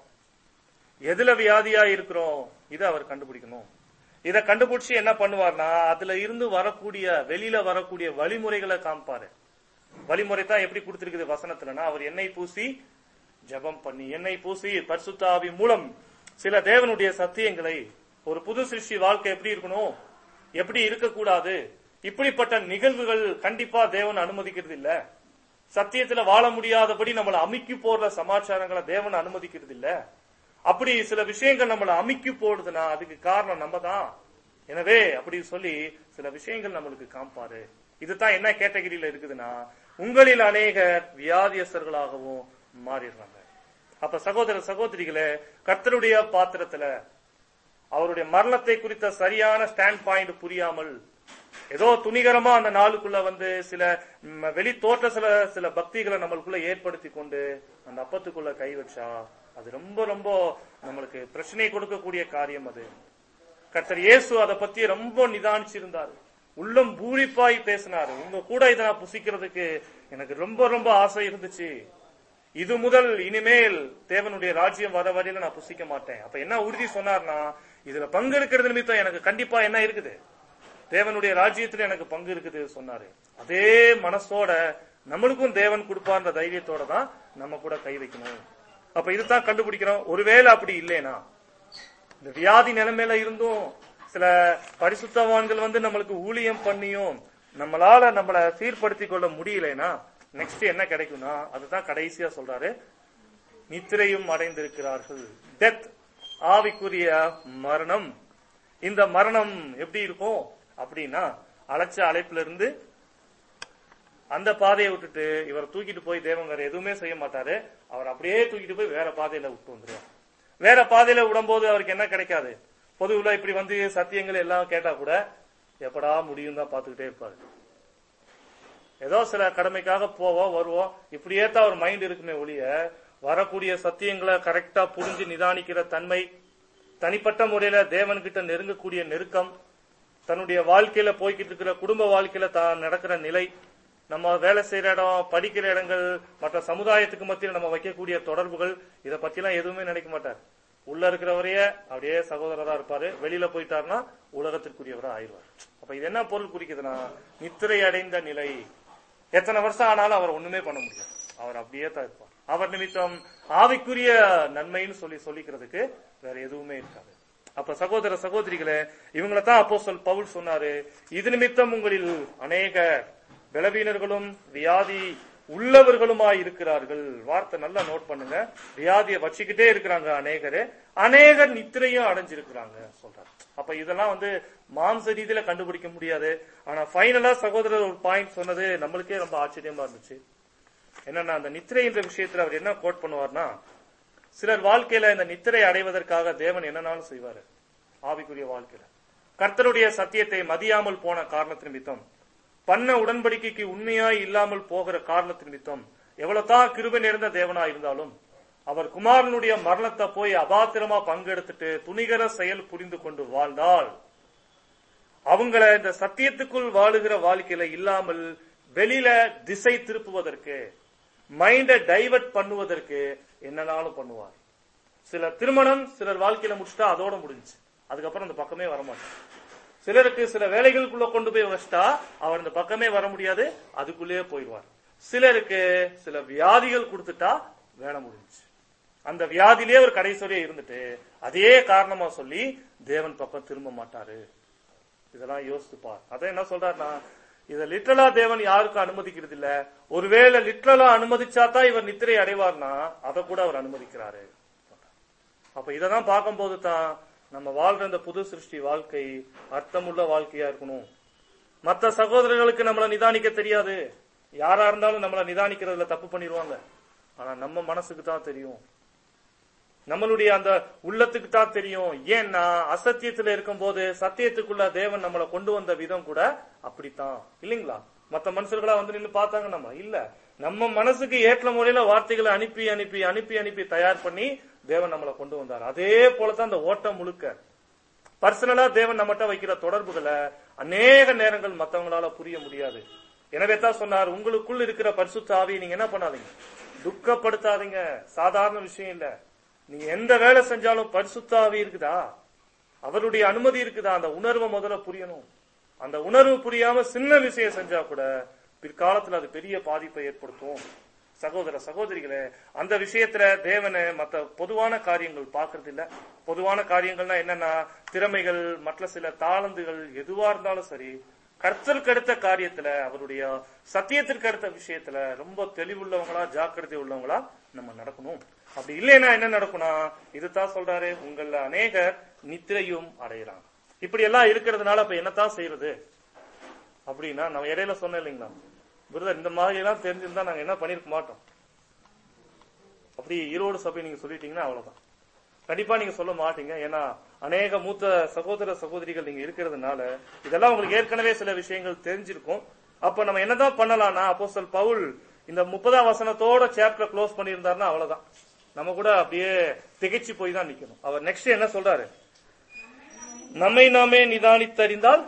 எதுல வியாதியா இருக்கிறோம் இதை அவர் கண்டுபிடிக்கணும் இத கண்டுபிடிச்சு என்ன பண்ணுவார்னா அதுல இருந்து வரக்கூடிய வெளியில வரக்கூடிய வழிமுறைகளை காமிப்பாரு வழிமுறை தான் எப்படி கொடுத்திருக்குது வசனத்துலனா அவர் எண்ணெய் பூசி ஜெபம் பண்ணி எண்ணெய் பூசி பரிசுத்தாவி மூலம் சில தேவனுடைய சத்தியங்களை ஒரு புது சிருஷ்டி வாழ்க்கை எப்படி இருக்கணும் எப்படி இருக்கக்கூடாது இப்படிப்பட்ட நிகழ்வுகள் கண்டிப்பா தேவன் அனுமதிக்கிறது இல்ல சத்தியத்துல வாழ முடியாதபடி நம்மளை அமுக்கி போடுற சமாச்சாரங்களை தேவன் அனுமதிக்கிறது இல்ல அப்படி சில விஷயங்கள் நம்மளை அமுக்கி போடுதுன்னா அதுக்கு காரணம் நம்ம தான் எனவே அப்படி சொல்லி சில விஷயங்கள் நம்மளுக்கு காமிப்பாரு இதுதான் என்ன கேட்டகரியில இருக்குதுன்னா உங்களில் அநேகர் வியாதியஸ்தர்களாகவும் மாறிடுறாங்க அப்ப சகோதர சகோதரிகளே கர்த்தருடைய பாத்திரத்துல அவருடைய மரணத்தை குறித்த சரியான ஸ்டாண்ட் பாயிண்ட் புரியாமல் ஏதோ துணிகரமா அந்த நாளுக்குள்ள வந்து சில ம், வெளி தோற்ற சில சில பக்திகளை நம்மளுக்குள்ள ஏற்படுத்தி கொண்டு அந்த அப்பத்துக்குள்ள கை வச்சா அது ரொம்ப ரொம்ப நம்மளுக்கு பிரச்சனை கொடுக்கக்கூடிய காரியம் அது கர்த்தர் இயேசு அதை பத்தி ரொம்ப நிதானிச்சிருந்தாரு உள்ளம் பூரிப்பாய் பேசினாரு உங்க கூட இதை நான் புசிக்கிறதுக்கு எனக்கு ரொம்ப ரொம்ப ஆசை இருந்துச்சு இது முதல் இனிமேல் தேவனுடைய ராஜ்யம் வர வரையில நான் புசிக்க மாட்டேன் அப்ப என்ன உறுதி சொன்னார்னா இதுல பங்கெடுக்கிறது நிமித்தம் எனக்கு கண்டிப்பா என்ன இருக்குது தேவனுடைய ராஜ்யத்துல எனக்கு பங்கு இருக்குது சொன்னாரு அதே மனசோட நம்மளுக்கும் தேவன் கொடுப்பான்ற தைரியத்தோட தான் நம்ம கூட கை வைக்கணும் அப்ப இதுதான் கண்டுபிடிக்கிறோம் ஒருவேளை அப்படி இல்லைனா இந்த வியாதி நிலைமையில இருந்தும் சில பரிசுத்தவான்கள் வந்து நம்மளுக்கு ஊழியம் பண்ணியும் நம்மளால நம்மள சீர்படுத்தி கொள்ள முடியலைன்னா நெக்ஸ்ட் என்ன கிடைக்கும்னா அதுதான் கடைசியா சொல்றாரு நித்திரையும் அடைந்திருக்கிறார்கள் டெத் ஆவிக்குரிய மரணம் இந்த மரணம் எப்படி இருக்கும் அப்படின்னா அழைச்ச அழைப்புல இருந்து அந்த பாதையை விட்டுட்டு இவரை தூக்கிட்டு போய் தேவன் வேற எதுவுமே செய்ய மாட்டாரு அவர் அப்படியே தூக்கிட்டு போய் வேற பாதையில விட்டு வந்துருவார் வேற பாதையில விடும்போது அவருக்கு என்ன கிடைக்காது பொதுவுல இப்படி வந்து சத்தியங்கள் எல்லாம் கேட்டா கூட எப்படா முடியும் தான் பார்த்துக்கிட்டே இருப்பாரு ஏதோ சில கடமைக்காக போவோம் வருவோம் இப்படியே தான் ஒரு மைண்ட் இருக்குமே ஒழிய வரக்கூடிய சத்தியங்களை கரெக்டா புரிஞ்சு நிதானிக்கிற தன்மை தனிப்பட்ட முறையில தேவன்கிட்ட நெருங்கக்கூடிய நெருக்கம் தன்னுடைய வாழ்க்கையில போய்கிட்டு இருக்கிற குடும்ப வாழ்க்கையில தான் நடக்கிற நிலை நம்ம வேலை செய்யற இடம் படிக்கிற இடங்கள் மற்ற சமுதாயத்துக்கு மத்தியில் நம்ம வைக்கக்கூடிய தொடர்புகள் இதை பத்திலாம் எதுவுமே நினைக்க மாட்டார் உள்ள இருக்கிறவரையே அப்படியே சகோதரரா இருப்பாரு வெளியில போயிட்டாருன்னா உலகத்திற்குரியவரா ஆயிடுவார் அப்ப இது என்ன பொருள் குறிக்குதுன்னா நித்திரை அடைந்த நிலை எத்தனை வருஷம் ஆனாலும் அவர் ஒண்ணுமே பண்ண முடியாது அவர் அப்படியே தான் இருப்பார் அவர் நிமித்தம் ஆவிக்குரிய நன்மைன்னு சொல்லி சொல்லிக்கிறதுக்கு வேற எதுவுமே இருக்காது அப்ப சகோதர சகோதரிகளே இவங்கள தான் அப்போ சொல் பவுல் சொன்னாரு இது நிமித்தம் உங்களில் அநேக பலவீனர்களும் வியாதி உள்ளவர்களுமாய் இருக்கிறார்கள் வார்த்தை நல்லா நோட் பண்ணுங்க வியாதியை வச்சுக்கிட்டே இருக்கிறாங்க அநேகரு அநேகர் நித்திரையும் அடைஞ்சிருக்கிறாங்க சொல்றாரு அப்ப இதெல்லாம் வந்து மாம்ச ரீதியில கண்டுபிடிக்க முடியாது ஆனா ஃபைனலா சகோதரர் ஒரு பாயிண்ட் சொன்னது நம்மளுக்கே ரொம்ப ஆச்சரியமா இருந்துச்சு என்னன்னா அந்த நித்திரை என்ற விஷயத்துல அவர் என்ன கோட் பண்ணுவார்னா சிலர் வாழ்க்கையில இந்த நித்திரை அடைவதற்காக தேவன் என்னனாலும் செய்வாரு ஆவிக்குரிய வாழ்க்கையில கர்த்தருடைய சத்தியத்தை மதியாமல் போன காரணத்தின் நிமித்தம் பண்ண உடன்படிக்கைக்கு உண்மையாய் இல்லாமல் போகிற காரணத்தின் நிமித்தம் எவ்வளவுதான் கிருபை நிறைந்த தேவனா இருந்தாலும் அவர் குமாரனுடைய மரணத்தை போய் அபாத்திரமா பங்கெடுத்துட்டு துணிகர செயல் புரிந்து கொண்டு வாழ்ந்தால் அவங்கள இந்த சத்தியத்துக்குள் வாழுகிற வாழ்க்கையில இல்லாமல் வெளியில திசை திருப்புவதற்கு மைண்ட டைவர்ட் பண்ணுவதற்கு என்னனாலும் பண்ணுவார் சிலர் திருமணம் சிலர் வாழ்க்கையில முடிச்சுட்டா அதோட முடிஞ்சு அதுக்கப்புறம் அந்த பக்கமே வரமாட்டார் சிலருக்கு சில வேலைகளுக்குள்ள கொண்டு போய் வச்சிட்டா அவர் இந்த பக்கமே வர முடியாது அதுக்குள்ளேயே போயிடுவார் சிலருக்கு சில வியாதிகள் கொடுத்துட்டா வேலை முடிஞ்சு அந்த வியாதியிலே ஒரு கடைசி வரையும் இருந்துட்டு அதே காரணமா சொல்லி தேவன் பக்கம் திரும்ப மாட்டாரு இதெல்லாம் யோசித்து பார் அதான் என்ன சொல்றாருன்னா இத லிட்டரலா தேவன் யாருக்கும் அனுமதிக்கிறது இல்ல ஒருவேளை லிட்டரலா அனுமதிச்சாதான் இவர் நித்திரை அடைவார்னா அதை கூட அவர் அனுமதிக்கிறாரு அப்ப இதெல்லாம் பார்க்கும்போது தான் நம்ம வாழ்ற இந்த புது சிருஷ்டி வாழ்க்கை அர்த்தமுள்ள வாழ்க்கையா இருக்கணும் மத்த சகோதரர்களுக்கு நம்மள நிதானிக்க தெரியாது யாரா இருந்தாலும் நம்மள நிதானிக்கிறதுல தப்பு பண்ணிடுவாங்க ஆனா நம்ம மனசுக்கு தான் தெரியும் நம்மளுடைய அந்த உள்ளத்துக்கு தான் தெரியும் ஏன்னா அசத்தியத்துல இருக்கும்போது சத்தியத்துக்குள்ள தேவன் நம்மளை கொண்டு வந்த விதம் கூட அப்படித்தான் இல்லைங்களா மத்த மனுஷர்களா வந்து நின்னு பார்த்தாங்க நம்ம இல்ல நம்ம மனசுக்கு ஏற்ற முறையில வார்த்தைகளை அனுப்பி அனுப்பி அனுப்பி அனுப்பி தயார் பண்ணி தேவன் நம்மளை கொண்டு வந்தார் அதே போலதான் அந்த ஓட்டம் முழுக்க பர்சனலா தேவன் நம்மகிட்ட வைக்கிற தொடர்புகளை அநேக நேரங்கள் மத்தவங்களால புரிய முடியாது எனவே தான் சொன்னார் உங்களுக்குள் இருக்கிற பரிசுத்த ஆவியை நீங்க என்ன பண்ணாதீங்க துக்கப்படுத்தாதீங்க சாதாரண விஷயம் இல்ல நீங்க எந்த வேலை செஞ்சாலும் பரிசுத்த ஆவி இருக்குதா அவருடைய அனுமதி இருக்குதா அந்த உணர்வை முதல்ல புரியணும் அந்த உணர்வு புரியாம சின்ன விஷயம் செஞ்சா கூட பிற்காலத்துல அது பெரிய பாதிப்பை ஏற்படுத்தும் சகோதர சகோதரிகளே அந்த விஷயத்துல தேவனை மத்த பொதுவான காரியங்கள் பார்க்கறது இல்ல பொதுவான காரியங்கள்னா என்னன்னா திறமைகள் மற்ற சில தாளந்துகள் எதுவா இருந்தாலும் சரி கர்த்தருக்கு அடுத்த காரியத்துல அவருடைய சத்தியத்திற்கு அடுத்த விஷயத்துல ரொம்ப தெளிவுள்ளவங்களா ஜாக்கிரதை உள்ளவங்களா நம்ம நடக்கணும் அப்படி இல்லைன்னா என்ன நடக்கும்னா இதுதான் சொல்றாரு உங்கள அநேகர் நித்திரையும் அடையறாங்க இப்படி எல்லாம் இருக்கிறதுனால அப்ப என்னத்தான் செய்யறது அப்படின்னா நம்ம இடையில சொன்னேன் இல்லைங்களா பிரதர் இந்த மாதிரி எல்லாம் தெரிஞ்சிருந்தா நாங்க என்ன பண்ணிருக்க மாட்டோம் அப்படி ஈரோடு சபை நீங்க சொல்லிட்டீங்கன்னா அவ்வளவுதான் கண்டிப்பா நீங்க சொல்ல மாட்டீங்க ஏன்னா அநேக மூத்த சகோதர சகோதரிகள் நீங்க இருக்கிறதுனால இதெல்லாம் உங்களுக்கு ஏற்கனவே சில விஷயங்கள் தெரிஞ்சிருக்கும் அப்ப நம்ம என்னதான் பண்ணலாம்னா அப்போஸ்தலர் பவுல் இந்த முப்பதாம் வசனத்தோட சாப்டர் க்ளோஸ் பண்ணியிருந்தாருன்னா அவ்வளவுதான் நம்ம கூட அப்படியே திகைச்சு போய் தான் நிக்கணும் அவர் நெக்ஸ்ட் என்ன சொல்றாரு நம்மை நாமே நிதானித்தறிந்தால்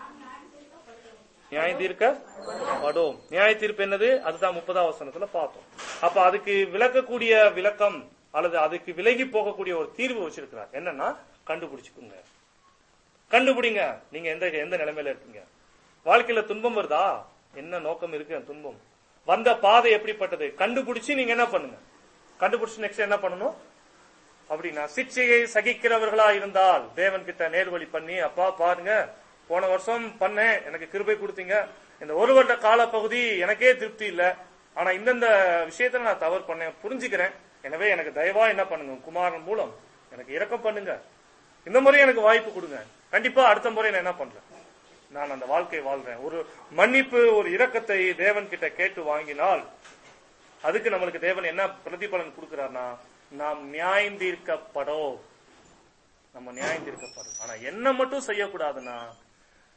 நியாய தீர்க்க படும் நியாய தீர்ப்பு என்னது அதுதான் முப்பதாம் வசனத்துல பார்த்தோம் அப்ப அதுக்கு விளக்கக்கூடிய விளக்கம் அல்லது அதுக்கு விலகி போகக்கூடிய ஒரு தீர்வு வச்சிருக்கிறார் என்னன்னா கண்டுபிடிச்சுக்குங்க கண்டுபிடிங்க நீங்க எந்த எந்த நிலைமையில இருக்கீங்க வாழ்க்கையில துன்பம் வருதா என்ன நோக்கம் இருக்கு அந்த துன்பம் வந்த பாதை எப்படிப்பட்டது கண்டுபிடிச்சு நீங்க என்ன பண்ணுங்க கண்டுபிடிச்சு நெக்ஸ்ட் என்ன பண்ணணும் அப்படின்னா சிக்ஷையை சகிக்கிறவர்களா இருந்தால் தேவன் கிட்ட நேர்வழி பண்ணி அப்பா பாருங்க போன வருஷம் பண்ணேன் எனக்கு கிருபை கொடுத்தீங்க இந்த ஒரு வருட கால பகுதி எனக்கே திருப்தி இல்ல ஆனா இந்தந்த விஷயத்துல நான் தவறு பண்ணேன் புரிஞ்சுக்கிறேன் எனவே எனக்கு தயவா என்ன பண்ணுங்க குமாரன் மூலம் எனக்கு இரக்கம் பண்ணுங்க இந்த முறை எனக்கு வாய்ப்பு கொடுங்க கண்டிப்பா அடுத்த முறை நான் என்ன பண்றேன் நான் அந்த வாழ்க்கை வாழ்றேன் ஒரு மன்னிப்பு ஒரு இரக்கத்தை தேவன் கிட்ட கேட்டு வாங்கினால் அதுக்கு நம்மளுக்கு தேவன் என்ன பிரதிபலன் கொடுக்கிறார்னா நாம் நியாயம் தீர்க்கப்படோ நம்ம நியாயம் தீர்க்கப்படும் ஆனா என்ன மட்டும் செய்யக்கூடாதுன்னா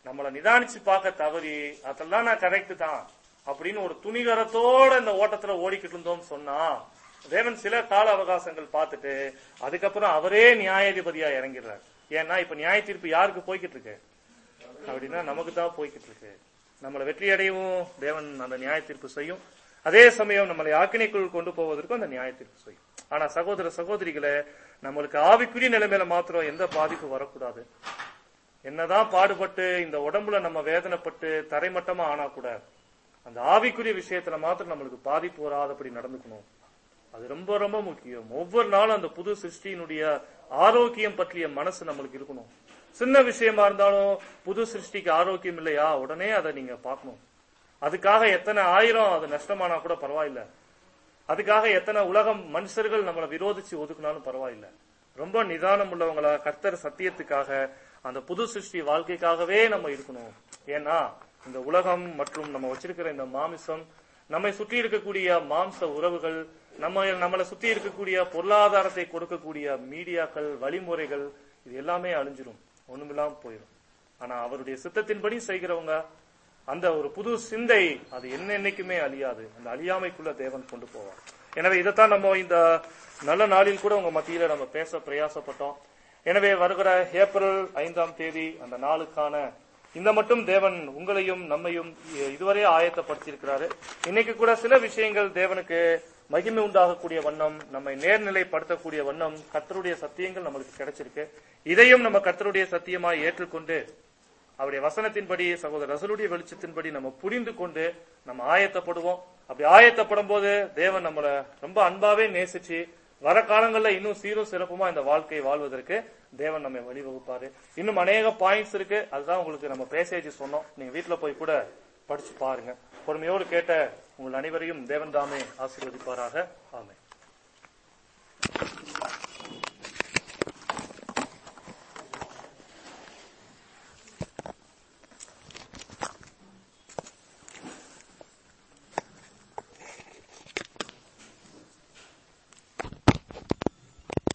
நம்மளை நிதானிச்சு பார்க்க தவறி அதெல்லாம் நான் கரெக்ட் தான் அப்படின்னு ஒரு துணிகரத்தோட இந்த ஓட்டத்துல ஓடிக்கிட்டு இருந்தோம் சொன்னா தேவன் சில கால அவகாசங்கள் பார்த்துட்டு அதுக்கப்புறம் அவரே நியாயாதிபதியா இறங்கிடுறார் ஏன்னா இப்ப நியாய தீர்ப்பு யாருக்கு போய்கிட்டு இருக்கு அப்படின்னா நமக்கு தான் போய்கிட்டு இருக்கு நம்மளை வெற்றி அடையவும் தேவன் அந்த நியாய தீர்ப்பு செய்யும் அதே சமயம் நம்மளை ஆக்கினைக்குள் கொண்டு போவதற்கும் அந்த நியாய தீர்ப்பு செய்யும் ஆனா சகோதர சகோதரிகளை நம்மளுக்கு ஆவிக்குரிய நிலைமையில மாத்திரம் எந்த பாதிப்பு வரக்கூடாது என்னதான் பாடுபட்டு இந்த உடம்புல நம்ம வேதனைப்பட்டு தரைமட்டமா ஆனா கூட அந்த ஆவிக்குரிய விஷயத்துல மாத்திரம் நம்மளுக்கு பாதிப்பு வராதபடி நடந்துக்கணும் அது ரொம்ப ரொம்ப முக்கியம் ஒவ்வொரு நாளும் அந்த புது சிருஷ்டியினுடைய ஆரோக்கியம் பற்றிய மனசு நம்மளுக்கு இருக்கணும் சின்ன விஷயமா இருந்தாலும் புது சிருஷ்டிக்கு ஆரோக்கியம் இல்லையா உடனே அதை நீங்க பார்க்கணும் அதுக்காக எத்தனை ஆயிரம் அது நஷ்டமானா கூட பரவாயில்ல அதுக்காக எத்தனை உலகம் மனுஷர்கள் நம்மளை விரோதிச்சு ஒதுக்குனாலும் பரவாயில்ல ரொம்ப நிதானம் உள்ளவங்களா கர்த்தர் சத்தியத்துக்காக அந்த புது சிருஷ்டி வாழ்க்கைக்காகவே நம்ம இருக்கணும் ஏன்னா இந்த உலகம் மற்றும் நம்ம வச்சிருக்கிற இந்த மாமிசம் நம்மை சுற்றி இருக்கக்கூடிய மாம்ச உறவுகள் நம்ம நம்மளை சுத்தி இருக்கக்கூடிய பொருளாதாரத்தை கொடுக்கக்கூடிய மீடியாக்கள் வழிமுறைகள் இது எல்லாமே அழிஞ்சிரும் ஒண்ணுமில்லாம போயிடும் ஆனா அவருடைய சித்தத்தின்படி செய்கிறவங்க அந்த ஒரு புது சிந்தை அது என்ன என்னைக்குமே அழியாது அந்த அழியாமைக்குள்ள தேவன் கொண்டு போவார் எனவே இதைத்தான் நம்ம இந்த நல்ல நாளில் கூட உங்க மத்தியில நம்ம பேச பிரயாசப்பட்டோம் எனவே வருகிற ஏப்ரல் ஐந்தாம் தேதி அந்த நாளுக்கான இந்த மட்டும் தேவன் உங்களையும் நம்மையும் இதுவரை ஆயத்தப்படுத்தியிருக்கிறாரு இன்னைக்கு கூட சில விஷயங்கள் தேவனுக்கு மகிமை உண்டாகக்கூடிய வண்ணம் நம்மை நேர்நிலைப்படுத்தக்கூடிய வண்ணம் கர்த்தருடைய சத்தியங்கள் நம்மளுக்கு கிடைச்சிருக்கு இதையும் நம்ம கர்த்தருடைய சத்தியமாய் ஏற்றுக்கொண்டு அவருடைய வசனத்தின்படி சகோதரர் ரசலுடைய வெளிச்சத்தின்படி நம்ம புரிந்து கொண்டு நம்ம ஆயத்தப்படுவோம் அப்படி ஆயத்தப்படும் போது தேவன் நம்மளை ரொம்ப அன்பாவே நேசிச்சு வர காலங்கள்ல இன்னும் சீரும் சிறப்புமா இந்த வாழ்க்கையை வாழ்வதற்கு தேவன் நம்மை வழிவகுப்பாரு இன்னும் அநேக பாயிண்ட்ஸ் இருக்கு அதுதான் உங்களுக்கு நம்ம பேசேஜ் சொன்னோம் நீங்க வீட்டுல போய் கூட படிச்சு பாருங்க பொறுமையோடு கேட்ட உங்கள் அனைவரையும் தேவன் தாமே ஆசீர்வதிப்பாராக ஆமென்